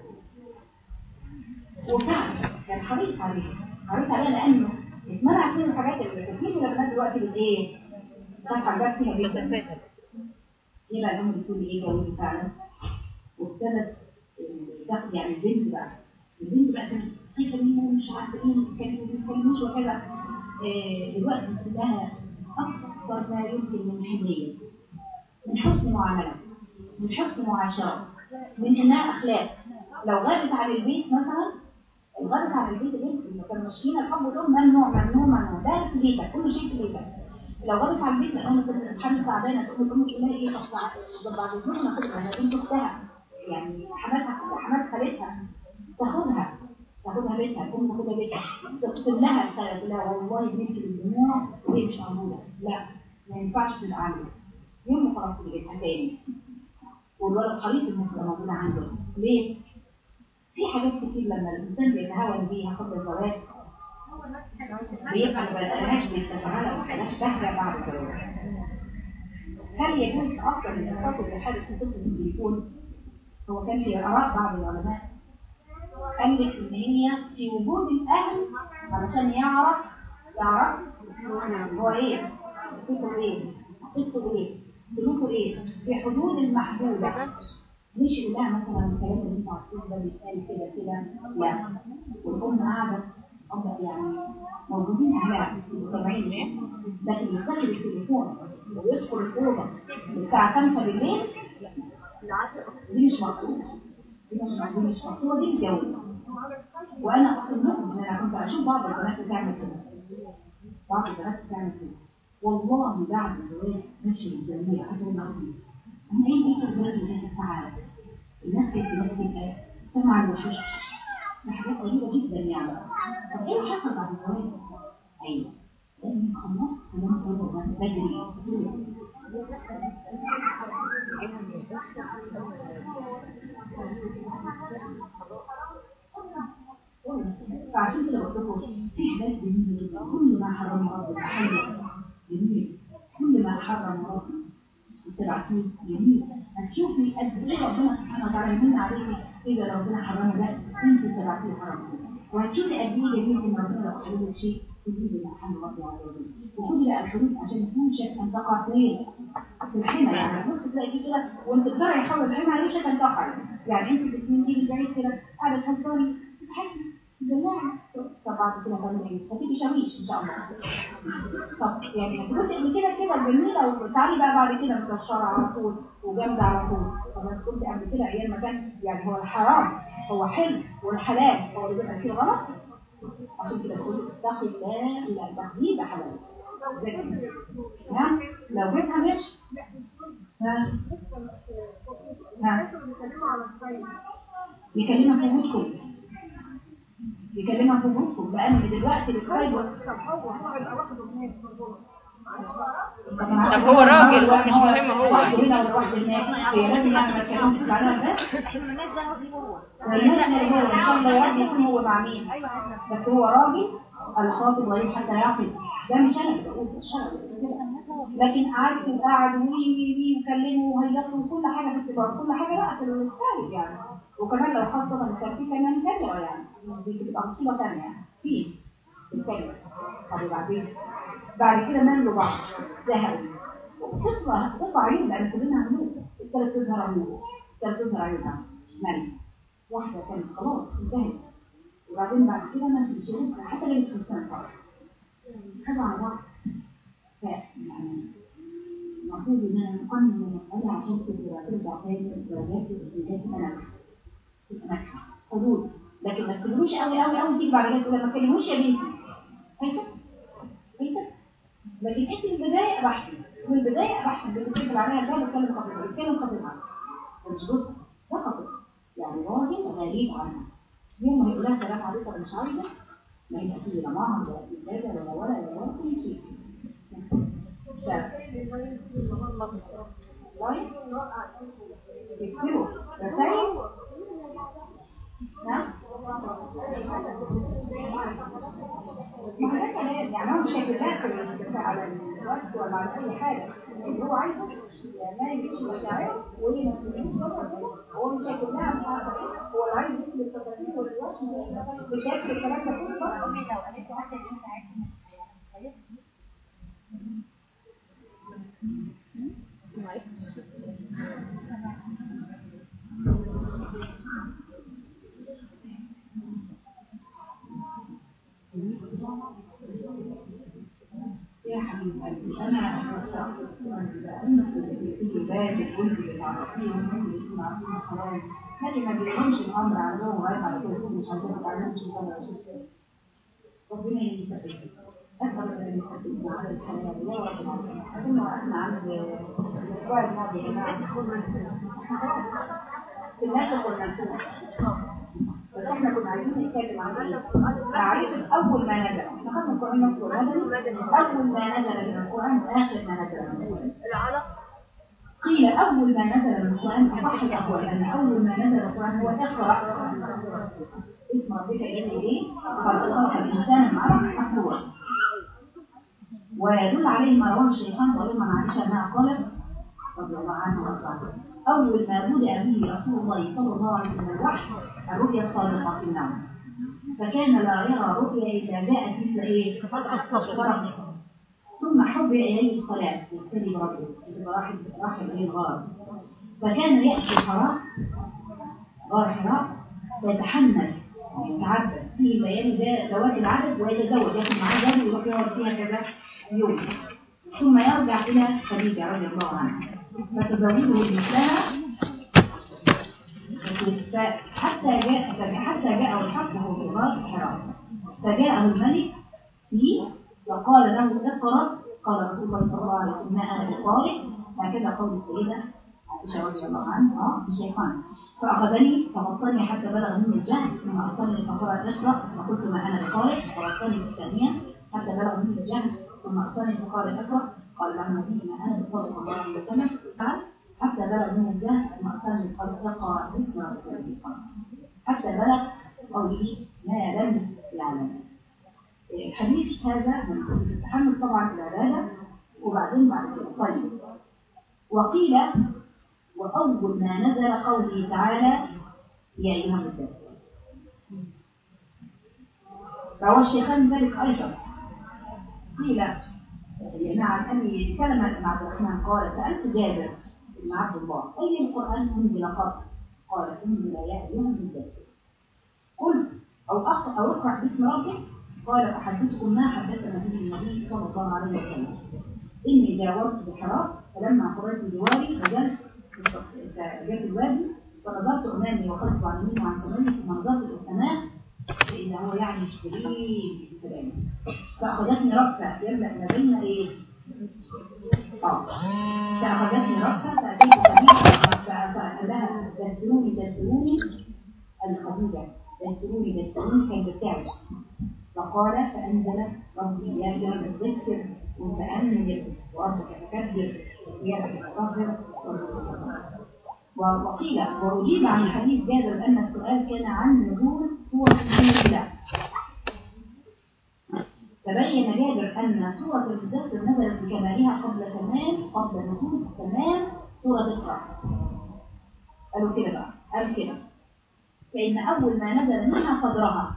وفعلا كان حريص عليها حريص عليها لانه اتمنع كل الحاجات اللي كتير من البنات دلوقتي بالايه؟ كان حاجات فيها جدا ايه بقى هم بتقول ايه جوزي فعلا وابتدت تاخد يعني البنت بقى البنت بقى كانت خايفه منه ومش عارفه ايه كانت ما بتتكلمش وكذا آه، دلوقتي كلها اكثر ما يمكن من حنيه من حسن معامله من حسن معاشره من انها اخلاق لو غابت عن البيت مثلا الغابت عن البيت البنت اللي كانوا ماشيين الحب دول ممنوع ممنوع ممنوع ده في بيتك كل شيء في بيتك لو غابت عن البيت لان كنت بتتحمل تعبانه تقول لامك تقول لها ايه طب بعد الظهر ناخدها انا بنت اختها يعني حماتها حمات خالتها تاخدها تاخدها بيتها تقوم تاخدها بيتها تقسم لها الخير تقول لها والله بنتي بالدموع وهي مش موجوده لا ما ينفعش تبقى عندك يوم خلاص اللي بيتها تاني والولد حريص انها تبقى موجوده عنده ليه؟ في حاجات كتير لما الانسان بيتهاون بيها قبل الزواج بيبقى ما بقاش بيستفعلها ما بقاش بهجة بعد الزواج هل يجوز افضل الاتصال بحاله الطفل من التليفون؟ هو كان في اراء بعض العلماء قال لك ان هي في وجود الاهل علشان يعرف يعرف هو ايه؟ صفته ايه؟ صفته ايه؟ سلوكه ايه؟ في حدود المحدوده مش يقول لها مثلا الكلام اللي انت عارفينه ده بيتقال كده كده لا والام قاعده أو يعني موجودين اهلها سامعين لكن يستخدم التليفون ويدخل الاوضه الساعه 5 بالليل دي مش مقصوده دي مش دي مش مقصوده دي متجوزه وانا اقسم لكم ان انا كنت اشوف بعض البنات بتعمل كده بعض البنات بتعمل كده والله بعد الزواج ماشي بالزميل هتقول لهم انا ايه بيت الزواج اللي كانت الساعه الناس كانت بتبقى سمع الوشوش ده حاجات غريبه جدا يعني طب ايه اللي حصل بعد الزواج؟ ايوه لان خلصت كلام كله بدري فعشان كده بقول لكم في حاجات جميله جدا كل ما حرم ربنا حلو جميل كل ما حرم ربنا وتبعتيه جميل هتشوفي قد ايه ربنا سبحانه وتعالى يمن عليك اذا ربنا حرمه ده انت تبعتيه حرمه وهتشوفي قد ايه جميل ان ربنا لو حرم لك شيء تجيبي لحم ربي عز وجل وخدي بقى الحدود عشان تكون شك ان تقع فين في الحمى يعني بص تلاقي كده وانت بتقرا يحاول الحمى عليه شك ان تقع يعني انت الاثنين دي بعيد كده قاعده تهزري تضحكي بالله طب بعد كده تعمل ايه؟ هتيجي شاويش ان شاء الله طب يعني هتقول قبل كده كده جميله وتعالي بقى بعد كده مكشره على طول وجامده على طول طب انا كنت قبل كده ايام ما كان يعني هو الحرام هو حلو والحلال هو اللي بيبقى فيه غلط عشان كده تقول اتقي الله الى التحديد حلال ها لو بيتها مش ها ها بيكلمك في وجهكم بيكلمك في وجهكم لان دلوقتي السكايب طب هو راجل مش مهم هو واحد هنا ولا واحد هناك هي لازم يعني ما تكلمش عليها بس الناس ده هو هو والناس اللي هو ان شاء الله يا رب يكون هو مع مين بس هو راجل الخاطب غريب حتى يعقل ده مش انا اللي بقول ده الشرع اللي بيقول كده. لكن قعدت وقعد وي وي وي وكلموا وهيصوا وكل حاجه في الكبار كل حاجه لا في السكايب يعني وكمان لو خاصه ان كان في كمان كاميرا يعني دي بتبقى مصيبه ثانيه يعني في الكاميرا طب وبعدين بعد كده مالوا بعض زهقوا تطلع تطلع عيون لان كلنا هنموت الثلاث تظهر عيون الثلاث تظهر عيونها مالي واحده كانت خلاص انتهت وبعدين بعد كده ما في شروط حتى لو مش مستنفع خدوا على بعض ف يعني المفروض ان انا نقنن المساله عشان تبقى ترجع تاني الدرجات والانجازات انا تبقى ناجحه حدود لكن ما تكلموش قوي قوي قوي تيجي بعد كده تقول ما تكلموش يا بنتي كويسه كويسه لكن انت من البدايه ابحثي من البدايه ابحثي اللي بتقول عليها ده بتكلم خطيبها بتكلم خطيبها ده مش جزء ده خطيب يعني راجل غريب عنها يوم ما يقول لها سلام عليكم انا مش عايزه ما هي اكيد لا ماما ولا اكيد دادا ولا ولا ولا ولا كل شيء والله يكتبوا رسائل نعم ما هو ده كلام يعني هو مش هيتدخل على الوقت ولا على اي حاجه اللي هو عايزه ما يمشي مشاعره وهي ما تمشيش هو مش هيكون لها مش عارفه ايه هو اللي عايز يكتب التفاصيل والرواش مش هيكتب الكلام ده كله امي لو قالت له واحده انت عايزه مش مش هيفهم يا حبيب قلبي انا انا في بالك كنت بتعرفيهم هم يكون عارفين الحرام هذه ما بيهمش الامر عندهم رايح على كده مش عندهم تعلم مش عندهم ربنا يثبتك أكبر من يثبتنا على الحياة يا رب العالمين أظن وقفنا عند الأسبوع الماضي يا جماعة في الناسخ والمنسوخ بس احنا كنا عايزين نتكلم عن ايه؟ معرفة أول ما نزل احنا خدنا القرآن مذكور أول ما نزل من القرآن وآخر ما نزل من القرآن قيل أول ما نزل من القرآن أصح الأقوال أن أول ما نزل القرآن هو اقرأ اسم ربك الذي ايه؟ خلق خلق الإنسان مع الصور ويدل عليه ما رواه الشيخان ويوم عن عائشة أنها قالت رضي الله عنها وارضاها أول ما بدأ به رسول الله صلى الله عليه وسلم الوحي الرؤيا الصادقة في النوم فكان لا يرى رؤيا إذا جاءت مثل إيه؟ فرق ثم حب إليه الصلاة يبتدي بربه راح راح إليه الغار فكان يأتي حراء غار حراء ويتحمل يتعبد في بيان ذوات العدد ويتزوج ياخد معاه زوج ويروح يقعد فيها كذا يوم ثم يرجع إلى خديجة رضي الله عنها فتزوجه مثلها حتى جاء حتى جاءه الحق وهو في غار حراء فجاءه الملك لي وقال له اقرا قال رسول الله صلى الله عليه وسلم ما انا بقارئ هكذا قول السيده عائشه رضي الله عنها في الشيطان فاخذني فغطني حتى بلغ مني الجهل ثم ارسلني فقرا اقرا فقلت ما انا بقارئ فغطني الثانيه حتى بلغ مني الجهل ثم ارسلني فقال اقرا قال له النبي ما انا بقارئ صلى الله عليه وسلم حتى بلغ مني الجهل ثم ارسلني قال اقرا باسم ربك حتى بلغ قوله ما لم يعلم الحديث هذا من التحمس طبعا العبادة وبعدين بعد كده طيب وقيل وأول ما نزل قوله تعالى يا أيها النساء روى الشيخان ذلك أيضا قيل عن أبي سلمة بن عبد الرحمن قال سألت جابر بن عبد الله أي القرآن أنزل قبل؟ قال أنزل يا أيها النساء قلت أو أخطأ أو اقرأ باسم ربك قال فحدثكم ما حدثنا به النبي صلى الله عليه وسلم إني جاورت بحراء فلما قرأت جواري فجلت جات الوادي فنظرت أمامي وخلفت عن يميني وعن شمالي ثم نظرت إلى السماء فإذا هو يعني جبريل بالسلام فأخذتني ربكة يملأ ما بين إيه؟ آه فأخذتني ربكة فأتيت سبيل فقال لها دثروني دثروني الخديجة دثروني دثروني كانت بتعش فقال فأنزل ربي يا أيها الذكر وتأمل وربك تكبر وثيابك تطهر وقيل وأجيب عن حديث جابر أن السؤال كان عن نزول سورة المدثر تبين جابر أن سورة المدثر نزلت بكمالها قبل تمام قبل نزول تمام سورة اقرأ قالوا كده بقى قال كده فإن أول ما نزل منها صدرها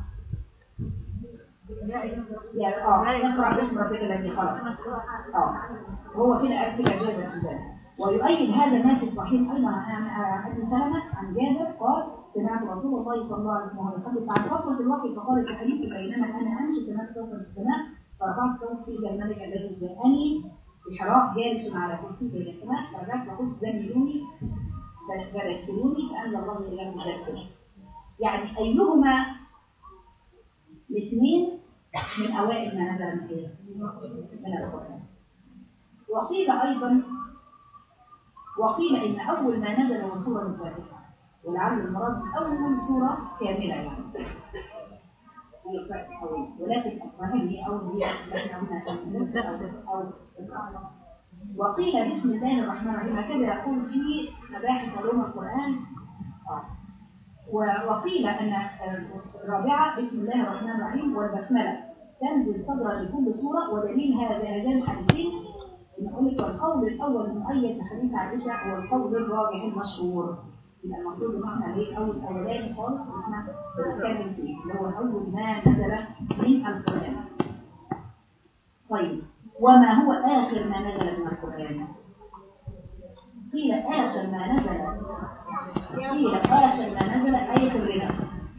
يعني اه اقرا باسم ربك الذي خلق اه هو كده قال كده جابر في ذلك ويؤيد هذا ما في الصحيح ايضا عن ابن سلمه عن جابر قال سمعت رسول الله صلى الله عليه وسلم يحدث عن فتره الوحي فقال الحديث بينما انا امشي سمعت صوتا في السماء فرفعت صوت في الملك الذي جاءني في حراء جالس على كرسي بين السماء فرجعت فقلت زملوني فذكروني فأنزل الله إلى مذكر يعني أيهما الاثنين من أوائل ما نزل من إيه؟ من القرآن وقيل أيضا وقيل إن أول ما نزل هو سورة الفاتحة ولعل المراد من أول سورة كاملة يعني هي الفاتحة قوية ولكن أصلها هي أول هي أو أو وقيل بسم الله الرحمن الرحيم هكذا يقول في مباحث علوم القرآن آه. و- وقيل أن الرابعة بسم الله الرحمن الرحيم والبسملة تنزل صدرا لكل سورة ودليل هذا هذين الحديثين نقول لك القول الأول المؤيد لحديث عائشة هو القول الراجح المشهور يبقى المفروض ان احنا ايه اول اولاني خالص ان احنا بنتكلم فيه اللي هو اول ما نزل من القران. طيب وما هو اخر ما نزل من القران؟ قيل اخر ما نزل قيل اخر ما نزل ايه الربا.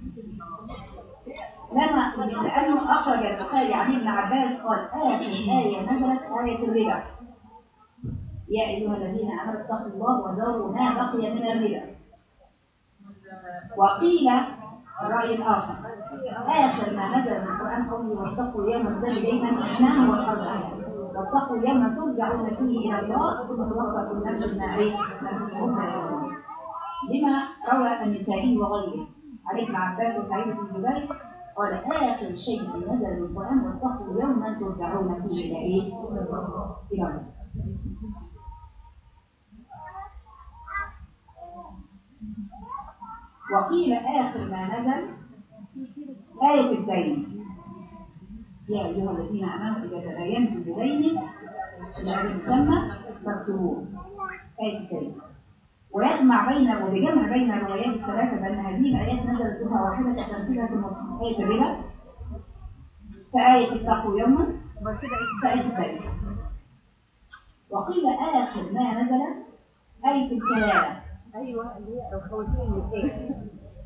لما لانه اخرج البخاري عن ابن عباس قال اخر ايه نزلت ايه الربا. يا ايها الذين امنوا اتقوا الله وذروا ما بقي من الربا. وقيل الرأي الآخر آخر ما نزل من القرآن قوله واتقوا يوما تجد دائما الإيمان والأرض واتقوا يوما ترجعون فيه إلى الله ثم توفى كل نفس ما عليه هم يعلمون لما روى النسائي وغيره عن ابن عباس وسعيد بن جبير قال آخر شيء نزل من القرآن واتقوا يوما ترجعون فيه إلى إيه؟ إلى الله وقيل آخر ما نزل آية الدين يا أيها الذين آمنوا إذا تداينتم بدين إلى أجل مسمى فاكتبوه آية الدين ويجمع بين وبجمع بين الروايات الثلاثة بأن هذه الآيات نزلت بها واحدة تنفيذها في المصحف آية الربا فآية اتقوا يوما فآية الدين وقيل آخر ما نزل آية الكلام ايوه اللي هي خواتيم النساء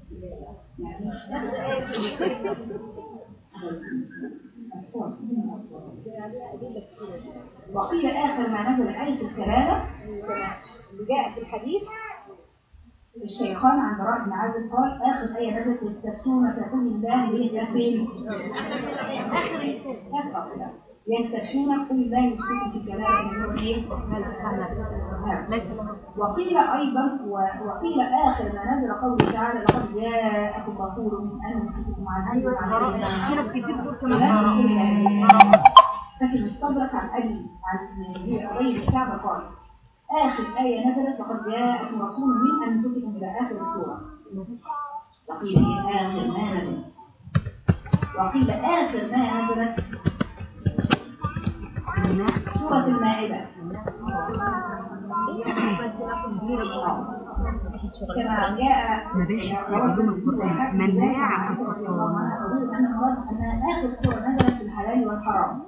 وقيل آخر ما نزل آية الكلالة اللي جاء في الحديث الشيخان عن براء بن عازب قال آخر آية نزلت يستفتون فقل الله ليه فين؟ آخر يستفتون قل الله يفتون في الكلالة اللي هو إيه؟ وقيل أيضا و- وقيل آخر ما نزل قوله تعالى لقد جاءكم رسول من أنفسكم عزيز عليه كده كتير دول لكن مستدرك عن أبي عن أبي بن كعب قال آخر آية نزلت لقد جاءكم رسول من أنفسكم إلى آخر السورة وقيل هي آخر ما نزل وقيل آخر ما نزلت سورة المائدة كما جاء مناع أن آخر سورة نزلت في الحلال والحرام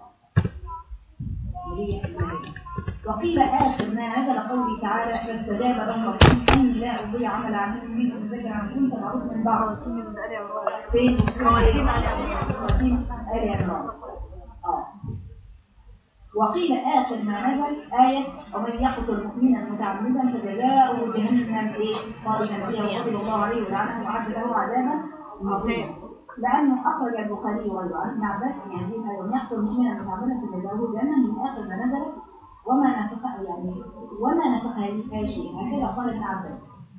وقيل آخر ما نزل قوله تعالى فاستجاب لهم ربهم إني لا أضيع عمل عمل منكم ذكر عن كنت معروف من بعض فين خواتيم آل عمران آه. وقيل آخر ما نزل آية ومن يقتل مؤمنا متعمدا فجزاؤه جهنم إيه خالدا فيها وغضب الله عليه ولعنه وعد له عذابا عظيما لأنه أخرج البخاري وغيره عن ابن عباس أن يهديها ومن يقتل مؤمنا متعمدا فجزاؤه جهنم من آخر ما نزل وما نسخ يعني وما نسخ هذه شيء هكذا قال ابن عباس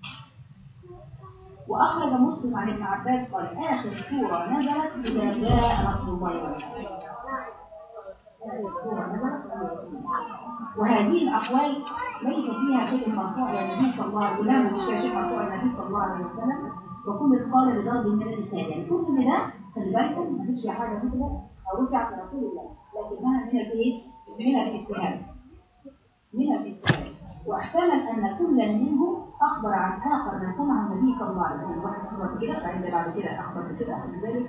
وأخرج مسلم عن ابن عباس قال آخر سورة نزلت إذا جاء نصر الله والفتح وهذه الأقوال ليس فيها شيء مرفوع إلى النبي صلى الله عليه وسلم مش فيها شيء مرفوع إلى النبي صلى الله عليه وسلم وكل قال بضرب من الإنسان يعني كل من ده خلي بالكم ما فيش فيها حاجة مثلا أو رفعت لرسول الله لكنها من الإيه؟ من الاجتهاد من الاجتهاد واحتمل أن كل منهم أخبر عن آخر ما سمع النبي صلى الله عليه وسلم واحد أخبر بكده بعد بعد كده أخبر بكده أخبر بذلك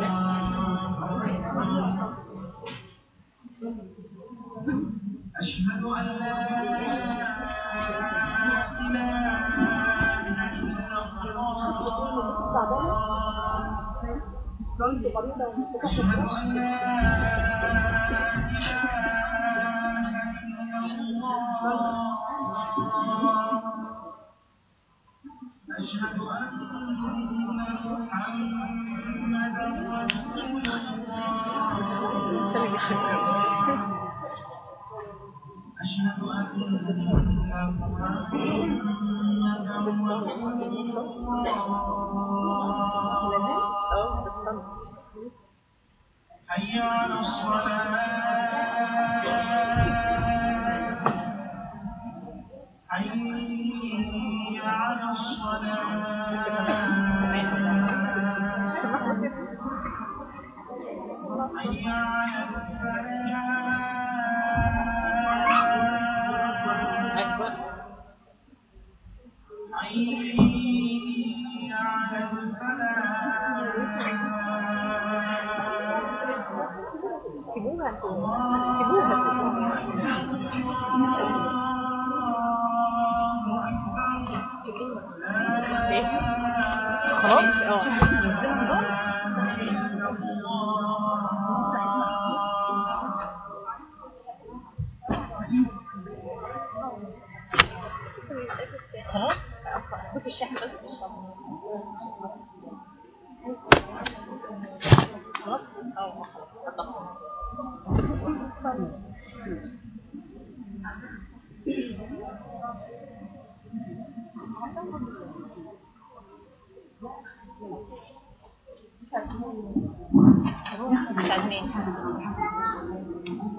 أشهد اه بتصلي حي على الصلاة حي على الصلاة حي على الفلاح اكبر حي على الفلاح سيبوها انتوا سيبوها سيبوها ماشي خلاص اه خلاص اخوك الشحن بس في الشمس خلاص اه خلاص اتفق. بتاعت مين؟